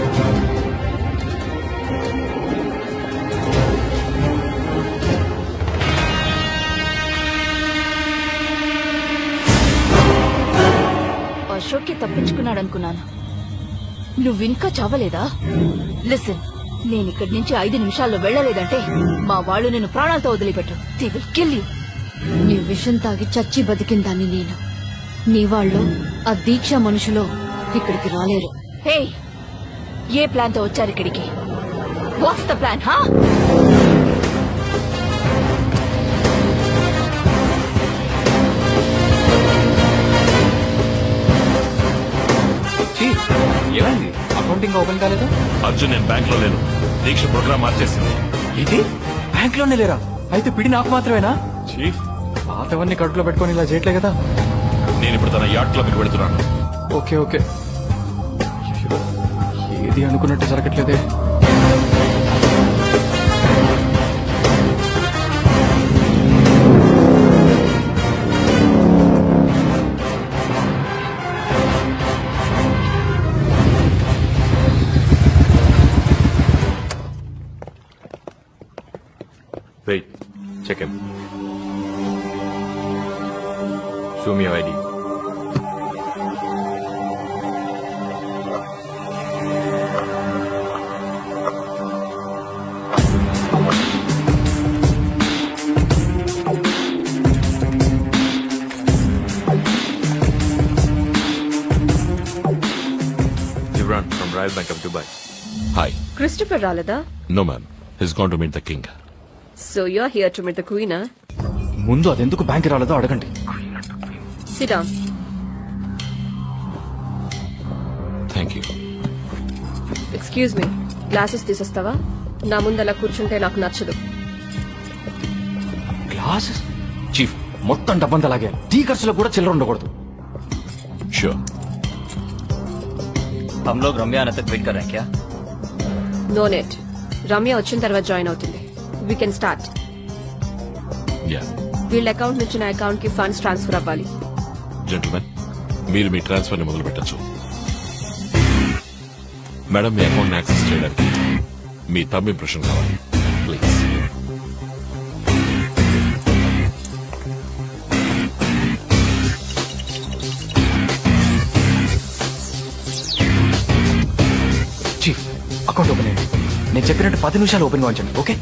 అశోక్ కి తప్పించుకున్నాడు అనుకున్నాను నువ్వింకా చావలేదా లిసన్ నేను ఇక్కడి నుంచి ఐదు నిమిషాల్లో వెళ్ళలేదంటే మా వాళ్ళు నేను ప్రాణాలతో వదిలిపెట్టు దే విల్ కిల్ యూ నీ విషం తాగి చచ్చి బతికిన దాన్ని నేను నీ వాళ్ళు ఆ దీక్ష మనుషులో ఇక్కడికి రాలేరు హే ఏ ప్లాన్ తో వచ్చారు ఇక్కడికి వాట్స్ ద ప్లాన్ హా చీఫ్ ఏమైంది అకౌంటింగ్ ఓపెన్ కాలేదా అర్జున్ నేను బ్యాంక్ లో లేను దీక్ష ప్రోగ్రామ్ మార్చేసింది ఇది బ్యాంక్ లోనే లేరా అయితే పిడి నాకు మాత్రమేనా చీఫ్ పాతవన్నీ కడుపులో పెట్టుకొని ఇలా చేయట్లే కదా నేను ఇప్పుడు తన యాట్ క్లబ్ కి వెళ్తున్నాను ఓకే ఓకే అయ్యో, ఏది అనుకున్నట్టు జరగట్లేదే Wait, check him. Show me your ID. Gibran from Royal Bank of Dubai. Hi Christopher రాలేదా no ma'am he's gone to meet the king so you are here to meet the queen ముందు అదెందుకు bank రాలేదో అడగండి sit down thank you excuse me glasses తీసేస్తావా నా ముందు అలా కూర్చుంటే నాకు నచ్చదు గ్లాసెస్ చీఫ్ మొత్తం డబ్బంతా లాగే టీ ఖర్చులో కూడా చిల్లర ఉండకూడదు श्योर हम लोग रम्या आने तक वेट कर रहे हैं क्या నో నెట్ రమ్య వచ్చిన తర్వాత జాయిన్ అవుతుంది వీ కెన్ స్టార్ట్ యా వీళ్ళ అకౌంట్ నుంచి నా అకౌంట్ కి ఫండ్స్ ట్రాన్స్ఫర్ అవ్వాలి జెంటల్మెన్ మీరు మీ ట్రాన్స్ఫర్ ని మొదలు పెట్టచ్చు మేడం మీ అకౌంట్ యాక్సెస్ చేయడానికి మీ తమ్ ఇంప్రెషన్ కావాలి ప్లీజ్ చీఫ్ అకౌంట్ ఓపెన్ అయ్యింది నేను చెప్పినట్టు పది నిమిషాలు ఓపెన్ గా ఉంచండి ఓకే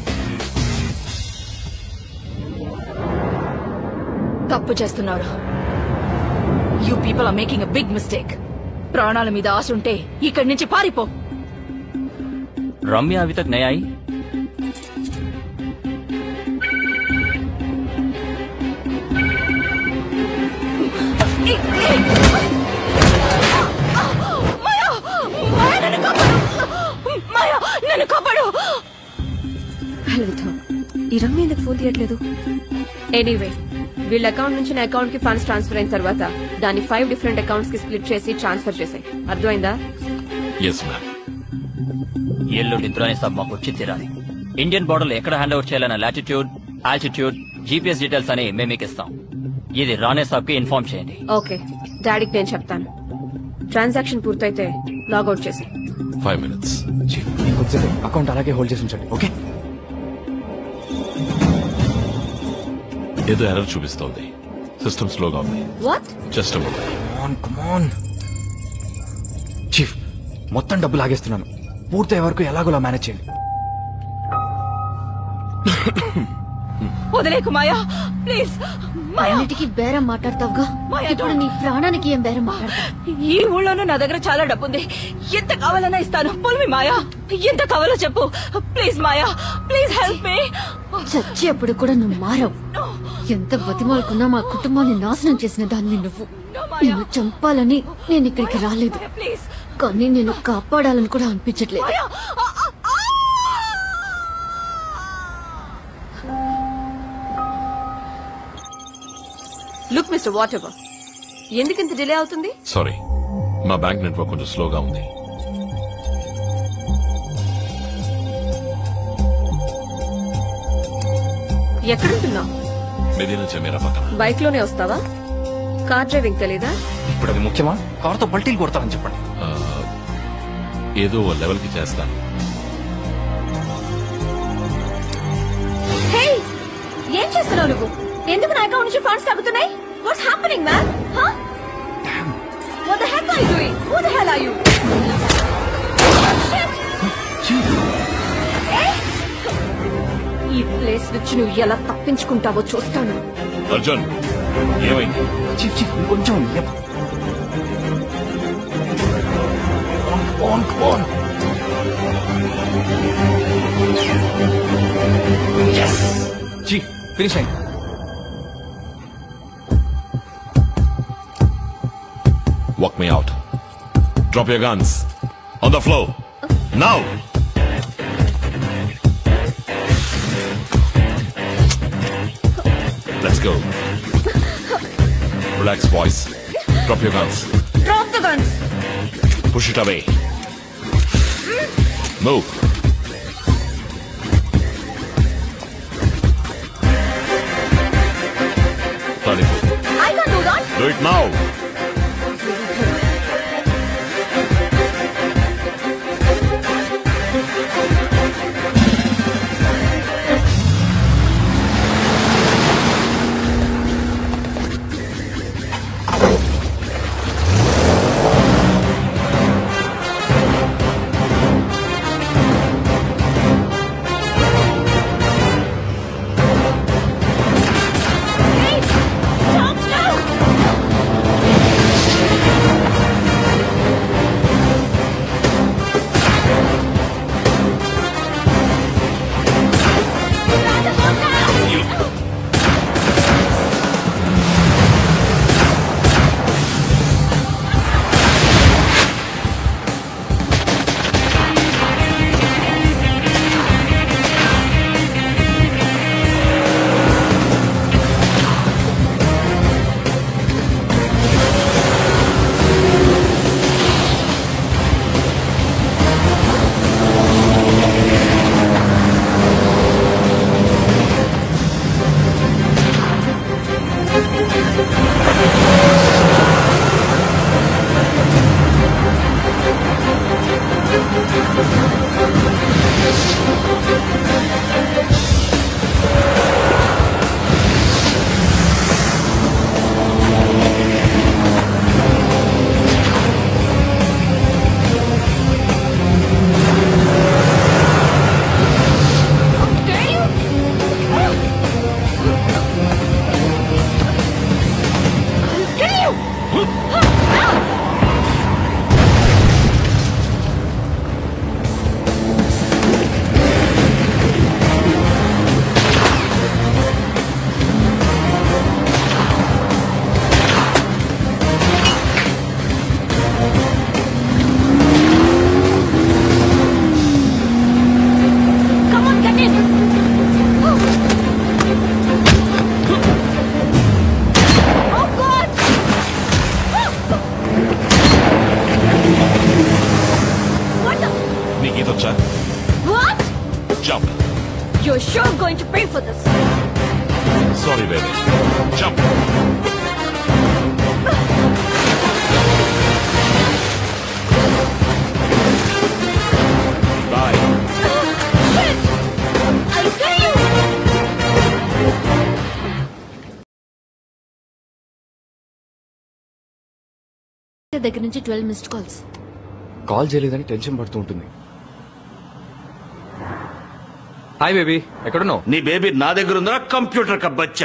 తప్పు చేస్తున్నారు you people are making a big mistake ప్రాణాల మీద ఆశ ఉంటే ఇక్కడి నుంచి పారిపో रम्या अभी तक नहीं आई మాయా మాయా నన్ను కాపాడు మాయా నన్ను కాపాడు Hell with her. ఈ రమ్య ఎందుకు ఫోన్ తీయట్లేదు ఎనీవే వీళ్ళ అకౌంట్ నుంచి నా అకౌంట్ కి ఫండ్స్ ట్రాన్స్ఫర్ అయిన తర్వాత దాన్ని ఫైవ్ డిఫరెంట్ అకౌంట్స్ కి స్ప్లిట్ చేసి ట్రాన్స్ఫర్ చేసాయి అర్థమైందా ఎస్ మ్యామ్ ఎల్లుండి దురాని సాబ్ మాకు వచ్చి తీరాలి ఇండియన్ బోర్డర్ లో ఎక్కడ హ్యాండ్ ఓవర్ చేయాలన్న లాటిట్యూడ్ ఆల్టిట్యూడ్ జీపీఎస్ డీటెయిల్స్ అని మేము మీకు ఇస్తాం ఇది రాణే సాబ్ కి ఇన్ఫార్మ్ చేయండి ఓకే డాడీకి నేను చెప్తాను ట్రాన్సాక్షన్ పూర్తయితే లాగౌట్ చేసి ఫైవ్ మినిట్స్ చీఫ్ ఇంకొద్దిసేపు అకౌంట్ అలాగే హోల్డ్ చేసి ఉంచండి ఓకే ఏదో ఎర్రర్ చూపిస్తోంది సిస్టమ్ స్లోగా ఉంది what just come on come on chief మొత్తం డబ్బు లాగేస్తున్నాను పూర్తయ్యే వరకు ఎలాగోలా మేనేజ్ చేయండి వదిలేకు మాయా ప్లీజ్ మాయా అన్నిటికీ బేరం మాట్లాడతావుగా ఇప్పుడు నీ ప్రాణానికి ఏం బేరం మాట్లాడతావు ఈ ఊళ్ళోనూ నా దగ్గర చాలా డబ్బు ఉంది ఎంత కావాలన్నా ఇస్తాను పొలిమి మాయా ఎంత కావాలో చెప్పు please Maya please help me చచ్చేప్పుడు కూడా నువ్వు మారవు ఎంత బతిమాలకున్నా మా కుటుంబాన్ని నాశనం చేసిన దాన్ని నువ్వు నిన్ను చంపాలని నేను ఇక్కడికి రాలేదు కానీ నేను కాపాడాలని కూడా అనిపించట్లేదు లుక్ మిస్టర్ వాట్ ఎవర్ ఎందుకు ఇంత డిలే అవుతుంది సారీ మా బ్యాంక్ నెట్వర్క్ కొంచెం స్లోగా ఉంది ఎక్కడుంటున్నావు మెదీనా చెమేరా పక్కన బైక్ లోనే వస్తావా కార్ డ్రైవింగ్ తెలీదా ఇప్పుడు అది ముఖ్యమా కారుతో పల్టీలు కొడతానని చెప్పండి ఆ, ఏదో ఓ లెవెల్కి చేస్తాను హే ఏం చేస్తున్నావు నువ్వు ఎందుకు నా అకౌంట్ నుంచి ఫండ్స్ తగ్గుతున్నాయి what's happening man What the heck are you doing? Who the hell are you? ఈ ప్లేస్ నుంచి నువ్వు ఎలా తప్పించుకుంటావో చూస్తాను అర్జున్ ఏమైంది చీఫ్ చీఫ్ కొంచెం ఆన్ ఆన్ చీఫ్ ఫినిష్ అయింది Walk me out. Drop your guns. On the floor. Now! Let's go. Relax, boys. Drop your guns. Drop the guns. Push it away. Move. Bloody fool. I can't do that. Do it now. Stop now. ఈతొచ్చా what jump you sure going to pay for this sorry baby jump boy I tell you దగ్గర నుంచి twelve missed calls call చేయలేదని tension పడుతూ ఉంటుంది hi baby ఎక్కడున్నావు నీ baby నా దగ్గర ఉందా కంప్యూటర్ కా బచ్చా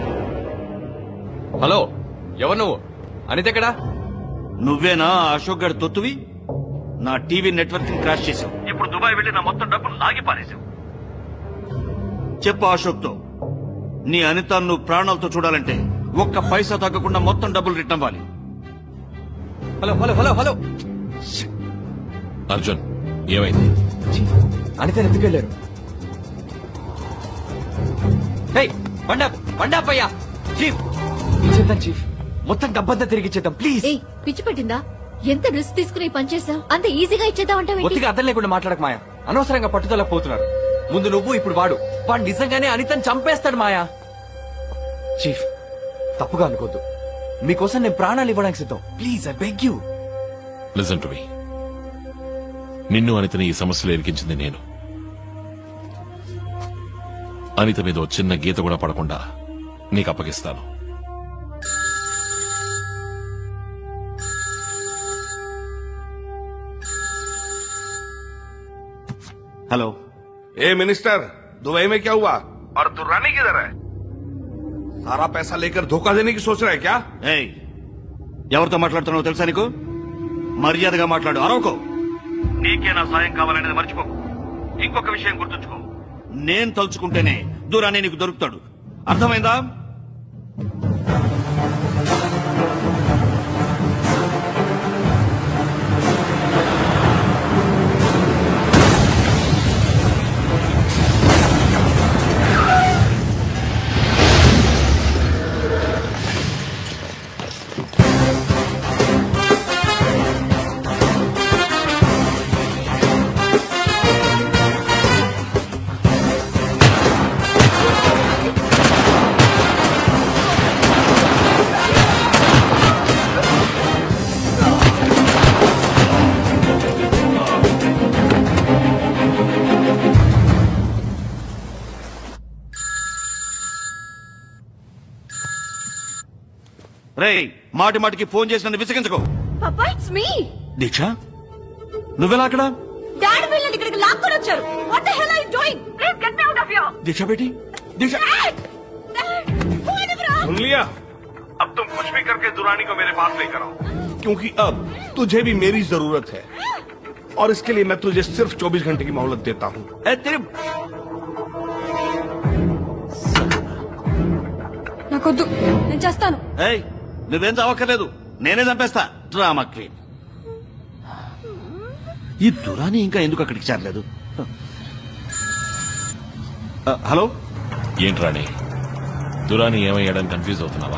హలో ఎవరు నువ్వు అనిత ఎక్కడా నువ్వేనా ఆ అశోక్ గడి తొత్తువి నా టీవీ నెట్వర్క్ క్రాష్ చేసావు ఇప్పుడు దుబాయ్ వెళ్ళి నా మొత్తం డబ్బులు లాగి పారేసావు చెప్పు అశోక్ తో నీ అనిత నువ్వు ప్రాణాలతో చూడాలంటే ఒక్క పైసా తగ్గకుండా మొత్తం డబ్బులు రిటర్న్ అవ్వాలి hello hello hello hello Arjun ఏమైంది అనిత ఎందుకు వెళ్ళారు హే బండాప్ బండాప్ అయ్యా చీఫ్ ఇచ్చేద్దాం చీఫ్ మొత్తం డబ్బంతా తిరిగి ఇచ్చేద్దాం ప్లీజ్ ఏయ్ పిచ్చి పట్టిందా ఎంత రిస్క్ తీసుకుని ఈ పని చేసావు అంత ఈజీగా ఇచ్చేద్దాం అంటే ఒత్తిగా అర్థం లేకుండా మాట్లాడక మాయా అనవసరంగా పట్టుదల పోతున్నారు ముందు నువ్వు ఇప్పుడు వాడు వాడు నిజంగానే అనితని చంపేస్తాడు మాయా చీఫ్ తప్పుగా అనుకోద్దు మీకోసం నేను ప్రాణాలు ఇవ్వడానికి సిద్ధం please I beg you listen to me నిన్ను అనితని ఈ సమస్యలో ఇరికించింది నేను అనిత మీద ఓ చిన్న గీత కూడా పడకుండా నీకు అప్పగిస్తాను हेलो ए मिनिस्टर दुबई में क्या हुआ और दुर्रानी किधर है सारा पैसा लेकर धोखा देने की सोच रहा है क्या ఏయ్ ఎవరితో మాట్లాడుతున్నావో తెలుసా నీకు మర్యాదగా మాట్లాడు అరవకో నీకే నా సాయం కావాలనేది మర్చిపోకు ఇంకొక విషయం గుర్తుంచుకో నేను తలుచుకుంటేనే దూరాన్ని నీకు దొరుకుతాడు అర్థమైందా రేయ్ మాటి మాటికి ఫోన్ చేసి నన్ను విసిగించుకో పాపా ఇట్స్ మీ దీక్ష నువ్వెలా అక్కడ డాడీ వీళ్ళని ఇక్కడికి లాక్కొని వచ్చారు what the hell are you doing please get me out of here Deeksha బేటీ దీక్ష सुन लिया अब तुम कुछ भी करके दुरानी को मेरे पास लेकर आओ क्योंकि अब तुझे भी मेरी जरूरत है और इसके लिए मैं तुझे सिर्फ 24 घंटे की मोहलत देता हूँ तेरे నాకొద్దు నేను చేస్తాను ఏయ్ నువ్వేం చవక్కర్లేదు నేనే చంపేస్తా డ్రామా క్వీన్ ఈ దురాని ఇంకా ఎందుకు అక్కడికి చేరలేదు ఆ, హలో ఏంటి రాణి దురాని ఏమయ్యాడని కన్ఫ్యూజ్ అవుతున్నావా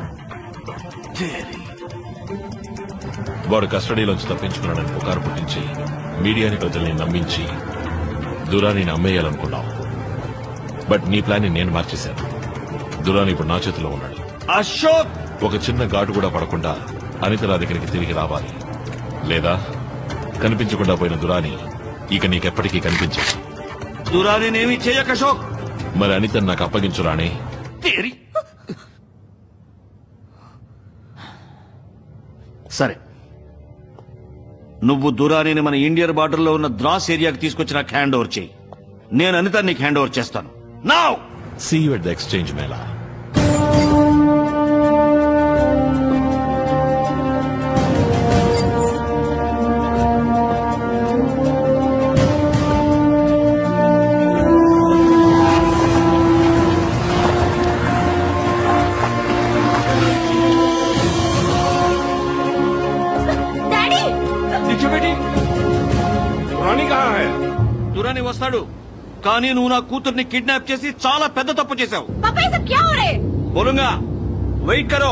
వాడు కస్టడీలోంచి తప్పించుకున్నాడని పుకారు పుట్టించి మీడియాని ప్రజల్ని నమ్మించి దురానిని అమ్మేయాలనుకున్నావు బట్ నీ ప్లాన్ నేను మార్చేశాను దురాని ఇప్పుడు నా చేతిలో ఉన్నాడు అశోక్ ఒక చిన్న ఘాటు కూడా పడకుండా అనిత నా దగ్గరికి తిరిగి రావాలి లేదా కనిపించకుండా పోయిన దురాని ఇక నీకెప్పటికీ కనిపించదు దురానినేమి చేయక అశోక్ మరి అనిత నాకు అప్పగించు రాణి తేరి సరే నువ్వు దురానిని మన ఇండియన్ బార్డర్లో ఉన్న ద్రాస్ ఏరియాకి తీసుకొచ్చి నాకు హ్యాండ్ ఓవర్ చేయి నేను అనిత నీకు హ్యాండ్ ఓవర్ చేస్తాను నా see you at the exchange mela daddy నిల్చోబెట్టి दुरानी कहाँ है దురాని వస్తాడు కానీ నువ్వు నా కూతుర్ని కిడ్నాప్ చేసి చాలా పెద్ద తప్పు చేశావు पापा ये सब क्या हो रहे బోలుగా వెయిట్ కరో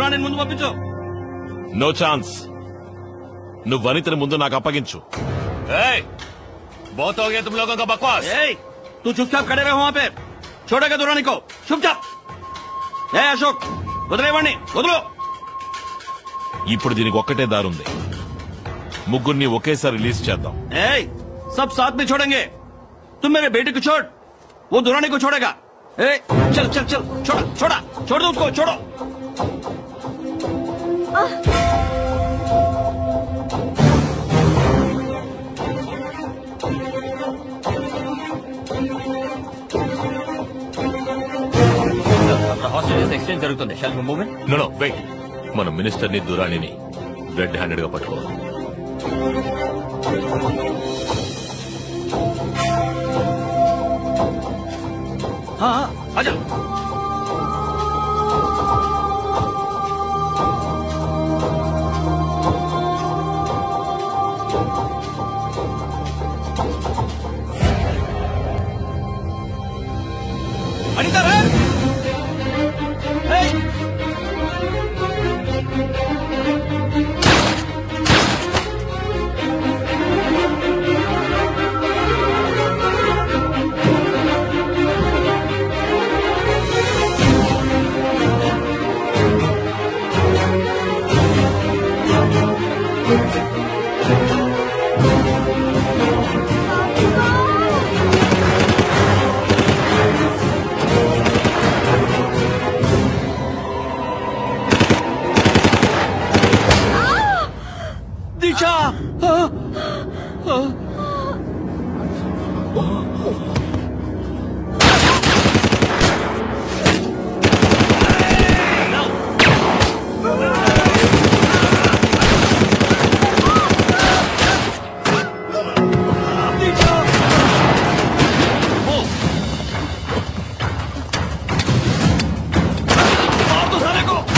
దురాణిని ముందు పంపించు నో ఛాన్స్ నువ్వు వనితని ముందు నాకు అప్పగించు ఏయ్, बहुत हो गया तुम लोगों का बकवास ఏయ్ तू चुपचाप खड़े रहो वहां पे छोड़ेगा दुरानी को चुपचाप ఏ అశోక్ వదిలేవాడిని వదులు ఇప్పుడు దీనికి ఒక్కటే దారుంది ముగ్గురిని ఒకేసారి రిలీజ్ చేద్దాం ए सब साथ में छोड़ेंगे तुम मेरे बेटे को छोड़ वो दुरानी को छोड़ेगा ए चल चल चल छोड़ा छोड़ा छोड़ दो उसको छोड़ो అక్కడ హాస్టల్స్ ఎక్స్చేంజ్ జరుగుతుంది షాల్ మూమెంట్ నో నో వెయిట్ మన మినిస్టర్ ని దురాణిని రెడ్ హ్యాండెడ్ గా పట్టుకోవాలి हाँ हाँ आजा अनिता रे Hey! दिशा हाँ, हाँ। मार दो साले को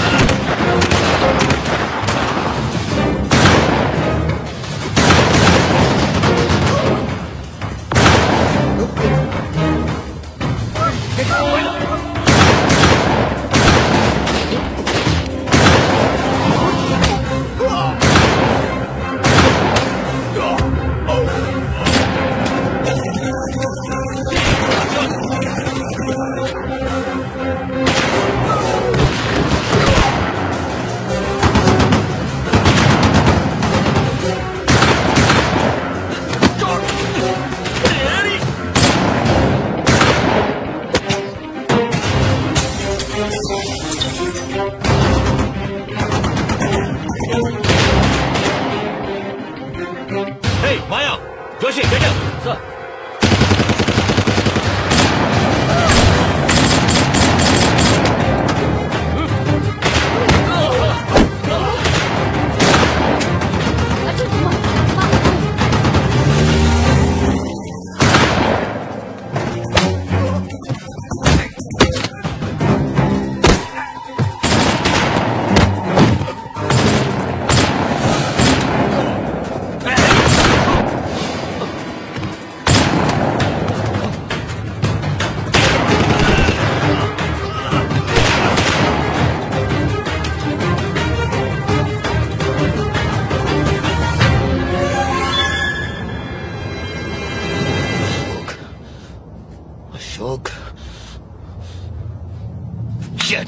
Hey, Maya! Joshi, get up! Sir. Ashok Shit.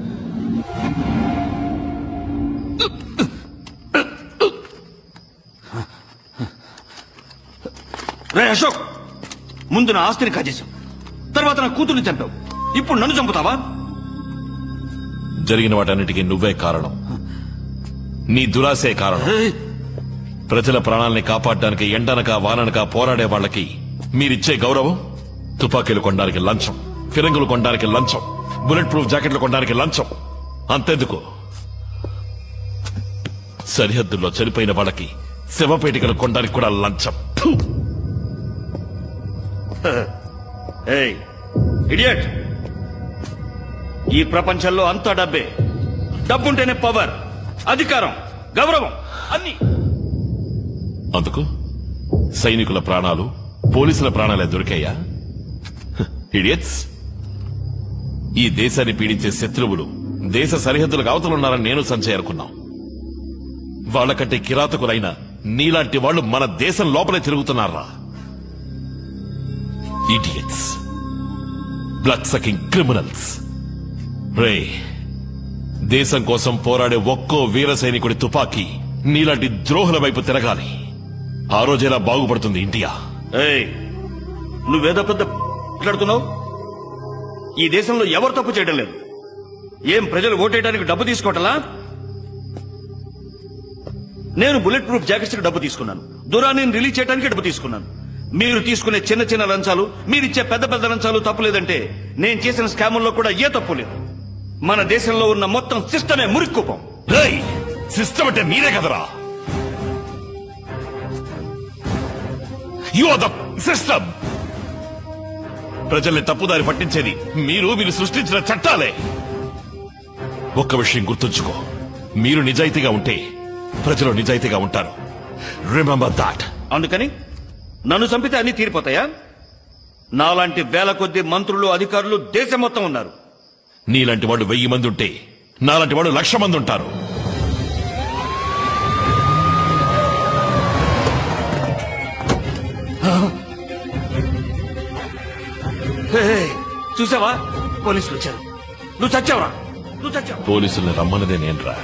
రే అశోక్ ముందు నా ఆస్తిని కాజేశావు తర్వాత నా కూతుర్ని చంపావు ఇప్పుడు నన్ను చంపుతావా జరిగిన వాటన్నిటికీ నువ్వే కారణం నీ దురాశే కారణం ప్రజల ప్రాణాల్ని కాపాడడానికి ఎండనక వాననక పోరాడే వాళ్ళకి మీరిచ్చే గౌరవం తుపాకీలు కొనడానికి లంచం ఫిరంగులు కొనడానికి లంచం బుల్లెట్ ప్రూఫ్ జాకెట్లు కొనడానికి లంచం అంతెందుకు సరిహద్దుల్లో చనిపోయిన వాళ్ళకి శవపేటికలు కొనడానికి కూడా లంచం ఫు! ఏయ్ ఇడియట్ ఈ ప్రపంచంలో అంతా డబ్బే డబ్బుంటేనే పవర్ అధికారం గౌరవం అన్ని అందుకు సైనికుల ప్రాణాలు పోలీసుల ప్రాణాలే దొరికాయా ఇడియట్స్ ఈ దేశాన్ని పీడించే శత్రువులు దేశ సరిహద్దులకు అవతలున్నారని నేను సంచయ్ అనుకున్నాం వాళ్ళకంటే కిరాతకులైన నీలాంటి వాళ్ళు మన దేశం లోపలే తిరుగుతున్నారా ఇడియట్స్ బ్లడ్ సకింగ్ క్రిమినల్స్ రే దేశం కోసం పోరాడే ఒక్కో వీర సైనికుడి తుపాకీ నీలాంటి ద్రోహుల వైపు తిరగాలి ఆ రోజేలా బాగుపడుతుంది ఇండియా ఏయ్ నువ్వేదో పెద్ద మాట్లాడుతున్నావు ఈ దేశంలో ఎవరు తప్పు చేయడం లేదు ఏం ప్రజలు ఓటేయడానికి డబ్బు తీసుకోవటలా నేను బుల్లెట్ ప్రూఫ్ జాకెట్స్ డబ్బు తీసుకున్నాను దూరాన్ని రిలీజ్ చేయడానికి డబ్బు తీసుకున్నాను మీరు తీసుకునే చిన్న చిన్న లంచాలు మీరిచ్చే పెద్ద పెద్ద లంచాలు తప్పు లేదంటే నేను చేసిన స్కాముల్లో కూడా ఏ తప్పు లేదు మన దేశంలో ఉన్న మొత్తం సిస్టమే మురిక్కుపం సిస్టమ్ అంటే మీరే కదరా యు ఆర్ ద సిస్టమ్ ప్రజల్ని తప్పుదారి పట్టించేది మీరు మీరు సృష్టించిన చట్టాలే ఒక్క విషయం గుర్తుంచుకో మీరు నిజాయితీగా ఉంటే ప్రజలు నిజాయితీగా ఉంటారు రిమెంబర్ దాట్ అందుకని నన్ను చంపితే అన్ని తీరిపోతాయా నాలాంటి వేల కొద్ది మంత్రులు అధికారులు దేశం మొత్తం ఉన్నారు నీలాంటి వాడు వెయ్యి మంది ఉంటే నాలాంటి వాడు లక్ష మంది ఉంటారు హే, హే, చూసావా పోలీసులు వచ్చారు నువ్వు చచ్చావరా నువ్వు చచ్చావు పోలీసుల్ని రమ్మన్నదే నేను రా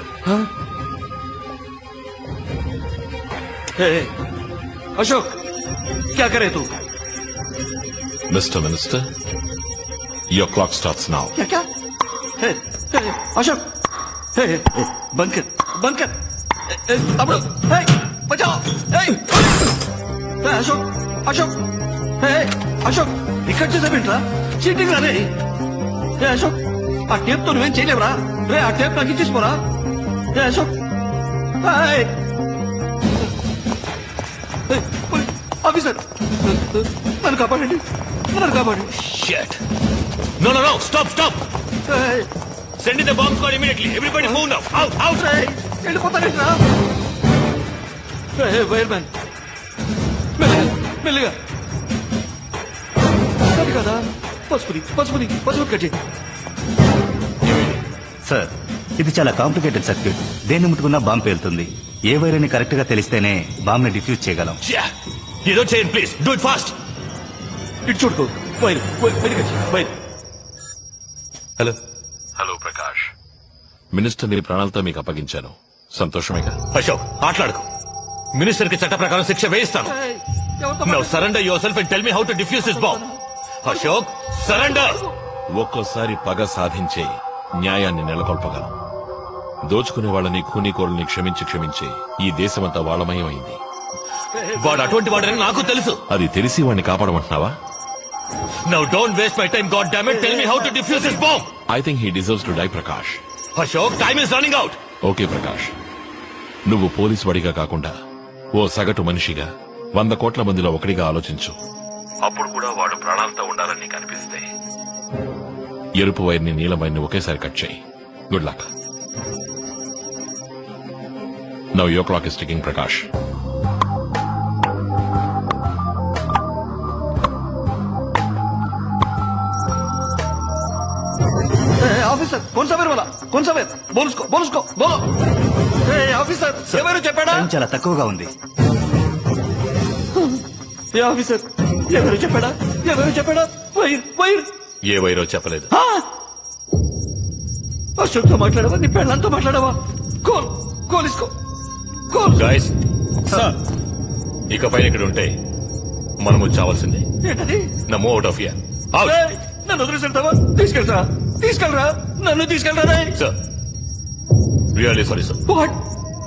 హే, హే, అశోక్ క్యా కరే తూ mister minister your clock starts now क्या क्या हे, हे, अशोक हे, हे, हे, बंद कर बंद कर ए, ए, तमिಳು हे, बचाओ हे, हे, अशोक अशोक हे, हे, అశోక్ ఇక్కడ చూసావేంట్రా చీటింగ్ రా రే ఏ అశోక్ ఆ టేప్ తో నువ్వేం చేయలేవురా రే ఆ టేప్ నాకు ఇచ్చేసిపోరా ఏ అశోక్ హాయ్ ఏ, పోలీస్ ఆఫీసర్ నన్ను కాపాడండి నన్ను కాపాడండి shut no no no stop stop send the bomb squad immediately everybody move now out out వెళ్ళిపోతానేట్రా వైర్ మ్యాన్ మెల్లగా మెల్లగా అది కదా పసుపుది పసుపుది పసుపు కట్ చేయి సార్ ఇది చాలా కాంప్లికేటెడ్ సర్క్యూట్ దేన్ని ముట్టుకున్నా బాంబు పేలుతుంది ఏ వైర్ అని కరెక్ట్ గా తెలిస్తేనే బాంబ్ ని డిఫ్యూజ్ చేయగలం ఏదో చేయండి ప్లీజ్ డూ ఇట్ ఫాస్ట్ ఇటు చూడుకో వైర్ వైర్ కట్ చేయి wire hello hello Prakash minister ని ప్రాణాలతో మీకు అప్పగించాను సంతోషమేగా అశోక్ ఆటలాడుకో మినిస్టర్ కి చట్ట ప్రకారం శిక్ష వేయిస్తాను now surrender yourself and tell me how to defuse this bomb Ashok surrender ఒక్కోసారి పగ సాధించే న్యాయాన్ని నెలకొల్పగలం దోచుకునే వాళ్ళని కూనీకోరుల్ని క్షమించి క్షమించి ఈ దేశమంతా వాళ్ళమయం అయింది వాడు అటువంటి వాడని నాకు తెలుసు అది తెలిసి వాడిని కాపాడమంటున్నావా now don't waste my time god damn it tell me how to defuse this bomb I think he deserves to die Prakash Ashok time is running out okay Prakash నువ్వు పోలీస్ వాడిగా కాకుండా ఓ సగటు మనిషిగా వంద కోట్ల మందిలో ఒకటిగా ఆలోచించు అప్పుడు కూడా వాడు ప్రాణాలతో ఉండాలని నీకు అనిపిస్తే ఎరుపు వైర్ని నీలం వైర్ని ఒకేసారి కట్ చేయి good luck now your clock is ticking Prakash officer कौन सा वेर वाला कौन सा वेर बोल उसको बोल उसको बोलो ఏ ఆఫీసర్ ఎవరు చెప్పాడా టైం చాలా తక్కువగా ఉంది ఏ ఆఫీసర్ ఎవరు చెప్పాడా ఎవరు చెప్పాడా వైర్ వైర్ ఏ వైరో చెప్పలేదు ఆ! అశోక్ తో మాట్లాడవా నీ పెళ్ళంతో మాట్లాడవా కోల్ కోల్ ఇసుకో కోల్ గాయస్ సార్ ఇక పైన ఇక్కడ ఉంటే మనము చావాల్సిందే ఏంటది నా మూవ్ అవుట్ ఆఫ్ ఇయర్ ఏయ్, నన్ను వదిలేసెళ్తావా తీసుకెళ్తా తీసుకెళ్ళరా నన్ను తీసుకెళ్ళరా రేయ్. Sir really sorry sir what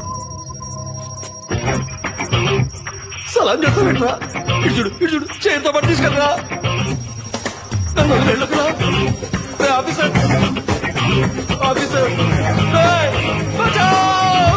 సలాం చెప్తావేంట్రా ఇటు చూడు ఇటు చూడు చేతితో పాటు తీసుకెళ్ళరా నన్ను వదిలేళ్ళకురా రే ఆఫీసర్ ఆఫీసర్ రేయ్, బచావ్!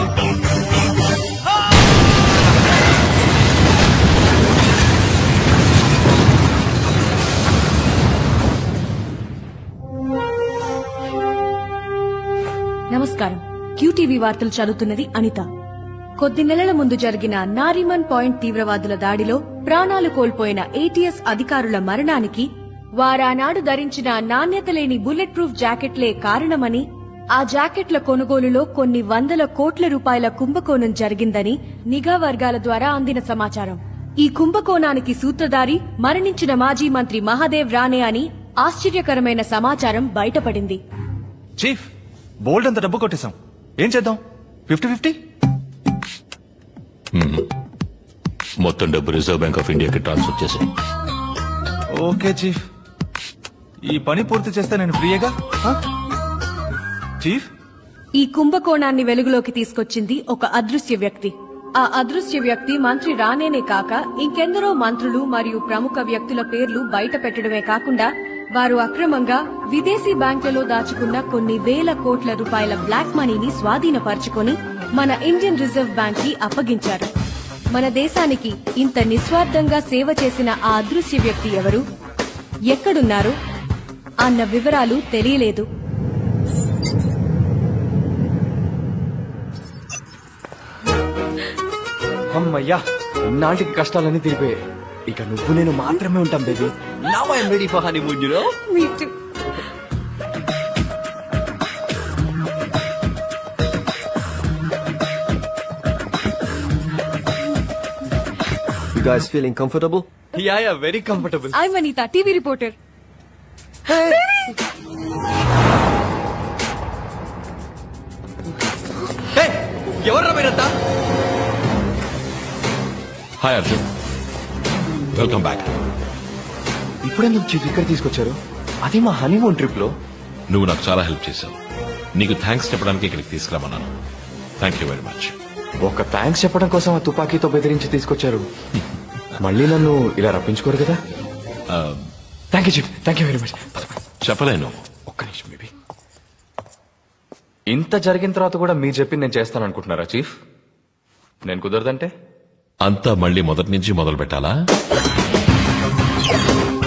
నమస్కారం క్యూటీవీ వార్తలు చదువుతున్నది అనిత కొద్ది నెలల ముందు జరిగిన నారిమన్ పాయింట్ తీవ్రవాదుల దాడిలో ప్రాణాలు కోల్పోయిన ఏటీఎస్ అధికారుల మరణానికి వారానాడు ధరించిన నాణ్యత లేని బుల్లెట్ ప్రూఫ్ జాకెట్లే కారణమని ఆ జాకెట్ల కొనుగోలులో కొన్ని వందల కోట్ల రూపాయల కుంభకోణం జరిగిందని నిఘా వర్గాల ద్వారా అందిన సమాచారం ఈ కుంభకోణానికి సూత్రధారి మరణించిన మాజీ మంత్రి మహాదేవ్ రానే అని ఆశ్చర్యకరమైన సమాచారం బయటపడింది చీఫ్ బోల్డ్ అంత డబ్బు కొట్టేశాం ఏం చేద్దాం ఫిఫ్టీ ఫిఫ్టీ మొత్తం డబ్బు రిజర్వ్ బ్యాంక్ ఆఫ్ ఇండియాకి ట్రాన్స్ఫర్ చేశాయి ఓకే చీఫ్ ఈ పని పూర్తి చేస్తే నేను ఫ్రీయేగా హ? చీఫ్ ఈ కుంభకోణాన్ని వెలుగులోకి తీసుకొచ్చింది ఒక అదృశ్య వ్యక్తి ఆ అదృశ్య వ్యక్తి మంత్రి రానేనే కాక ఇంకెందరో మంత్రులు మరియు ప్రముఖ వ్యక్తుల పేర్లు బయట పెట్టడమే కాకుండా వారు అక్రమంగా విదేశీ బ్యాంకులలో దాచుకున్న కొన్ని వేల కోట్ల రూపాయల బ్లాక్ మనీని స్వాధీనపరుచుకొని మన ఇండియన్ రిజర్వ్ బ్యాంక్ కి అప్పగించారు మన దేశానికి ఇంత నిస్వార్థంగా సేవ చేసిన ఆ అదృశ్య వ్యక్తి ఎవరు ఎక్కడున్నారు అన్న వివరాలు తెలియలేదు అమ్మయ్యా ఇన్నాళ్ళకి కష్టాలన్నీ తీరిపోయాయి ఇక నువ్వు నేను మాత్రమే ఉంటాం baby now I'm ready for honeymoon you know You guys feeling comfortable? Yeah yeah very comfortable I Vanitha TV reporter ఎవర్రా మీరంతా హాయ్ అర్జున్ వెల్కమ్ బ్యాక్ ఇప్పుడెందుకు చీఫ్ ఇక్కడ తీసుకొచ్చారు అది మా హనీమూన్ ట్రిప్ లో నువ్వు నాకు చాలా హెల్ప్ చేశావు నీకు థ్యాంక్స్ చెప్పడానికి ఇక్కడికి తీసుకురామన్నాను థ్యాంక్ యూ వెరీ మచ్ ఒక థ్యాంక్స్ చెప్పడం కోసం ఆ తుపాకీతో బెదిరించి తీసుకొచ్చారు మళ్ళీ నన్ను ఇలా రప్పించుకోరు కదా thank you chief thank you very much చెప్పలేను ఒక్క నిమిషం బేబీ ఇంత జరిగిన తర్వాత కూడా మీరు చెప్పింది నేను చేస్తాను అనుకుంటున్నారా చీఫ్ నేను కుదరదంటే అంతా మళ్ళీ మొదటి నుంచి మొదలు పెట్టాలా